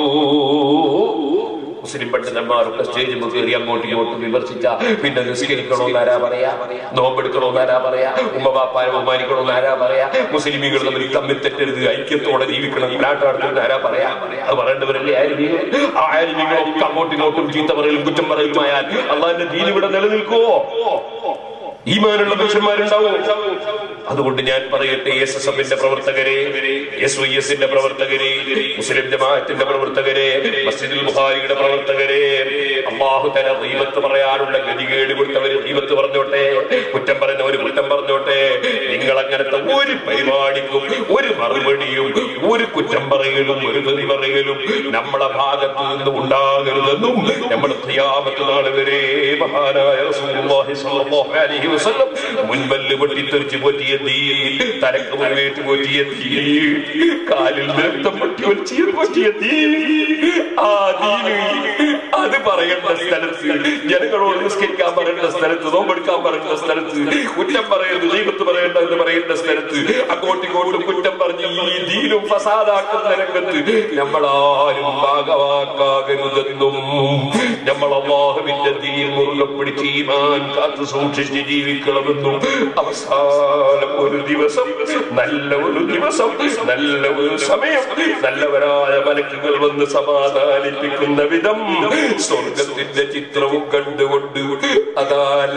മുസ്ലിം പണ്ഡിതന്മാരൊക്കെ സ്റ്റേജിൽ കയറി അങ്ങോട്ടും ഇങ്ങോട്ടും വിമർശിച്ച പിന്നെ നിസ്കരിക്കണമെന്ന് ആരാ പറയാ നോമ്പെടുക്കണമെന്ന് ആരാ പറയാ ഉമ്മ ബാപ്പാരെ ബഹുമാനിക്കണമെന്ന് ആരാ പറയാ മുസ്ലിമികൾ തമ്മിൽ തമ്മിൽ തെറ്റരുത് ഐക്യത്തോടെ ജീവിക്കണം നാട്ടു നടത്തുന്നത് ആരാ പറയാ അത് പറയേണ്ടവരല്ലേ ആരും ആ ആരും അങ്ങോട്ടും ഇങ്ങോട്ടും ചീത്ത പറയലും കുറ്റം പറയലുമായാൽ അള്ളാഹിന്റെ ദീൻ ഇവിടെ നിലനിൽക്കുവോ ഈമാനുള്ള മനുഷ്യന്മാരുണ്ടാവും അതുകൊണ്ട് ഞാൻ പറയട്ടെ എസ് എസ് എഫിന്റെ പ്രവർത്തകരെ എസ് വൈ എസിന്റെ പ്രവർത്തകരെ മുസ്ലിം ജമാഅത്തിന്റെ പ്രവർത്തകരെ മസ്ജിദുൽ ബുഖാരിയുടെ പ്രവർത്തകരെ അള്ളാഹു തല ദൈവത്ത് പറയാനുള്ള ഗതികേട് കൊടുത്തവര് ദൈവത്ത് പറഞ്ഞോട്ടെ കുറ്റം പറയുന്നവര് കുറ്റം പറഞ്ഞോട്ടെ നിങ്ങൾ അങ്ങനത്തെ ഒരു പരിപാടിക്കും ഒരു മറുപടിയും ഒരു കുറ്റം പറയലും ഒരു തെറി പറയലും നമ്മളെ ഭാഗത്ത് നിന്ന് ഉണ്ടാകരുതെന്നും നമ്മൾ ഖിയാമത്ത് നാൾ വരെ മഹാനായ റസൂലുള്ളാഹി സ്വല്ലല്ലാഹു അലൈഹി വസല്ലം മുൻപല്ല് പൊട്ടിത്തെറിച്ച് പോറ്റിയ തീ തലക്ക് മുൻവേറ്റ് പോറ്റിയ തീ കാലിൽ നൃത്തം പൊട്ടി വലിച്ചിയ പോറ്റിയ തീ ആ തീ അത് പറയേണ്ട സ്ഥലത്ത് ജനങ്ങളോട് നിസ്കരിക്കാൻ പറയേണ്ട സ്ഥലത്ത് നോമ്പെടുക്കാൻ പറയേണ്ട സ്ഥലത്ത് കുറ്റം പറയരുത് ദൈവത്ത് പറയേണ്ട എന്ന് പറയേണ്ട സ്ഥലത്ത് അങ്ങോട്ടും ഇങ്ങോട്ടും കുറ്റം പറഞ്ഞ് ഈ ദീനും ഫസാദാക്കുന്ന രംഗത്ത് നമ്മളാരും ഭാഗവാക്കാകരുതെന്നും നമ്മൾ അള്ളാഹുവിന്റെ ദീൻ മുറുകെ പിടിച്ച് ഈമാൻ കാത്തു സൂക്ഷിച്ച് ജീവിക്കണമെന്നും അവസാനം ഒരു ദിവസം നല്ല ഒരു ദിവസം നല്ല ഒരു സമയം നല്ലവരായ മലക്കുകൾ വന്ന് സമാധാനിപ്പിക്കുന്ന വിധം സ്വർഗത്തിന്റെ ചിത്രവും കണ്ടുകൊണ്ട് അതാല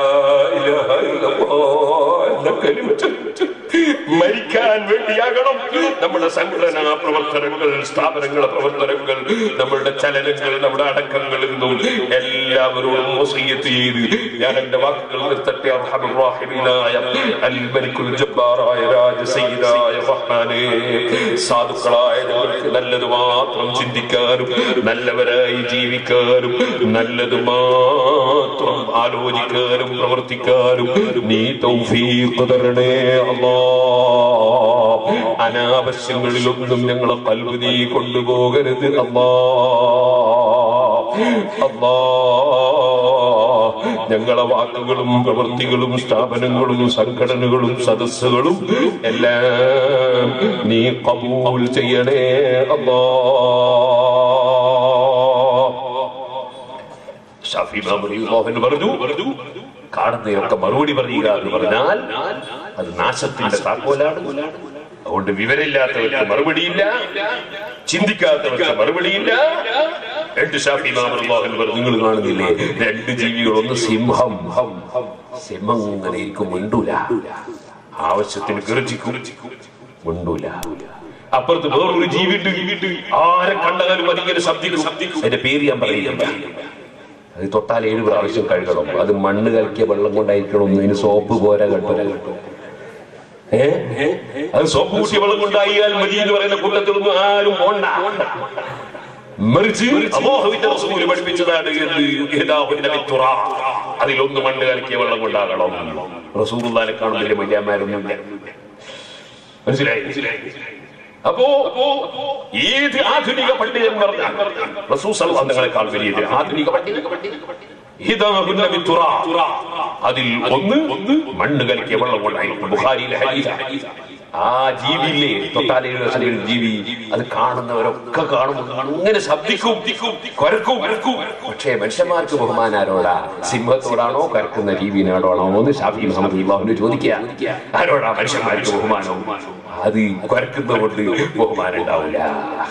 മരിക്കാൻ വേണ്ടിയാകണം നമ്മുടെ സംഘടനാ പ്രവർത്തനങ്ങൾ സ്ഥാപനങ്ങളെ പ്രവർത്തനങ്ങൾ നമ്മളുടെ ചലനങ്ങൾ നമ്മുടെ അടക്കങ്ങൾ എന്നും എല്ലാവരോടും വസീയത്ത് ചെയ്ത് ഞാൻ എന്റെ വാക്കുകൾ നിർത്തട്ടെ അർഹമുറാഹിമീനായ അൽ മലിക്കുൽ ജബ്ബാറായ രാജസയ്യിദായ റഹ്മാനേ സാധുക്കളായ ഞങ്ങൾക്ക് നല്ലത് മാത്രം ചിന്തിക്കാനും നല്ലവരായി ജീവിക്കാനും നല്ലത് മാത്രം ആലോചിക്കാനും പ്രവർത്തിക്കാനും നീ തൗഫീഖ് തരണേ അല്ലാ അനാവശ്യങ്ങളിലൊന്നും ഞങ്ങളെ കൽവ് നീ കൊണ്ടുപോകരുത് അല്ലാ അല്ലാ ഞങ്ങളെ വാക്കുകളും പ്രവൃത്തികളും സ്ഥാപനങ്ങളും സംഘടനകളും സദസ്സുകളും എല്ലാം നീ കബൂൽ ചെയ്യണേ അല്ലാ ഷാഫി മോഹൻ പറഞ്ഞു പറഞ്ഞു കാണുന്നതിനൊക്കെ മറുപടി പറയുക എന്ന് പറഞ്ഞാൽ അത് നാശത്തിന്റെ താക്കോലാണ് അതുകൊണ്ട് വിവരമില്ലാത്തവർക്ക് മറുപടിയില്ല ചിന്തിക്കാത്തവർക്ക് മറുപടിയില്ല രണ്ട് ഷാഫി മോഹൻ പറഞ്ഞു നിങ്ങൾ കാണുന്നില്ലേ രണ്ട് ജീവികൾ ഒന്ന് സിംഹം സിംഹം ഇങ്ങനെ ഇരിക്കും മിണ്ടൂല ആവശ്യത്തിന് ഗർജിക്കും മിണ്ടൂല അപ്പുറത്ത് വേറൊരു ജീവിട്ട് ആരെ കണ്ടാലും അതിങ്ങനെ ശബ്ദിക്കും അതിന്റെ പേര് ഞാൻ പറയുന്നില്ല അത് തൊട്ടാൽ ഏഴ് പ്രാവശ്യം കഴുകണം അത് മണ്ണ് കലക്കിയ വെള്ളം കൊണ്ടായിരിക്കണം ഇതിന് സോപ്പ് പോരാ കേട്ടോ ഏ അത് സോപ്പ് കൂട്ടിയ വെള്ളം കൊണ്ടായാൽ മതി എന്ന് പറയുന്ന കൂട്ടത്തിലൊന്നും ആരും പോണ്ട മറിച്ച് അമോഹവിന്റെ റസൂല് പഠിപ്പിച്ചതാണ് എന്ന് യഥാഹുവിന്റെ മിത്തുറ. അതിലൊന്ന് മണ്ണ് കലക്കിയ വെള്ളം കൊണ്ടാകണം റസൂലുള്ളാനെ കാണും വലിയ മര്യാദമാരൊന്നുമില്ല മനസ്സിലായി അപ്പോ ഏത് ആധുനിക പണ്ഡിതൻ പറഞ്ഞാൽ റസൂൽ സല്ലല്ലാഹു നിങ്ങളെക്കാൾ വലിയത് ആധുനിക പണ്ഡിതൻ ഹിദാഹുന്ന ബിത്തുറാ. അതിൽ ഒന്ന് മണ്ണ് കലക്കിയ വെള്ളം കൊണ്ടായിരുന്നു ബുഖാരിയിലെ ഹദീസ് ആ ജീവിയില്ലേ തൊട്ടാലയിലെ ശരീരം ജീവി അത് കാണുന്നവരൊക്കെ കാണും അങ്ങനെ ശബ്ദിക്കും കൊരക്കും പക്ഷേ മനുഷ്യന്മാർക്ക് ബഹുമാനം ആരോടാ സിംഹത്തോടാണോ കരക്കുന്ന ജീവിനാടോണോ എന്ന് ഷാഫി മുഹമ്മദ് ഇബ്രാഹിമിന് ചോദിക്കുക ആരോടാ മനുഷ്യന്മാർക്ക് ബഹുമാനം അത് കൊരക്കുന്ന കൊണ്ട് ബഹുമാനം ഉണ്ടാവില്ല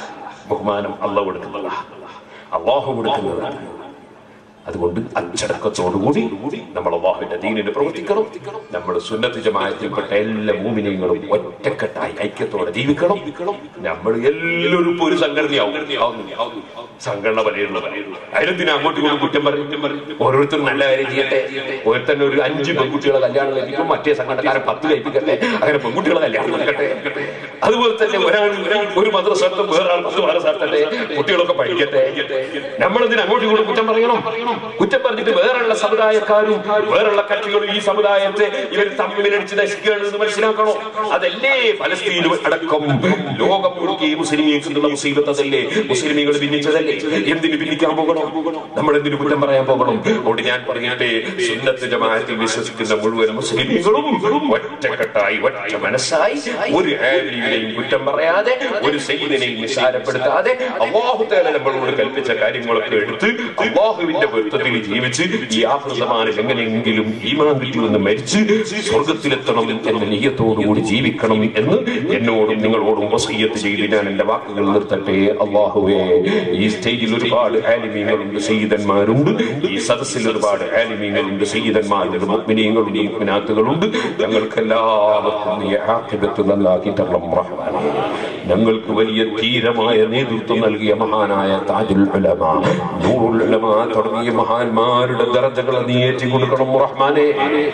ബഹുമാനം അല്ല കൊടുക്കുന്നതാ അള്ളാഹു കൊടുക്കുന്നതാണ് അതുകൊണ്ട് അച്ചടക്കത്തോടുകൂടി നമ്മൾ അള്ളാഹുവിന്റെ ദീനിന് പ്രവർത്തിക്കണം നമ്മുടെ സുന്നത്ത് ജമായത്തിൽപ്പെട്ട എല്ലാ മൂമിനിയങ്ങളും ഒറ്റക്കെട്ടായി ഐക്യത്തോടെ ജീവിക്കണം നമ്മൾ എല്ലാവരും ഇപ്പൊ ഒരു സംഘടനയാവും ആവുന്നില്ല. സംഘടന പലയുള്ള അതിനെന്തിനാ അങ്ങോട്ടും ഇങ്ങോട്ടും കുറ്റം പറയും ഓരോരുത്തരും നല്ല കാര്യം ചെയ്യട്ടെ ഓരോരുത്തന്നെ ഒരു അഞ്ച് പെൺകുട്ടികളെ കല്യാണം കഴിക്കും മറ്റേ സംഘടനക്കാരൻ പത്ത് കഴിപ്പിക്കട്ടെ അങ്ങനെ പെൺകുട്ടികളെ കല്യാണം കഴിക്കട്ടെ അതുപോലെ തന്നെ ഒരാൾ ഒരു മദ്രസ നടത്തും വേറൊരാൾ പത്ത് മദ്രസ നടത്തട്ടെ കുട്ടികളൊക്കെ പഠിക്കട്ടെ നമ്മളെന്തിനാ അങ്ങോട്ടും ഇങ്ങോട്ടും കുറ്റം പറയണം കുറ്റം പറഞ്ഞിട്ട് വേറെയുള്ള സമുദായക്കാരും വേറെയുള്ള കക്ഷികളും ഈ സമുദായത്തെ ഇവർ തമ്മിലടിച്ച് നശിക്കുകയാണ് എന്ന് മനസ്സിലാക്കണോ അതല്ലേ പലസ്തീനും അടക്കം ലോകം മുഴുക്കി മുസ്ലിമീങ്ങൾക്കുള്ള മുസീബത്ത് അതല്ലേ മുസ്ലിമീങ്ങൾ ഭിന്നിച്ചതല്ലേ എന്തിനു ഭിന്നിക്കാൻ പോകണം നമ്മൾ എന്തിനു കുറ്റം പറയാൻ പോകണം അതുകൊണ്ട് ഞാൻ പറയട്ടെ സുന്നത്ത് ജമാഅത്തിൽ വിശ്വസിക്കുന്ന മുഴുവൻ മുസ്ലിമീങ്ങളും ഒറ്റക്കെട്ടായി ഒറ്റ മനസ്സായി ഒരു ആലിമിനെയും കുറ്റം പറയാതെ ഒരു സൈദിനെയും നിസാരപ്പെടുത്താതെ അള്ളാഹുത്തേല നമ്മളോട് കൽപ്പിച്ച കാര്യങ്ങളൊക്കെ എടുത്ത് അള്ളാഹുവിന്റെ പൊരുത്തത്തിൽ ജീവിച്ച് ഈ ആഹൃതമാനിൽ എങ്ങനെയെങ്കിലും ഈമാൻ കിട്ടിയൊന്ന് മരിച്ച് സ്വർഗത്തിലെത്തണം എന്ന നീയത്തോടുകൂടി ജീവിക്കണം എന്ന് എന്നോടും നിങ്ങളോടും വസീയത്ത് ചെയ്ത് ഞാൻ എന്റെ വാക്കുകൾ നിർത്തട്ടെ അള്ളാഹുവേ ഈ സ്റ്റേജിൽ ഒരുപാട് ആലിമീങ്ങളുണ്ട് സയ്യിദന്മാരുണ്ട് ഈ സദസ്സിൽ ഒരുപാട് ആലിമീങ്ങളുണ്ട് സയ്യിദന്മാരുണ്ട് മുഗ്മിനീങ്ങളുണ്ട് മുഗ്മിനാത്തുകളുണ്ട് ഞങ്ങൾക്ക് എല്ലാവർക്കും നീ ആഖിബത്ത് നന്നാക്കി തരണം റഹ്മാനേ ഞങ്ങൾക്ക് വലിയ ധീരമായ നേതൃത്വം നൽകിയ മഹാനായ താജുൽ ഉലമ നൂറുൽ ഉലമ തുടങ്ങിയ മഹാന്മാരുടെ ദർജകളെ നീ ഏറ്റി കൊടുക്കണം റഹ്മാനെ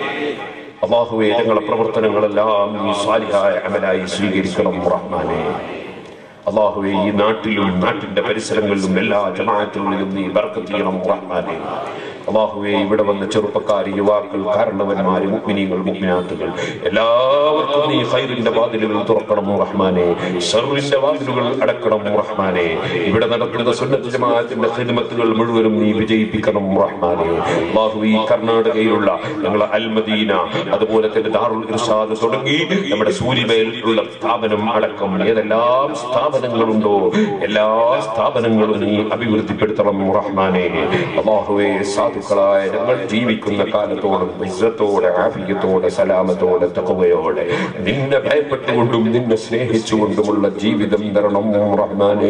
അള്ളാഹുവെ ഞങ്ങളെ പ്രവർത്തനങ്ങളെല്ലാം നീ സ്വാലിഹായ അമലായി സ്വീകരിക്കണം റഹ്മാനെ അള്ളാഹുവെ ഈ നാട്ടിലും നാട്ടിന്റെ പരിസരങ്ങളിലും എല്ലാ ജമാഅത്തുകളിലും നീ ബർക്കത്ത് ചെയ്യണം റഹ്മാനെ അള്ളാഹുവെ ഇവിടെ വന്ന ചെറുപ്പക്കാർ യുവാക്കൾ കാരണവന്മാര് മുഗ്മിനികൾ മുഗ്മിനാത്തുകൾ എല്ലാവർക്കും നീ ഹൈറിന്റെ വാതിലുകൾ തുറക്കണം റഹ്മാനെ ഷറിന്റെ വാതിലുകൾ അടക്കണം റഹ്മാനെ ഇവിടെ നടക്കുന്ന സുന്നത്ത് ജമാഅത്തിന്റെ ഖിദ്മത്തുകൾ മുഴുവനും നീ വിജയിപ്പിക്കണം റഹ്മാനെ അള്ളാഹു ഈ കർണാടകയിലുള്ള ഞങ്ങളെ അൽമദീന അതുപോലെ തന്നെ ദാറുൽ ഇർഷാദ് തുടങ്ങി നമ്മുടെ സൂര്യമേൽ ഉള്ള സ്ഥാപനം അടക്കം ഏതെല്ലാം സ്ഥാപനങ്ങളുണ്ടോ എല്ലാ സ്ഥാപനങ്ങളും നീ അഭിവൃദ്ധിപ്പെടുത്തണം റഹ്മാനെ അള്ളാഹുവെ സാധുക്കളായ ഞങ്ങൾ ജീവിക്കുന്ന കാലത്തോടും ഇസ്സത്തോടെ ആഫിയത്തോടെ സലാമത്തോടെ തകവയോടെ നിന്നെ ഭയപ്പെട്ടുകൊണ്ടും നിന്നെ സ്നേഹിച്ചുകൊണ്ടുമുള്ള ജീവിതം തരണം റഹ്മാനെ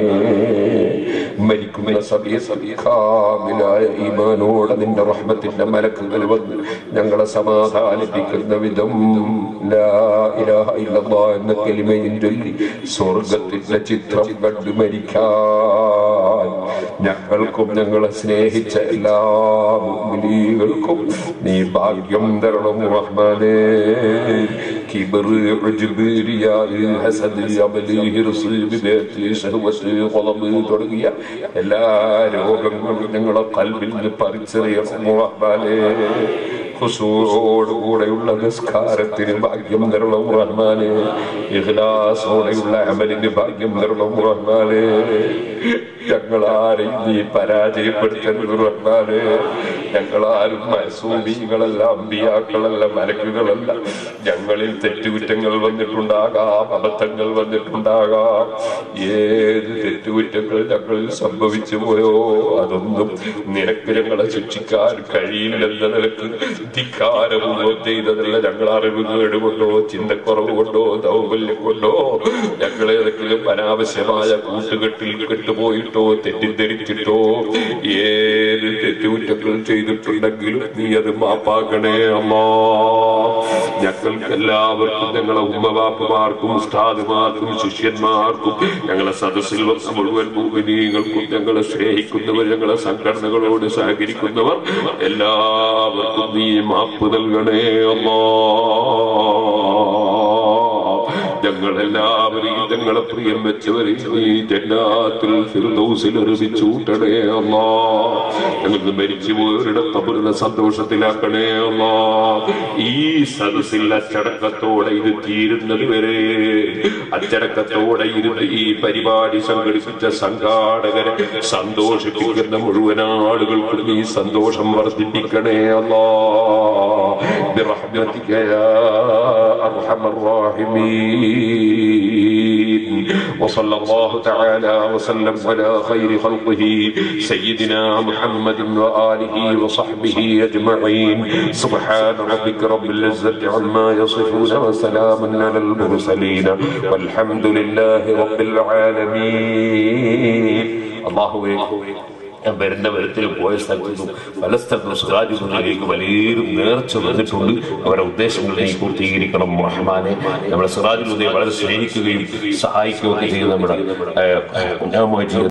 മരിക്കുന്ന സഭ്യസഭ്യകാമിലായ ഈമാനോടെ നിന്റെ റഹ്മത്തിന്റെ മലക്കുകൾ വന്ന് ഞങ്ങളെ സമാധാനിപ്പിക്കുന്ന വിധം ലാ ഇലാഹ ഇല്ലല്ലാഹ് എന്ന കലിമയും ചൊല്ലി സ്വർഗത്തിന്റെ ചിത്രം കണ്ടു മരിക്കാൻ ഞങ്ങൾക്കും ഞങ്ങളെ സ്നേഹിച്ച എല്ലാ മുഅ്മിനീകൾക്കും നീ ഭാഗ്യം തരണം റഹ്മാനേ കിബർ ഉജ്ബ് റിയാഇ ഹസദ് അബലി ഹിർസ് ബിദഅത്ത് ശഹവത്ത് ഖലബ് തുടങ്ങിയ എല്ലാ രോഗങ്ങളും ഞങ്ങളെ കൽബിൽ നിന്ന് പറിച്ചെറിയണം റഹ്മാനേ ഖുശൂറോടുകൂടെയുള്ള നിസ്കാരത്തിന് ഭാഗ്യം തരണം റഹ്മാനെ ഇഖ്ലാസോടെയുള്ള അമലിന് ഭാഗ്യം തരണം റഹ്മാനെ ഞങ്ങളാരെയും നീ പരാജയപ്പെടുത്തരുത് റഹ്മാനെ ഞങ്ങളാരും മസൂബികളല്ല അമ്പിയാക്കളല്ല മലക്കുകളല്ല ഞങ്ങളിൽ തെറ്റുകുറ്റങ്ങൾ വന്നിട്ടുണ്ടാകാം അബദ്ധങ്ങൾ വന്നിട്ടുണ്ടാകാം ഏത് തെറ്റുകുറ്റങ്ങൾ ഞങ്ങളിൽ സംഭവിച്ചു പോയോ അതൊന്നും നിനക്ക് ഞങ്ങളെ ശിക്ഷിക്കാൻ കഴിയില്ലെന്ന നിലക്ക് ധിക്കാരപൂർവം ചെയ്തതല്ല ഞങ്ങൾ അറിവ് കേടുകൊണ്ടോ ചിന്തക്കുറവ് കൊണ്ടോ ദൗർബല്യം കൊണ്ടോ ഞങ്ങൾ ഏതെങ്കിലും അനാവശ്യമായ കൂട്ടുകെട്ടിൽ കെട്ടുപോയിട്ടോ തെറ്റിദ്ധരിച്ചിട്ടോ ഏത് തെറ്റുകുറ്റങ്ങൾ ചെയ്തിട്ടുണ്ടെങ്കിലും നീ അത് മാപ്പാക്കണേ അമ്മാ ഞങ്ങൾക്ക് എല്ലാവർക്കും ഞങ്ങളെ ഉമ്മവാപ്പമാർക്കും ഉസ്താദുമാർക്കും ശിഷ്യന്മാർക്കും ഞങ്ങളെ സദസ്സിൽ വന്ന മുഴുവൻ ഭൂമിനീകൾക്കും ഞങ്ങളെ സ്നേഹിക്കുന്നവർ ഞങ്ങളെ സംഘടനകളോട് സഹകരിക്കുന്നവർ എല്ലാവർക്കും നീ മാപ്പ് നൽകണേ അമ്മാ ഞങ്ങളെല്ലാവരെയും ഞങ്ങളെ പ്രിയം വെച്ചവരെ നീ ജന്നാത്തിൽ ഫിർദൗസിൽ എറിവിച്ചൂട്ടണേ അല്ലാ ഞങ്ങൾക്ക് മരിച്ചുപോയവരുടെ കബറിനെ സന്തോഷത്തിലാക്കണേ അല്ലാ ഈ സദസ്സിൽ അച്ചടക്കത്തോടെ ഇത് തീരുന്നത് വരെ അച്ചടക്കത്തോടെ ഇരുന്ന് ഈ പരിപാടി സംഘടിപ്പിച്ച സംഘാടകരെ സന്തോഷിപ്പിക്കുന്ന മുഴുവൻ ആളുകൾക്കും നീ സന്തോഷം വർദ്ധിപ്പിക്കണേ അല്ലാ برحمتك يا أرحم الراحمين وصلى الله تعالى وسلم على خير خلقه سيدنا محمد وآله وصحبه أجمعين سبحان ربك رب العزة عما يصفون وسلام على المرسلين والحمد لله رب العالمين الله أكبر ഞാൻ വരുന്ന വരത്തിൽ പോയ സ്ഥലത്തുനിന്നും പല സ്ഥലത്തും സിറാജുദ്ദീനിലേക്ക് വലിയൊരു നേർച്ച വന്നിട്ടുണ്ട് അവരുടെ ഉദ്ദേശങ്ങൾ നീ പൂർത്തീകരിക്കണം റഹ്മാനെ നമ്മുടെ സിറാജുദ്ദീനെ വളരെ സ്നേഹിക്കുകയും സഹായിക്കുകയും ഒക്കെ ചെയ്യുന്ന നമ്മുടെ ഏഹ്, കുഞ്ഞാമോഹൻ